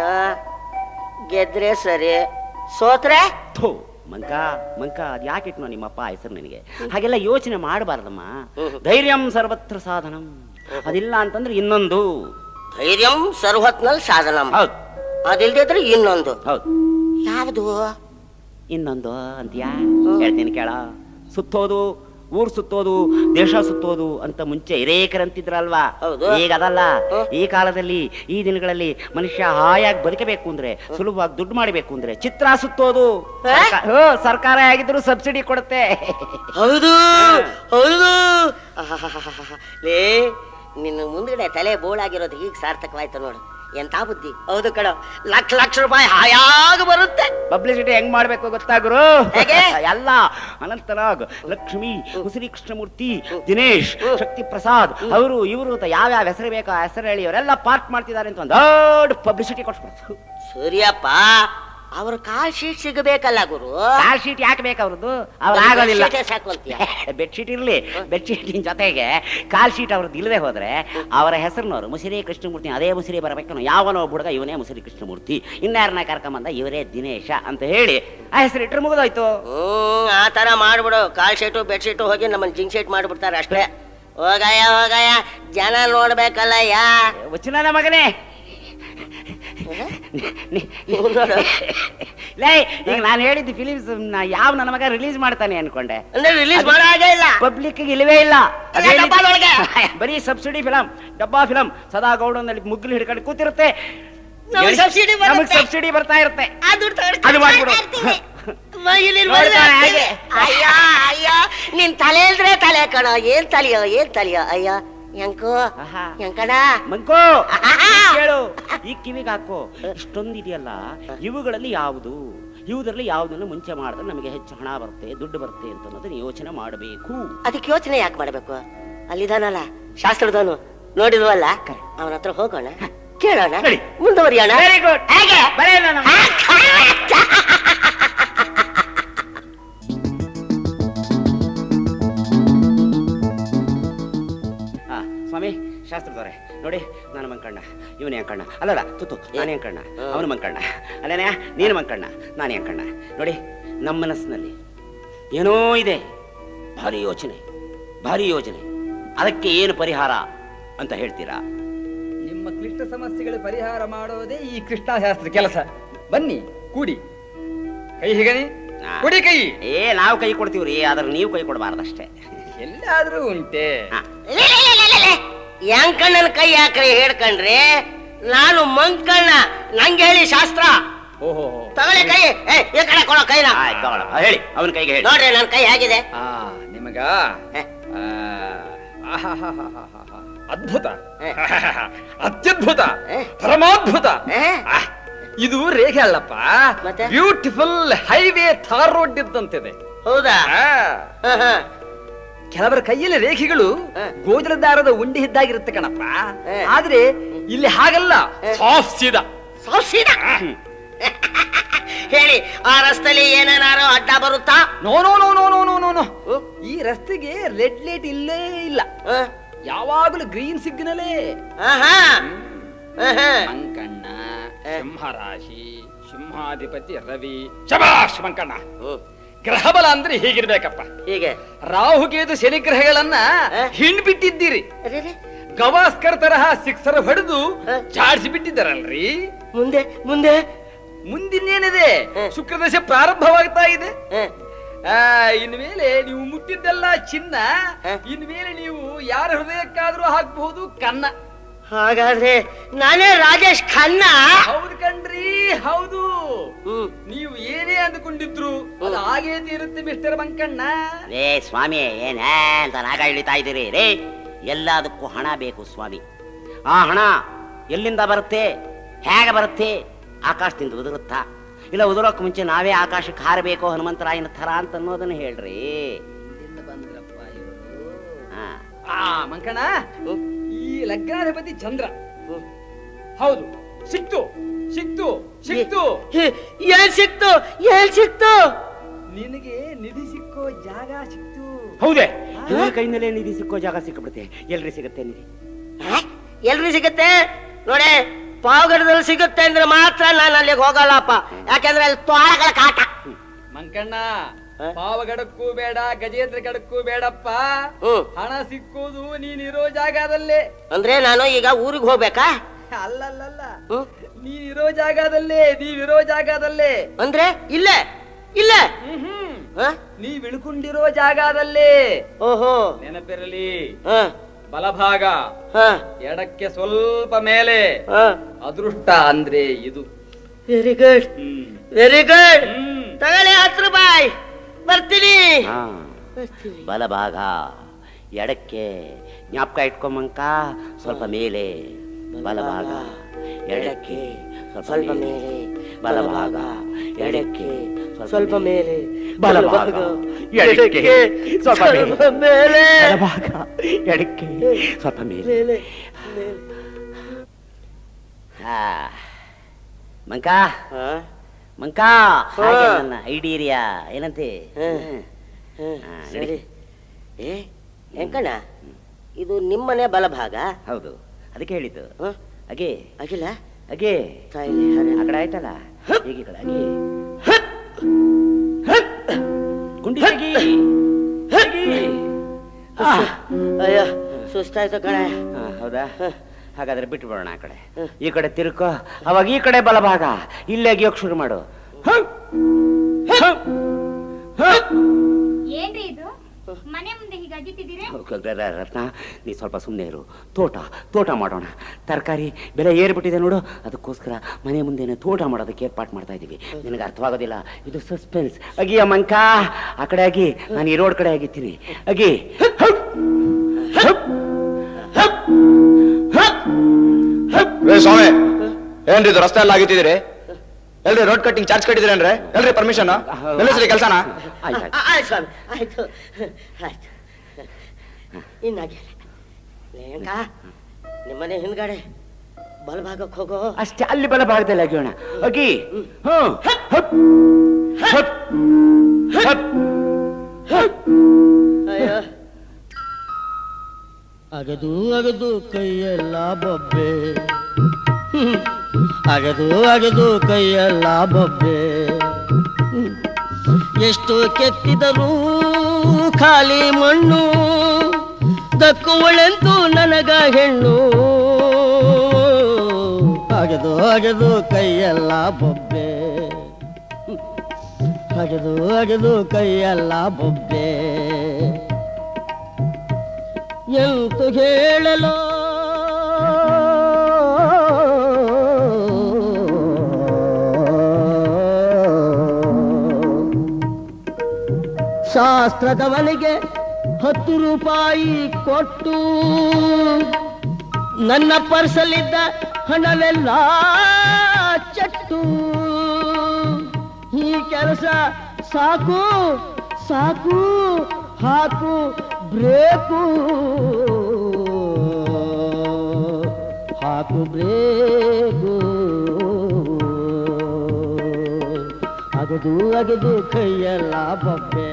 ಗೆದ್ರೆ ಸರಿ ಸೋತ್ರೆ ಥೋ ಮಂಕ ಮಂಕ ಅದ್ ಯಾಕೆ ಇಟ್ನೋ ನಿಮ್ಮಪ್ಪ ಹೆಸರು ನಿನಗೆ ಹಾಗೆಲ್ಲ ಯೋಚನೆ ಮಾಡಬಾರ್ದಮ್ಮ ಹ್ಮ್. ಧೈರ್ಯಂ ಸರ್ವತ್ರ ಸಾಧನಂ ಅದಿಲ್ಲ ಅಂತಂದ್ರೆ ಇನ್ನೊಂದು ಧೈರ್ಯಂ ಸರ್ವತ್ನಲ್ಲಿ ಸಾಧನಂ ಹೌದು ಅದಿಲ್ದಿದ್ರೆ ಇನ್ನೊಂದು ಹೌದು ಯಾವುದು ಇನ್ನೊಂದು ಅಂತ್ಯಾ ಹೇಳ್ತೀನಿ ಕೇಳ ಸುತ್ತೋದು ಊರ್ ಸುತ್ತೋದು ದೇಶ ಸುತ್ತೋದು ಅಂತ ಮುಂಚೆ ಹಿರೇಕರಂತಿದ್ರಲ್ವಾ ಹೌದು. ಈಗ ಅದಲ್ಲ ಹ್ಮ್. ಈ ಕಾಲದಲ್ಲಿ ಈ ದಿನಗಳಲ್ಲಿ ಮನುಷ್ಯ ಹಾಯಾಗಿ ಬದುಕಬೇಕು ಅಂದ್ರೆ ಸುಲಭವಾಗಿ ದುಡ್ಡು ಮಾಡಬೇಕು ಅಂದ್ರೆ ಚಿತ್ರ ಸುತ್ತೋದು ಹೇ? ಸರ್ಕ- ಹೋ, ಸರ್ಕಾರ ಆಗಿದ್ರು ಸಬ್ಸಿಡಿ ಕೊಡುತ್ತೆ ಹೌದು ಹೌದು ಆಹಾಹಾಹಾಹಾ. ಲೇ ನಿನ್ನ ಮುಂದ್ಗಡೆ ತಲೆ ಬೋಳಾಗಿರೋದು ಈಗ ಸಾರ್ಥಕವಾಯ್ತು ನೋಡು ಎಂತ ಬುದ್ಧಿ ಹೌದು ಕಣ ಲಕ್ಷ ಲಕ್ಷ ರೂಪಾಯಿ ಹಾಯಾಗಿ ಬರುತ್ತೆ ಪಬ್ಲಿಸಿಟಿ ಹೆಂಗ್ ಮಾಡ್ಬೇಕು ಗೊತ್ತಾ ಗುರು ಹೇಗೆ? ಎಲ್ಲ ಅನಂತನಾಗ್ ಲಕ್ಷ್ಮಿ ಮುಸುರಿ ಕೃಷ್ಣಮೂರ್ತಿ ದಿನೇಶ್ ಶಕ್ತಿ ಪ್ರಸಾದ್ ಅವರು ಇವರು ಅಂತ ಯಾವ್ಯಾವ ಹೆಸರು ಬೇಕೋ ಆ ಹೆಸರು ಹೇಳಿ ಅವರೆಲ್ಲ ಪಾರ್ಟ್ ಮಾಡ್ತಿದ್ದಾರೆ ಅಂತ ಒಂದು ದೊಡ್ಡ ಪಬ್ಲಿಸಿಟಿ ಕೊಟ್ಬಿಡ್ತು ಸೂರ್ಯಪ್ಪ ಅವ್ರ ಕಾಲ್ ಶೀಟ್ ಸಿಗಬೇಕಲ್ಲ ಗುರು ಕಾಲ್ ಶೀಟ್ ಯಾಕೆ ಬೇಕು ಅವ್ರದ್ದು ಅವ್ರು ಆಗೋದಿಲ್ಲ ಶೀಟೇ ಸಾಕು ಅಂತೀಯ ಬೆಡ್ಶೀಟ್ ಇರ್ಲಿ ಬೆಡ್ಶೀಟಿನ ಜೊತೆಗೆ ಕಾಲ್ ಶೀಟ್ ಅವ್ರದ್ದು ಇಲ್ಲದೆ ಹೋದ್ರೆ ಅವರ ಹೆಸರಿನವರು ಮುಸಿರಿ ಕೃಷ್ಣಮೂರ್ತಿ ಅದೇ ಮುಸಿರಿ ಬರಬೇಕು ಯಾವನೋ ಒಬ್ಬ ಹುಡುಗ ಇವನೇ ಮುಸಿರಿ ಕೃಷ್ಣಮೂರ್ತಿ ಇನ್ಯಾರನ್ನ ಕರ್ಕೊಂಬಂದ ಇವರೇ ದಿನೇಶ ಅಂತ ಹೇಳಿ ಆ ಹೆಸರು ಇಟ್ಟರೆ ಮುಗಿದೋಯ್ತು ಹ್ಮ್ ಆ ತರ ಮಾಡ್ಬಿಡು ಕಾಲ್ ಶೀಟು ಬೆಡ್ ಶೀಟು ಹೋಗಿ ನಮ್ಮನ್ನ ಜಿಂಕ್ ಶೀಟ್ ಮಾಡ್ಬಿಡ್ತಾರೆ ಅಷ್ಟೇ ಹೋಗಯ್ಯ ಹೋಗಯ್ಯ ಜನ ನೋಡ್ಬೇಕಲ್ಲಯ್ಯ ವಚನ ಮಗನೇ ಇವ್ನ್ ನೋಡು. ಲೇ ಈಗ ನಾನು ಹೇಳಿದ್ದು ಫಿಲಿಮ್ಸ್ ಯಾವ ನನ್ನ ಮಗ ರಿಲೀಸ್ ಮಾಡ್ತಾನೆ ಅನ್ಕೊಂಡೆ ಅಂದ್ರೆ ರಿಲೀಸ್ ಮಾಡೋ ಹಾಗೆ ಇಲ್ಲ ಪಬ್ಲಿಕ್ ಇಲ್ವೇ ಇಲ್ಲ ಅದ್ ಅಲ್ಲ, ಹೇಳಿದ್ದು- ಡಬ್ಬಾದೊಳಗೆ. ಬರೀ ಸಬ್ಸಿಡಿ ಫಿಲಂ ಡಬ್ಬಾ ಫಿಲಂ ಸದಾ ಗೌಡನಲ್ಲಿ ಮುಗ್ಲು ಹಿಡ್ಕೊಂಡು ಕೂತಿರುತ್ತೆ ನಮ್ಗ್ subsidy ಬರುತ್ತೆ. ನಮಗ್ ಸಬ್ಸಿಡಿ ಬರ್ತಾ ಇರುತ್ತೆ ಆ ದುಡ್ಡು ತಗೊಂಡು ಅದು ಮಾಡ್ಬಿಡು. ಮಾಡ್ತೀನಿ. ಮೈಲಿಲ್ ನೋಡ್ತಾ ಬರ್ದೆ ಹಾಗೆ. ಅಯ್ಯ ಅಯ್ಯ ನಿನ್ ತಲೆ ಇಲ್ದ್ರೆ ತಲೆ ಕಣ ಏನ್ ತಲೆಯೋ ಏನ್ ತಲೆಯೋ ಅಯ್ಯ ಎಂಕೋ ಆಹಾ. ಎಂಕಣ ಮಂಕೋ ಆಹಾ. ಕೇಳು ಈ ಕಿವಿಗೆ ಹಾಕೋ ಇಷ್ಟೊಂದು ಇದೆಯಲ್ಲ ಇವುಗಳಲ್ಲಿ ಯಾವುದು ಇವುದರಲ್ಲಿ ಯಾವುದನ್ನು ಮುಂಚೆ ಮಾಡಿದ್ರೆ ನಮಗೆ ಹೆಚ್ಚು ಹಣ ಬರುತ್ತೆ ದುಡ್ಡು ಬರುತ್ತೆ ಅಂತ ಅನ್ನೋದನ್ನ ಯೋಚನೆ ಮಾಡಬೇಕು ಅದಕ್ಕೆ ಯೋಚನೆ ಯಾಕೆ ಮಾಡ್ಬೇಕು ಅಲ್ಲಿದಾನಲ್ಲ ಶಾಸ್ತ್ರದವನು ನೋಡಿದ್ವಲ್ಲ ಅವನ ಹತ್ರ ಹೋಗೋಣ ಕೇಳೋಣ ನಡಿ. ಮುಂದುವರಿಯೋಣ ವೆರಿ ಗುಡ್ ಹೇಗೆ ಬರೇ ನಾನು ಆ, ಸ್ವಾಮಿ ಶಾಸ್ತ್ರದವ್ರೆ ನೋಡಿ ನಾನು ಮಂಕಣ್ಣ ಇವನೇ ಅಂಕಣ್ಣ ಅಲ್ಲಲ್ಲ ತುತ್ತು ನಾನೇ ಅಂಕಣ್ಣ ಅವನು ಮಂಕಣ್ಣ ಅಲ್ಲೇನೇ ನೀನು ಮಂಕಣ್ಣ ನಾನೇ ಅಂಕಣ್ಣ ನೋಡಿ ನಮ್ಮ ಮನಸ್ಸಿನಲ್ಲಿ ಏನೋ ಇದೆ ಭಾರಿ ಯೋಚನೆ ಭಾರಿ ಯೋಜನೆ ಅದಕ್ಕೆ ಏನು ಪರಿಹಾರ ಅಂತ ಹೇಳ್ತೀರಾ ನಿಮ್ಮ ಕ್ಲಿಷ್ಟ ಸಮಸ್ಯೆಗಳ ಪರಿಹಾರ ಮಾಡೋದೇ ಈ ಕೃಷ್ಣಶಾಸ್ತ್ರ ಕೆಲಸ ಬನ್ನಿ ಕೂಡಿ ಕೈ ಹೀಗನೆ ಆ. ಕುಡಿ ಕೈ ಏ ನಾವು ಕೈ ಕೊಡ್ತೀವ್ರಿ ಆದ್ರೆ ನೀವು ಕೈ ಕೊಡಬಾರ್ದಷ್ಟೇ ಎಲ್ಲಾದ್ರೂ ಉಂಟೆ ಹಾ. ಯಂಕಣ್ಣನ ಕೈ ಯಾಕ್ರಿ ಹೇಳ್ಕಂಡ್ರಿ ನಾನು ಮಂಕಣ್ಣ ನಂಗೆ ಹೇಳಿ ಶಾಸ್ತ್ರ ಓಹೋ ತಗೊಳ್ಳಿ ಕೈ ಏ ಈ ಕಡೆ ಕೊಡೋ ಕೈನ ಆಯ್ತು ತಗೊಳಪ್ಪ ಹೇಳಿ ಅವನ ಕೈಗೆ ಹೇಳಿ ನೋಡ್ರಿ ನನ್ನ ಕೈ ಹೇಗಿದೆ ಆ ನಿಮಗ ಹ. ಆ, ಆಹಾಹಾಹಾಹಾಹಾ. ಅದ್ಭುತ ಹ. ಅತ್ಯದ್ಭುತ ಹ. ಪರಮಾದ್ಭುತ ಹ. ಆ, ಇದು ರೇಖೆ ಅಲ್ಲಪ್ಪ ಮತ್ತೆ? ಬ್ಯೂಟಿಫುಲ್ ಹೈವೇ ಥಾರ್ ರೋಡ್ ಇದ್ದಂತಿದೆ ಹೌದಾ ಆ, ಹ, ಹ. ಕೆಲವರ ಕೈಯಲ್ಲಿ ರೇಖೆಗಳು ಹ. ಗೋಜಲ ದಾರದ ಉಂಡಿ ಇದ್ದಾಗಿರುತ್ತೆ ಕಣಪ್ಪ ಹ. ಆದ್ರೆ ಇಲ್ಲಿ ಹಾಗಲ್ಲ ಹ. ಸಾಫ್ ಸೀದಾ ಸಾವ್ ಸೀದಾ. ಹೇಳಿ ಆ ರಸ್ತೆಲಿ ಏನೇನಾರು ಅಡ್ಡ ಬರುತ್ತಾ no no no no no no no no ಹ್ಮ್? ಈ ರಸ್ತೆಗೆ ರೆಡ್ ಲೈಟ್ ಇಲ್ಲೇ ಇಲ್ಲ ಹ? ಯಾವಾಗಲೂ ಗ್ರೀನ್ ಸಿಗ್ನಲೇ ಆಹಾ. ಆಹಾ. ಮಂಕಣ್ಣ ಸಿಂಹರಾಶಿ ಸಿಂಹಾಧಿಪತಿ ರವಿ ಶಬಾಷ್ ಮಂಕಣ್ಣ ಹ್ಮ್. ಗ್ರಹಬಲ ಅಂದ್ರೆ ಹೀಗಿರ್ಬೇಕಪ್ಪ ಹೀಗೆ ರಾಹುಕೇತು ಶನಿಗ್ರಹಗಳನ್ನ ಹ? ಹಿಂಡ್ಬಿಟ್ಟಿದ್ದೀರಿ ಅರೆರೆ, ಗವಾಸ್ಕರ್ ತರಹ ಸಿಕ್ಸರ್ ಹೊಡೆದು ಹ? ಜಾಡಿಸಿ ಬಿಟ್ಟಿದ್ದಾರಲ್ರಿ ಮುಂದೆ ಮುಂದೆ ಮುಂದಿನ್ನೇನಿದೆ ಹ. ಶುಕ್ರದಶೆ ಪ್ರಾರಂಭವಾಗ್ತಾ ಇದೆ ಹ, ಆ, ಇನ್ಮೇಲೆ ನೀವು ಮುಟ್ಟಿದ್ದೆಲ್ಲ ಚಿನ್ನ ಹ? ಇನ್ಮೇಲೆ ನೀವು ಯಾರ ಹೃದಯಕ್ಕಾದ್ರೂ ಹಾಕಬಹುದು ಕನ್ನ ಹಾಗಾದ್ರೆ ನಾನೇ ರಾಜೇಶ್ ಖನ್ನ ಹೌದು ಕಣ್ರಿ ಹೌದು ಹ್ಮ್ ನೀವು ಏನೇ ಅಂದುಕೊಂಡಿದ್ರು ಅದು ಹಾಗೇ ತೀರುತ್ತೆ ಮಿಸ್ಟರ್ ಮಂಕಣ್ಣ ರೇ ಸ್ವಾಮಿ ಏನೇ ಅಂತ ನಾಗ ಇಳಿತಾ ಇದ್ದೀರಿ ರೇ ಎಲ್ಲದಕ್ಕೂ ಹಣ ಬೇಕು ಸ್ವಾಮಿ ಆ ಹಣ ಎಲ್ಲಿಂದ ಬರುತ್ತೆ ಹೇಗೆ ಬರುತ್ತೆ ಆಕಾಶದಿಂದ ಉದುರುತ್ತಾ ಇಲ್ಲ ಉದುರೋಕ್ ಮುಂಚೆ ನಾವೇ ಆಕಾಶಕ್ಕೆ ಹಾರಬೇಕು ಹನುಮಂತರಾಯನ ಥರ ಅಂತ ಅನ್ನೋದನ್ನ ಹೇಳ್ರಿ ಹಾ ಆ ಮಂಕಣ್ಣ ಈ ಲಗ್ನಾಧಿಪತಿ ಚಂದ್ರ ಹೌದು ಸಿಕ್ತು ಸಿಕ್ತು ಸಿಕ್ತು ಏ- ಏನ್ ಸಿಕ್ತು ಏನ್ ಸಿಕ್ತು ನಿನಗೆ ನಿಧಿ ಸಿಕ್ಕೋ ಜಾಗ ಸಿಕ್ತು ಹೌದೇ ಇವ್ರ ಕೈನಲ್ಲೇ ನಿಧಿ ಸಿಕ್ಕೋ ಜಾಗ ಸಿಕ್ಕಿಬಿಡುತ್ತೆ ಎಲ್ರಿ ಸಿಗುತ್ತೆ ನಿಧಿ ಹ? ಎಲ್ರಿ ಸಿಗುತ್ತೆ ನೋಡಿ ಪಾವಗಡದಲ್ಲಿ ಸಿಗುತ್ತೆ ಅಂದ್ರೆ ಮಾತ್ರ ನಾನು ಅಲ್ಲಿಗೆ ಹೋಗಲ್ಲಪ್ಪ ಯಾಕಂದ್ರೆ ಅಲ್ಲಿ ತೋಳಗಳ ಕಾಟ ಮಂಕಣ್ಣ ಹ? ಪಾವಗಡಕ್ಕೂ ಬೇಡ ಗಜೇಂದ್ರ ಗಡಕ್ಕೂ ಬೇಡಪ್ಪ ಹ್ಮ್ ಹಣ ಸಿಕ್ಕೋದು ನೀನಿರೋ ಜಾಗದಲ್ಲೇ ಅಂದ್ರೆ ನಾನು ಈಗ ಊರಿಗೆ ಹೋಗ್ಬೇಕಾ ಅಲ್ಲಲ್ಲಲ್ಲ ಹ್ಮ್ ನೀನಿರೋ ಜಾಗದಲ್ಲೇ ನೀವಿರೋ ಜಾಗದಲ್ಲೇ ಅಂದ್ರೆ ಇಲ್ಲೇ ಇಲ್ಲೇ ಹ್ಮ್ ಹ್ಮ್ ಹ? ನೀವ್ ಇಳ್ಕೊಂಡಿರೋ ಜಾಗದಲ್ಲೇ ಓಹೋ ನೆನಪಿರಲಿ ಹ ಬಲಭಾಗ ಹ ಎಡಕ್ಕೆ ಸ್ವಲ್ಪ ಮೇಲೆ ಹ ಅದೃಷ್ಟ ಅಂದ್ರೆ ಇದು ವೆರಿ ಗುಡ್ ಹ್ಮ್ ವೆರಿ ಗುಡ್ ಹ್ಮ್ ತಗೊಳ್ಳಿ ಹತ್ತು ರೂಪಾಯಿ ಬರ್ತೀನಿ ಹಾ ಬರ್ತೀನಿ ಬಲಭಾಗ ಎಡಕ್ಕೆ ಜ್ಞಾಪಕ ಇಟ್ಕೊಂಬಂಕ ಸ್ವಲ್ಪ ಮೇಲೆ ಬಲಭಾಗ ಎಡಕ್ಕೆ ಸ್ವಲ್ಪ ಮೇಲೆ ಬಲಭಾಗ ಎಡಕ್ಕೆ ಸ್ವಲ್ಪ ಮೇಲೆ ಬಲಭಾಗ ಎಡಕ್ಕೆ ಸ್ವಲ್ಪ ಮೇಲೆ ಮೇಲೆ ಬಲಭಾಗ ಎಡಕ್ಕೆ ಸ್ವಲ್ಪ ಮೇಲೆ ಮೇಲೆ ಮೇಲೆ ಹಾ ಮಂಕ ಹ? ಮಂಕ ಹಾ. ಹಾಗೆ ನನ್ನ ಐಡೀರಿಯಾ ಏನಂತೆ ಹ. ಹ್ಮ್. ಹ, ಹಾ, ಸರಿ ನಡಿ. ಏ ಹೆಂಕಣ್ಣ ಇದು ನಿಮ್ಮನೆ ಬಲಭಾಗ ಹೌದು ಅದಕ್ಕೆ ಹೇಳಿದ್ದು ಹ? ಹಾಗೆ ಅಗಿಲ್ಲ ಹಾಗೆ ತಾಯಿಲೆ ಹರ ಆ ಕಡೆ ಆಯ್ತಲ್ಲ ಹೀಗೆ ಈ ಕಡೆ ಹಾಗೆ ಗುಂಡಿ ತೆಗಿ. ತೆಗಿ. ಆ. ಅಯ್ಯೋ ಸುಸ್ತಾಯ್ತು ಕಣ ಆ, ಹೌದಾ ಹಾಗಾದ್ರೆ ಬಿಟ್ಟು ಬಿಡೋಣ ಆ ಕಡೆ ಈ ಕಡೆ ತಿರ್ಕೋ ಅವಾಗ ಈ ಕಡೆ ಬಲಭಾಗ ಇಲ್ಲೇ ಅಗಿಯೋಕ್ ಶುರು ಮಾಡು ಏನ್ರಿ ಇದು ಮನೆ ಮುಂದೆ ಹೀಗೆ ಅಜಿತಿದ್ದೀರಿ ರತ್ನ ನೀ ಸ್ವಲ್ಪ ಸುಮ್ಮನೆ ಇರು ತೋಟ ತೋಟ ಮಾಡೋಣ ತರಕಾರಿ ಬೆಲೆ ಏರ್ಬಿಟ್ಟಿದೆ ನೋಡು ಅದಕ್ಕೋಸ್ಕರ ಮನೆ ಮುಂದೆನೆ ತೋಟ ಮಾಡೋದಕ್ಕೆ ಏರ್ಪಾಟ್ ಮಾಡ್ತಾ ಇದ್ದೀವಿ ನಿನಗೆ ಅರ್ಥವಾಗೋದಿಲ್ಲ ಇದು ಸಸ್ಪೆನ್ಸ್ ಅಗಿಯ ಮಂಕ ಆ ಕಡೆ ಆಗಿ ನಾನು ಈ ರೋಡ್ ಕಡೆ ಆಗಿತ್ತೀನಿ ಅಗಿ ಏ ಸ್ವಾಮಿ ಏನ್ರಿ ಇದು ರಸ್ತೆ ಎಲ್ಲ ಆಗಿತ್ತಿದ್ದೀರಿ ಎಲ್ರಿ ರೋಡ್ ಕಟ್ಟಿಂಗ್ ಚಾರ್ಜ್ ಕಟ್ಟಿದ್ರೇನ್ರಿ ಎಲ್ರಿ ಪರ್ಮಿಷನ್ ನಿಲ್ಲಿಸ್ರಿ ಕೆಲ್ಸನ ಆಯ್ತು ಆಯ್ತು. ಆ- ಆಯ್ತು ಸ್ವಾಮಿ ಆಯ್ತು ಆಯ್ತು ಇನ್ನಾಗೆ ಲೇಂಕ ನಿಮ್ಮನೆ ಹಿಂದ್ಗಡೆ ಬಲಭಾಗಕ್ಕೆ ಹೋಗೋ ಅಷ್ಟೇ ಅಲ್ಲಿ ಬಲಭಾಗದಲ್ಲಿ ಅಗಿಯೋಣ ಅಗಿ ಹ್ಮ್ ಹಪ್. ಹಪ್. ಹಪ್. ಅಯ್ಯೋ ಅಗದು ಅಗದು ಕೈಯೆಲ್ಲ ಬೊಬ್ಬೆ ಹ್ಮ್. ಅಗದು ಅಗದು ಕೈಯೆಲ್ಲ ಬೊಬ್ಬೆ ಹ್ಮ್. ಎಷ್ಟು ಕೆತ್ತಿದರೂ ಖಾಲಿ ಮಣ್ಣು ದಕ್ಕುವಳೆಂದು ನನಗ ಹೆಣ್ಣು ಅಗದು ಅಗದು ಕೈಯೆಲ್ಲ ಬೊಬ್ಬೆ ಅಗದು ಅಗದು ಕೈಯೆಲ್ಲ ಬೊಬ್ಬೆ ಎಂತು ಹೇಳಲು ಶಾಸ್ತ್ರದವನಿಗೆ ಹತ್ತು ರೂಪಾಯಿ ಕೊಟ್ಟು ನನ್ನ ಪರ್ಸಲ್ಲಿದ್ದ ಹಣವೆಲ್ಲ ಚಟ್ಟು ಈ ಕೆಲಸ ಸಾಕು ಸಾಕು ಹಾಕು ಬ್ರೇಕು ಹಾಕು ಬ್ರೇಕು ಅಗದು ಅಗದು ಕೈಯೆಲ್ಲ ಬೊಬ್ಬೆ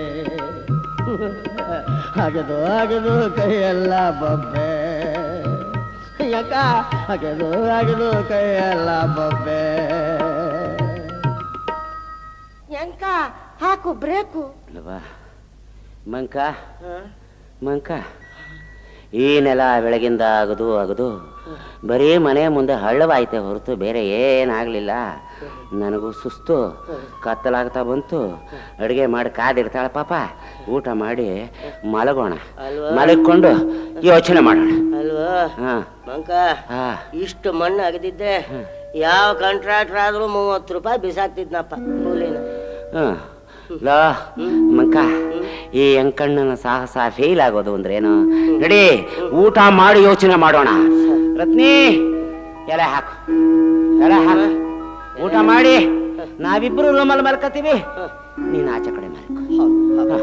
ಅಗದು ಅಗದು ಕೈಯೆಲ್ಲ ಬೊಬ್ಬೆ ಯಾಕ ಅಗದು ಅಗದು ಕೈಯೆಲ್ಲ ಬೊಬ್ಬೆ ಎಂಕ ಹಾಕು ಬ್ರೇಕು ಅಲ್ವಾ ಮಂಕ ಮಂಕ ಈ ನೆಲ ಬೆಳಗಿಂದ ಆಗದು ಆಗದು ಬರೀ ಮನೆ ಮುಂದೆ ಹಳ್ಳವಾಯ್ತೆ ಹೊರತು ಬೇರೆ ಏನಾಗಲಿಲ್ಲ ನನಗೂ ಸುಸ್ತು ಕತ್ತಲಾಗ್ತಾ ಬಂತು ಅಡುಗೆ ಮಾಡಿ ಕಾದಿರ್ತಾಳೆ ಪಾಪ ಊಟ ಮಾಡಿ ಮಲಗೋಣ ಅಲ್ವಾ? ಮಲಗಿಕೊಂಡು ಯೋಚನೆ ಮಾಡೋಣ ಅಲ್ವಾ ಹಾ ಮಂಕ ಹಾ ಇಷ್ಟು ಮಣ್ಣು ಅಗದಿದ್ದೆ ಯಾವ ಕಾಂಟ್ರಾಕ್ಟರ್ ಆದ್ರೂ ಮೂವತ್ತು ರೂಪಾಯಿ ಬಿಸಾಕ್ತಿದ್ನಪ್ಪ ಕೂಲಿನ ಹ. ಲೋ ಮಂಕ ಈ ಅಂಕಣ್ಣನ ಸಾಹಸ ಫೇಲ್ ಆಗೋದು ಅಂದ್ರೇನು ನಡಿ ಊಟ ಮಾಡಿ ಯೋಚನೆ ಮಾಡೋಣ ರತ್ನಿ ಎಲೆ ಹಾಕು ಎಲೆ ಹಾಕು ಊಟ ಮಾಡಿ ನಾವಿಬ್ರು ರೂಮಲ್ಲಿ ಮಲ್ಕತ್ತೀವಿ ನೀನು ಆಚೆ ಕಡೆ ಮಲ್ಕೊ ಹ.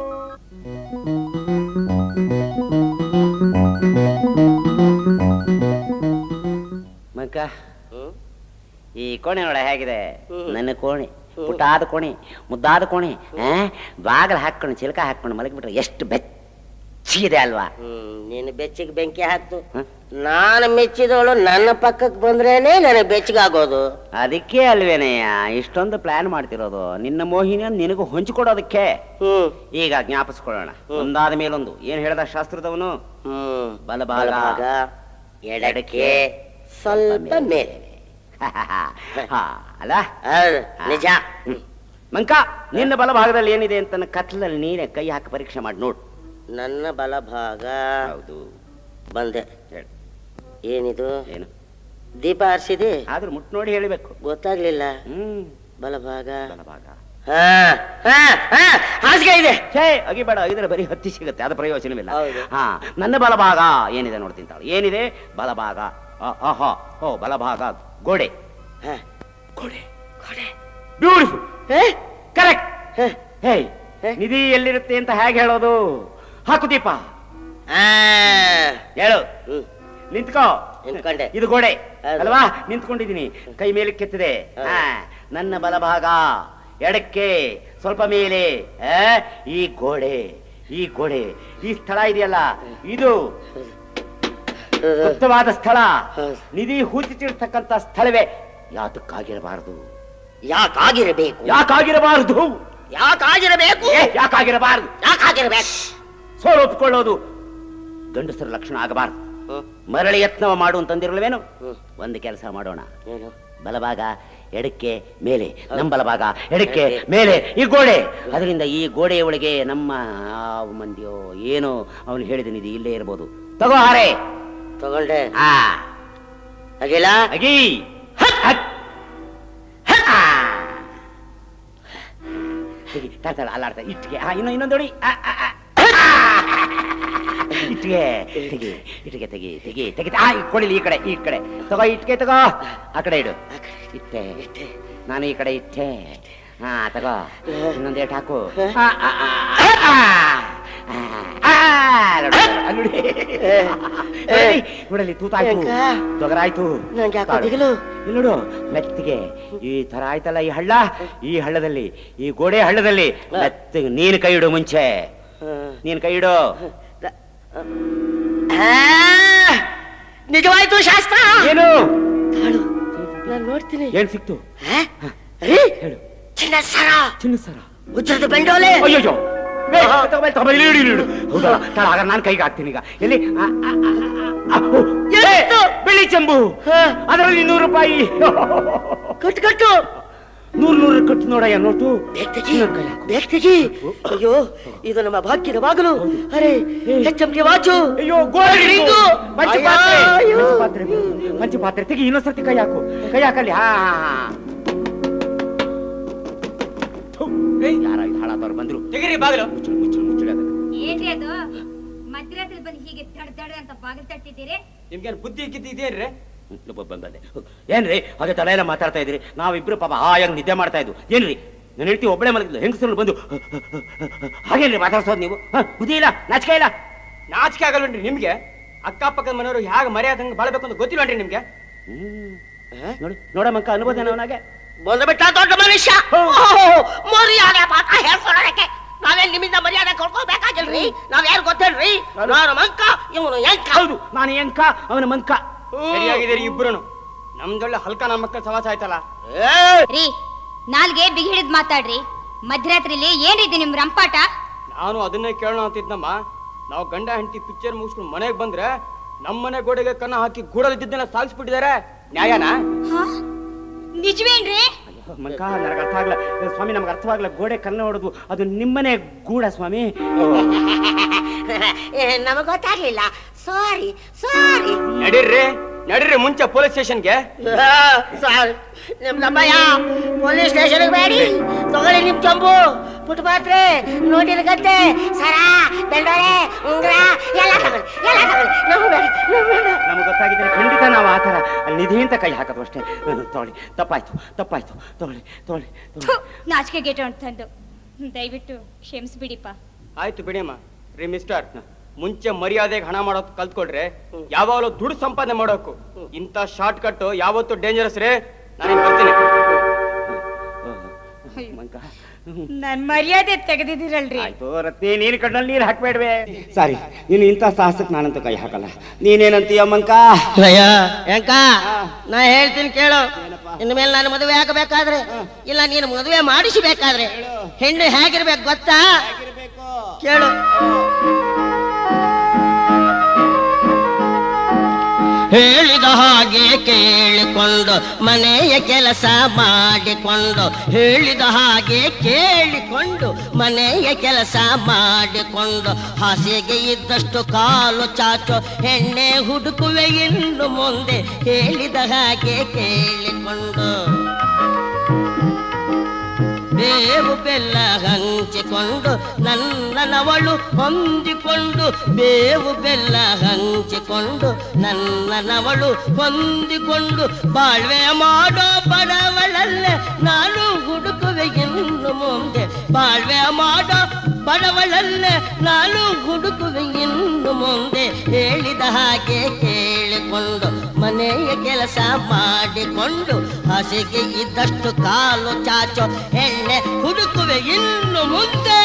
ಮಂಕ ಈ ಕೋಣೆ ನೋಡ ಹೇಗಿದೆ ನನ್ನ ಕೋಣೆ ಪುಟ್ಟಾದ ಕೋಣೆ ಮುದ್ದಾದ ಕೋಣೆ ಆ ಬಾಗಿಲು ಹಾಕೊಂಡು ಚಿಲಕ ಹಾಕೊಂಡು ಮಲಗಿಬಿಟ್ರೆ ಎಷ್ಟು ಬೆಚ್ಚಿಗಿದೆ ಅಲ್ವಾ ಹ್ಮ್ ನೀನು ಬೆಚ್ಚಿಗೆ ಬೆಂಕಿ ಹಾಕ್ತು ಹ? ನಾನು ಮೆಚ್ಚಿದವಳು ನನ್ನ ಪಕ್ಕಕ್ಕೆ ಬಂದ್ರೇನೆ ನನಗೆ ಬೆಚ್ಚಗಾಗೋದು ಅದಕ್ಕೆ ಅಲ್ವೇನಯ್ಯ ಇಷ್ಟೊಂದು ಪ್ಲಾನ್ ಮಾಡ್ತಿರೋದು ನಿನ್ನ ಮೋಹಿನಿ ನಿನಗೂ ಹೊಂಚಿಕೊಡೋದಕ್ಕೆ ಹ್ಮ್ ಈಗ ಜ್ಞಾಪಿಸ್ಕೊಳ್ಳೋಣ ಒಂದಾದ ಮೇಲೊಂದು ಏನ್ ಹೇಳ್ದ ಶಾಸ್ತ್ರದವನು ಹ್ಮ್ ಬಲಭಾಗ ಬಲಭಾಗ ಎಡಕ್ಕೆ ಸ್ವಲ್ಪ ಮೇಲೆ ಹಾ, ಅಲ್ಲ ಹೌದು, ನಿಜ ಹ್ಮ್. ಮಂಕ ನಿನ್ನ ಬಲಭಾಗದಲ್ಲಿ ಏನಿದೆ ಅಂತ ನನ್ನ ಕತ್ಲಲ್ಲಿ ನೀನೇ ಕೈ ಹಾಕಿ ಪರೀಕ್ಷೆ ಮಾಡಿ ನೋಡು ನನ್ನ ಬಲಭಾಗ ಹೌದು ಬಂದೆ ಹೇಳು ಏನಿದು ಏನು ದೀಪ ಆರಿಸಿದೆ ಆದ್ರೂ ಮುಟ್ ನೋಡಿ ಹೇಳಬೇಕು ಗೊತ್ತಾಗ್ಲಿಲ್ಲ ಹ್ಮ್ ಬಲಭಾಗ ಬಲಭಾಗ ಹಾ ಹಾ ಹಾ ಹಾಸಿಗೆ ಇದೆ ಛೇ ಅಗಿಬೇಡ ಇದ್ರೆ ಬರೀ ಹತ್ತಿ ಸಿಗುತ್ತೆ ಅದು ಪ್ರಯೋಜನವಿಲ್ಲ ಹೌದು. ಹಾ ನನ್ನ ಬಲಭಾಗ ಏನಿದೆ ನೋಡ್ತೀನಿ ತಾಳು ಏನಿದೆ ಬಲಭಾಗ ಆ- ಆಹಾ ಓ ಬಲಭಾಗ ಗೋಡೆ ಹಾ. ಗೋಡೆ ಗೋಡೆ ಬ್ಯೂಟಿಫುಲ್ ಹೇ? ಕರೆಕ್ಟ್ ಹೇ? ಹೇ ಹೇ? ನಿಧಿ ಎಲ್ಲಿರುತ್ತೆ ಅಂತ ಹೇಗೆ ಹೇಳೋದು ಹಾಕು ದೀಪ ಆ. ಹೇಳು ಹ್ಮ್. ನಿಂತ್ಕೋ ನಿಂತ್ಕೊಂಡೆ. ಇದು ಗೋಡೆ ಹೌದು. ಅಲ್ವಾ ನಿಂತ್ಕೊಂಡಿದ್ದೀನಿ ಕೈ ಮೇಲೆ ಕೆತ್ತಿದೆ ಹೌದು. ಹಾ ನನ್ನ ಬಲಭಾಗ ಎಡಕ್ಕೆ ಸ್ವಲ್ಪ ಮೇಲೆ ಆ, ಈ ಗೋಡೆ ಈ ಗೋಡೆ ಈ ಸ್ಥಳ ಇದೆಯಲ್ಲ ಇದು ಗುಪ್ತವಾದ ಸ್ಥಳ ಹೌದು. ನಿಧಿ ಹೂಚಿಟ್ಟಿರ್ತಕ್ಕಂಥ ಸ್ಥಳವೇ ಯಾತಕ್ಕಾಗಿರಬಾರದು ಯಾಕಾಗಿರಬೇಕು ಯಾಕಾಗಿರಬಾರದು ಯಾಕಾಗಿರಬೇಕು ಏ, ಯಾಕಾಗಿರಬಾರದು ಯಾಕಾಗಿರಬೇಕು ಸೋಲು ಒಪ್ಪಿಕೊಳ್ಳೋದು ಗಂಡಸರ ಲಕ್ಷಣ ಆಗಬಾರದು ಹ್ಮ್. ಮರಳಿ ಯತ್ನವ ಮಾಡು ಅಂತಂದಿರಲ್ವೇನು ಹ್ಮ್. ಒಂದು ಕೆಲಸ ಮಾಡೋಣ ಏನು? ಬಲಭಾಗ ಎಡಕ್ಕೆ ಮೇಲೆ ನಮ್ಮ ಬಲಭಾಗ ಎಡಕ್ಕೆ ಮೇಲೆ ಈ ಗೋಡೆ ಅದರಿಂದ ಈ ಗೋಡೆಯ ಒಳಗೆ ನಮ್ಮ ಯಾವ ಮಂದಿಯೋ ಏನೋ ಅವನು ಹೇಳಿದ ನಿಧಿ ಇಲ್ಲೇ ಇರ್ಬೋದು ತಗೋ ಹಾರೆ ತಗೊಂಡೆ ಆ ಅಗಿಲ ಅಗಿ ಹತ್, ಹತ್. ಹತ್. ಆ. ತೆಗಿ ತಾಡ್ತಾಳ ಅಲ್ಲಾಡ್ತಾ ಇಟ್ಟಿಗೆ ಆ ಇನ್ನು ಇನ್ನೊಂದು ನೋಡಿ ಆ, ಆ, ಆ. ಇಟ್ಟಿಗೆ ತೆಗಿ ಇಟ್ಟಿಗೆ ತೆಗಿ ತೆಗಿ ತೆಗಿ ಆ ಈ ಕೊಡಿಲಿ ಈ ಕಡೆ ಈ ಕಡೆ ತಗೋ ಇಟ್ಟಿಗೆ ತಗೋ ಆ ಕಡೆ ಇಡು ಇಟ್ಟೆ ನಾನು ಈ ಕಡೆ ಇಟ್ಟೆ ಹಾ ತಗೋ ಇನ್ನೊಂದು ಏಟ್ ಹಾಕು ಆ, ಆ, ಆ, ಆ, ಆ, ಆ, ನೋಡು, ಅಲ್ಲಿ ನೋಡಿ. ನೋಡಲಿ, ನೋಡಲಿ ತೂತಾಯ್ತು ಯಾಕ? ತೊಗರಾಯ್ತು ನಂಗೆ ಯಾಕೋ ತಾಳು. ದಿಗಿಲು? ಇಲ್ಲಿ ನೋಡು ಮೆತ್ತಿಗೆ ಈ ತರ ಆಯ್ತಲ್ಲ ಈ ಹಳ್ಳ ಈ ಹಳ್ಳದಲ್ಲಿ ಈ ಗೋಡೆ ಹಳ್ಳದಲ್ಲಿ ಮೆತ್ತಿಗೆ ನೀನು ಕೈ ಇಡು ಮುಂಚೆ ನೀನ್ ಕೈ ಇಡು ಆ, ನಿಜವಾಯ್ತು ಶಾಸ್ತ್ರ ಏನು ತಾಳು ನಾನು ನೋಡ್ತೀನಿ ಏನ್ ಸಿಕ್ತು ಆ? ಅರೇ, ಹೇಳು ಚಿನ್ನ ಸರ ಚಿನ್ನ ಸರ ಉಜ್ರದ ಬೆಂಡೋಲೆ ಅಯ್ಯೋ ಹೌದಾ ತಾಳ ಹಾಗಾದ್ರೆ ನಾನು ಕೈಗೆ ಹಾಕ್ತೀನಿ ಈಗ ಎಲ್ಲಿ ಆ, ಆ, ಆ, ಆ, ಓ, ಏ, ಎಷ್ಟು? ಬೆಳ್ಳಿ ಚೆಂಬು ಅದರಲ್ಲಿ ನೂರು ರೂಪಾಯಿ ಕಟ್ಟು ಕಟ್ಟು ನೂರು ನೂರು ಕಟ್ಟು ನೋಡಯ್ಯ ನೋಟು ಬೇಗ ತೆಗಿ ಇನ್ನೊಂದ್ ಕೈ ಹಾಕು. ಬೇಗ ತೆಗಿ ಅಯ್ಯೋ ಇದು ನಮ್ಮ ಭಾಗ್ಯದ ಬಾಗಿಲು ಅರೆ ಹೆಚ್ಚಂಗೆ ವಾಚು ಅಯ್ಯೋ ಗೋಡೆ ರಿಂಗು. ಪಂಚಪಾತ್ರೆ ಅಯ್ಯೋ. ಪಂಚಪಾತ್ರೆ ಪಂಚಪಾತ್ರೆ ತೆಗಿ ಇನ್ನೊಂದ್ಸರ್ತಿ ಕೈ ಹಾಕು ಕೈ ಹಾಕಲ್ಲಿ ಹಾ ಯಾರ ಇದು ಹಾಳಾದವ್ರು ಬಂದ್ರು ತೆಗಿರಿ ಬಾಗಿಲು ಮುಚ್ಚಳು ಮುಚ್ಚಳು ಮುಚ್ಚಳು ಅದನ್ನ. ಏನ್ರಿ ಅದು ಮಧ್ಯರಾತ್ರಿ ಬಂದು ಹೀಗೆ ದಡ ದಡ ಅಂತ ಬಾಗಿಲು ತಟ್ಟಿದ್ದೀರಿ ನಿಮ್ಗೇನು ಬುದ್ಧಿ ಗಿದ್ದಿ ಇದೇನ್ರಿ ಹ್ಮ್, ಬ- ಬ- ಬಂದೆ. ಏನ್ರಿ ಹಾಗೆ ತಲೆ ಎಲ್ಲ ಮಾತಾಡ್ತಾ ಇದ್ರಿ ನಾವಿಬ್ರು ಪಾಪ ಹಾಯಾಗಿ ನಿದ್ದೆ ಮಾಡ್ತಾ ಇದ್ವು ಏನ್ರಿ ನನ್ನ ಹೇಳ್ತಿ ಒಬ್ಬಳೆ ಮಲಗಿದ್ಲು ಹೆಂಗಸರು ಬಂದು ಹಾಗೇನ್ರಿ ಮಾತಾಡ್ಸೋದು ನೀವು ಹ, ಬುದ್ಧಿ ಇಲ್ಲ ನಾಚಿಕೆ ಇಲ್ಲ ನಾಚಿಕೆ ಆಗಲ್ವೇನ್ರಿ ನಿಮ್ಗೆ ಅಕ್ಕಪಕ್ಕದ ಮನೆಯವರು ಹೇಗೆ ಮರ್ಯಾದಂಗೆ ಬಾಳ್ಬೇಕು ಅಂತ ಗೊತ್ತಿಲ್ವೇನ್ರಿ ನಿಮ್ಗೆ ಹ್ಮ್ ನೋಡಿ ನೋಡಮ್ಮಕ್ಕ ಅನ್ಬೋದ ಅವನಾಗೆ ಬಂದ್ಬಿಟ್ಟ ದೊಡ್ಡ ಮನುಷ್ಯ ಮರ್ಯಾದೆ ಪಾಠ ಹೇಳ್ಕೊಳಕ್ಕೆ ನಾವೇನ್ ನಿಮ್ಮಿಂದ ಮರ್ಯಾದೆ ಕೊಡ್ಕೋಬೇಕಾಗಿಲ್ರಿ ನಾವ್ಯಾರು ಗೊತ್ತೇಳ್ರಿ ನಾನು ಮಂಕ ಇವನು ಎಂಕ ಹೌದು ನಾನು ಎಂಕ ಅವನ ಮಂಕ ಸರಿಯಾಗಿದ್ದೀರಿ ಇಬ್ರು ನಮ್ದೊಳ್ಳೆ ಹಲ್ಕ ನನ್ನ ಮಕ್ಕಳ ಸವಾಸ ಆಯ್ತಲ್ಲ ರೀ ನಾಲ್ಗೆ ಬಿಗಿ ಹಿಡಿದ್ ಮಾತಾಡ್ರಿ ಮಧ್ಯರಾತ್ರಿಲಿ ಏನಿದೆ ನಿಮ್ ರಂಪಾಟ ನಾನು ಅದನ್ನೇ ಕೇಳೋಣ ಅಂತಿದ್ನಮ್ಮ ನಾವು ಗಂಡ ಹೆಂಡತಿ ಪಿಕ್ಚರ್ ಮುಗಿಸ್ಕೊಂಡು ಮನೆಗೆ ಬಂದ್ರೆ ನಮ್ಮನೆ ಗೋಡೆಗೆ ಕನ್ನ ಹಾಕಿ ಗೂಡಲಿದ್ದನ್ನೆಲ್ಲ ಸಾಗಿಸ್ಬಿಟ್ಟಿದ್ದಾರೆ ನ್ಯಾಯನಾ ಹಾ? ನಿಜವೇನ್ರಿ ಮಂಕ ನನಗೆ ಅರ್ಥ ಆಗ್ಲ ಸ್ವಾಮಿ ನಮ್ಗೆ ಅರ್ಥವಾಗ್ಲ ಗೋಡೆ ಕನ್ನ ಹೊಡೆದು ಅದು ನಿಮ್ಮನೆ ಗೂಡ ಸ್ವಾಮಿ ನಮಗ್ ಗೊತ್ತಾಗ್ಲಿಲ್ಲ ಸಾರಿ ಸಾರಿ ನಡೀರ್ರಿ ನಡೀರಿ ಮುಂಚೆ ಪೊಲೀಸ್ ಸ್ಟೇಷನ್ಗೆ ಸಾರಿ ನಿಮ್ ನಮ್ಮಯ್ಯ ಪೊಲೀಸ್ ಸ್ಟೇಷನ್ಗೆ ಬೇಡಿ ತಗೊಳ್ಳಿ ನಿಮ್ ಚಂಬು ಪುಟ್ಪಾತ್ರೆ ನೋಟಿನ ಗದ್ದೆ ಸರ ಬೆಳ್ದೋಳೆ ಉಂಗ್ರ ಎಲ್ಲ ತಗೊಳ್ಳಿ ಎಲ್ಲ ತಗೊಳ್ಳಿ ನಮ್ಗ್ ಬೇಡ ನಮ್ಗ್ ಬೇಡ ನಮ್ಗೆ ಗೊತ್ತಾಗಿದ್ರೆ ಖಂಡಿತ ನಾವು ಆ ಥರ ಅಲ್ಲಿ ನಿಧಿ ಅಂತ ಕೈ ಹಾಕೋದು ಅಷ್ಟೇ ತೊಗೊಳ್ಳಿ ತಪ್ಪಾಯ್ತು ತಪ್ಪಾಯ್ತು ತೊಗೊಳ್ಳಿ ತೊಗೊಳ್ಳಿ ಥು, ನಾಚಿಕೆ ಗೇಟ ಅಂತಂದು ದಯವಿಟ್ಟು ಕ್ಷಮಿಸ್ಬಿಡಿಪ್ಪ ಆಯ್ತು ಬಿಡಿಯಮ್ಮ ರೀ ಮಿಸ್ಟರ್ ಮುಂಚೆ ಮರ್ಯಾದೆಗೆ ಹಣ ಮಾಡೋದು ಕಲ್ತ್ಕೊಳ್ರೆ ಯಾವಾಗಲೂ ದುಡ್ಡು ಸಂಪಾದನೆ ಮಾಡೋಕು ಇಂಥ ಶಾರ್ಟ್ ಕಟ್ ಯಾವತ್ತು ಡೇಂಜರಸ್ ರೇ ನಾನೇನ್ ಬರ್ತೀನಿ ಮಂಕ ನನ್ ಮರ್ಯಾದೆ ತೆಗೆದಿದ್ದೀರಲ್ರಿ ಆಯ್ತು ರತ್ನಿ ನೀನು ಕಣ್ಣಲ್ಲಿ ನೀರು ಹಾಕ್ಬೇಡ್ವೆ ಸಾರಿ ನೀನು ಇಂಥ ಸಾಹಸಕ್ಕೆ ನಾನಂತೂ ಕೈ ಹಾಕಲ್ಲ ನೀನೇನಂತೀಯ ಮಂಕ ರಯ ಯಾಕ ನಾ ಹೇಳ್ತೀನಿ ಕೇಳು ಇನ್ನು ಮೇಲೆ ನಾನು ಮದುವೆ ಆಗಬೇಕಾದ್ರೆ ಇಲ್ಲ ನೀನು ಮದುವೆ ಮಾಡಿಸಬೇಕಾದ್ರೆ ಹೆಣ್ಣು ಹೇಗಿರ್ಬೇಕು ಗೊತ್ತಾ ಕೇಳು ಹೇಳಿದ ಹಾಗೆ ಕೇಳಿಕೊಂಡು ಮನೆಯ ಕೆಲಸ ಮಾಡಿಕೊಂಡು ಹೇಳಿದ ಹಾಗೆ ಕೇಳಿಕೊಂಡು ಮನೆಯ ಕೆಲಸ ಮಾಡಿಕೊಂಡು ಹಾಸಿಗೆ ಇದ್ದಷ್ಟು ಕಾಲು ಚಾಚು ಹೆಣ್ಣೆ ಹುಡುಕುವೆ ಇನ್ನು ಮುಂದೆ ಹೇಳಿದ ಹಾಗೆ ಕೇಳಿಕೊಂಡು ಬೇವು ಬೆಲ್ಲ ಹಂಚಿಕೊಂಡು ನನ್ನನವಳು ಹೊಂದಿಕೊಂಡು ಬೇವು ಬೆಲ್ಲ ಹಂಚಿಕೊಂಡು ನನ್ನನವಳು ಹೊಂದಿಕೊಂಡು ಬಾಳ್ವೆ ಮಾಡೋ ಬಡವಳಲ್ಲೇ ನಾನು ಹುಡುಕುವೆ ಇನ್ನು ಮುಂದೆ ಬಾಳ್ವೆ ಮಾಡೋ ಬಡವಳಲ್ಲೇ ನಾನು ಹುಡುಕುವೆ ಇನ್ನು ಮುಂದೆ ಹೇಳಿದ ಹಾಗೆ ಕೇಳಿಕೊಂಡು ಮನೆಯ ಕೆಲಸ ಮಾಡಿಕೊಂಡು ಹಸಿಗೆ ಇದ್ದಷ್ಟು ಕಾಲು ಚಾಚೋ ಎಣ್ಣೆ ಹುಡುಕುವೆ ಇನ್ನು ಮುಂದೆ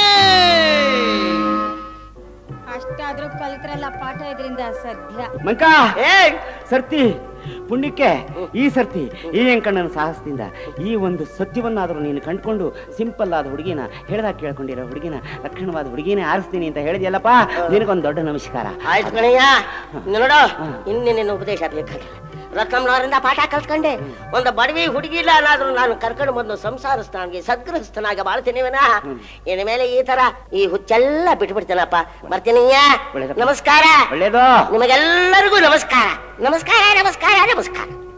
ಅಷ್ಟಾದ್ರೂ ಕಲಿತ್ರಲ್ಲ ಪಾಠ ಇದರಿಂದ ಸದ್ಯ ಮಂಕ ಏ ಸರ್ತಿ ಪುಣ್ಯಕ್ಕೆ ಈ ಸರ್ತಿ ಈ ವೆಂಕಣ್ಣನ ಸಾಹಸದಿಂದ ಈ ಒಂದು ಸತ್ಯವನ್ನಾದರೂ ನೀನು ಕಂಡ್ಕೊಂಡು ಸಿಂಪಲ್ ಆದ ಹುಡುಗಿನ ಹೇಳ್ದಾಗ ಕೇಳ್ಕೊಂಡಿರೋ ಹುಡುಗಿನ ಲಕ್ಷಣವಾದ ಹುಡುಗಿನೇ ಆರಿಸ್ತೀನಿ ಅಂತ ಹೇಳಿದ್ಯಲ್ಲಪ್ಪ ನಿನಗೊಂದು ದೊಡ್ಡ ನಮಸ್ಕಾರ ಆಯ್ತು ಕಣಯ್ಯ ನೋಡು ಇನ್ನು ನಿನ್ನ ಉಪದೇಶ ಬೇಕಾಗಿಲ್ಲ ರತ್ನಮ್ಮನವರಿಂದ ಪಾಠ ಕಲ್ತ್ಕೊಂಡೆ ಒಂದು ಬಡವಿ ಹುಡುಗಿ ಇಲ್ಲ ಅನ್ನಾದ್ರೂ ನಾನು ಕರ್ಕೊಂಡು ಬಂದು ಸಂಸಾರಸ್ಥನಾಗಿ ಸದ್ಗೃಹಸ್ಥನಾಗಿ ಬಾಳ್ತೀನಿ ವಿನಃ ಇನ್ನು ಮೇಲೆ ಈ ತರ ಈ ಹುಚ್ಚೆಲ್ಲ ಬಿಟ್ಬಿಡ್ತೀನಪ್ಪ ಬರ್ತೀನಿಯ್ಯ ಒಳ್ಳೇದಪ್ಪ. ನಮಸ್ಕಾರ ಒಳ್ಳೇದು ನಿಮಗೆಲ್ಲರಿಗೂ ನಮಸ್ಕಾರ ನಮಸ್ಕಾರ ನಮಸ್ಕಾರ ನಮಸ್ಕಾರ